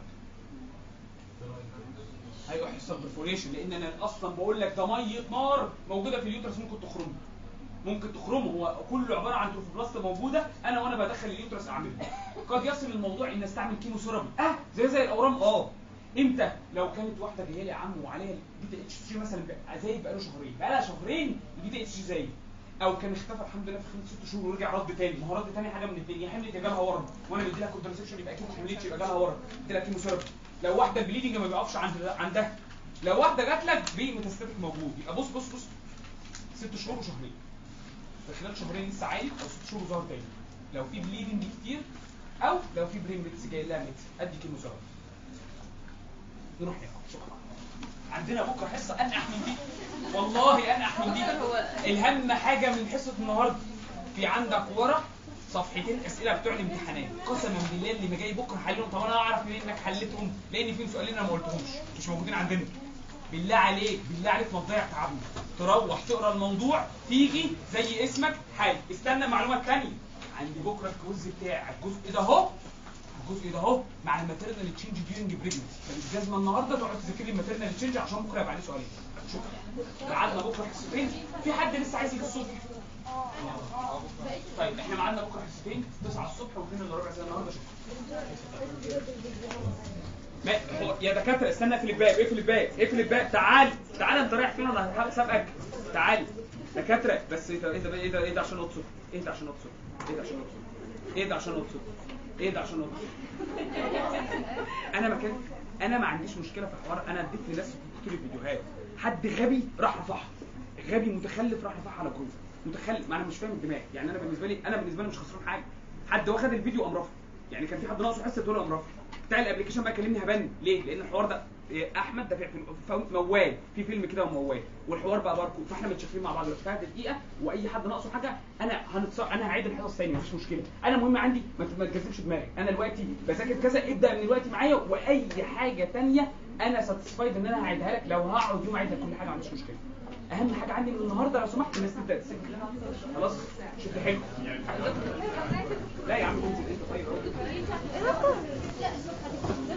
Speaker 1: ايوه يحصل برفوريشن لان انا اصلا بقول لك ده ميه نار موجوده في اليوترس ممكن تخرمه ممكن تخرمه هو كله عباره عن تروفوبلاست موجوده انا وانا بدخل اليوترس اعمله قد يصل الموضوع ان استعمل كيمو ثيرابي اه زي زي الاورام اه امتى لو كانت واحده جايه لي يا عم وعليها البيتا اتش سي مثلا بقى زايد بقى له شهرين بقى لها شهرين البيتا اتش سي زايد او كان اختفى الحمد لله في خمس ست شهور ورجع رد تاني ما هو رد تاني حاجه من الاثنين يا حملت يا جالها ورم وانا بدي لها كونترسبشن يبقى اكيد ما حملتش يبقى جالها ورم ادي لها كيمو ثيرابي لو واحده البليدنج ما بيقفش عند عندها لو واحده جات لك بميتاستاتيك موجود يبقى بص بص بص ست شهور وشهرين في خلال شهرين لسه عالي او ست شهور ظهر تاني لو في بليدنج كتير او لو في برين ميتس جاي لها ميتس ادي كيمو ثيرابي نروح ناكل شكرا عندنا بكره حصه انقح من دي والله انقح من دي الهم حاجه من حصه النهارده في عندك ورا صفحتين اسئله بتوع الامتحانات قسما بالله اللي ما جاي بكره حلهم طب انا اعرف منين انك حلتهم لان فيهم سؤالين انا ما قلتهمش مش موجودين عندنا بالله عليك بالله عليك ما تضيع تعبنا تروح تقرا الموضوع تيجي زي اسمك حل استنى المعلومه الثانيه عندي بكره الكويز بتاعي الجزء ده اهو الجزء ده اهو مع الماتيرنال تشينج ديورنج بريجنسي فالجزمه النهارده تقعد تذاكر لي الماتيرنال تشينج عشان بكره يبقى عليه سؤالين شكرا ميعادنا بكره حصتين في حد لسه عايز يجي الصبح طيب احنا ميعادنا بكره حصتين 9 الصبح و2 الا ربع زي النهارده شكرا ما هو يا دكاتره استنى اقفل الباب اقفل الباب اقفل الباب تعال تعال انت رايح فين انا هسابقك تعال دكاتره بس ايه ده ايه ده ايه ده ايه ده عشان اقصد ايه ده عشان اقصد ايه ده عشان اقصد ايه ده عشان اقصد ايه ده عشان اقصد انا ما كان انا ما عنديش مشكله في الحوار انا اديت لناس كتير فيديوهات حد غبي راح رفعها غبي متخلف راح رفعها على جروب متخلف ما انا مش فاهم الدماغ يعني انا بالنسبه لي انا بالنسبه لي مش خسران حاجه حد واخد الفيديو قام رافض يعني كان في حد ناقصه حصه دول قام رافض بتاع الابلكيشن بقى كلمني هبن ليه؟ لان الحوار ده إيه، احمد ده في في- في موال في فيلم كده موال والحوار بقى باركو فاحنا متشافين مع بعض دلوقتي فهات دقيقه واي حد ناقصه حاجه انا هنتص... انا هعيد الحصص تاني مفيش مشكله انا المهم عندي ما ت- ما تجذبش دماغك انا دلوقتي بذاكر كذا ابدا من دلوقتي معايا واي حاجه تانية انا ساتسفايد ان انا هعيدها لك لو هقعد يوم اعيد لك كل حاجه ما عنديش مشكله اهم حاجه عندي من النهارده لو سمحت الناس تبدا تسجل خلاص شد حلو لا يا عم انزل انت طيب
Speaker 3: لا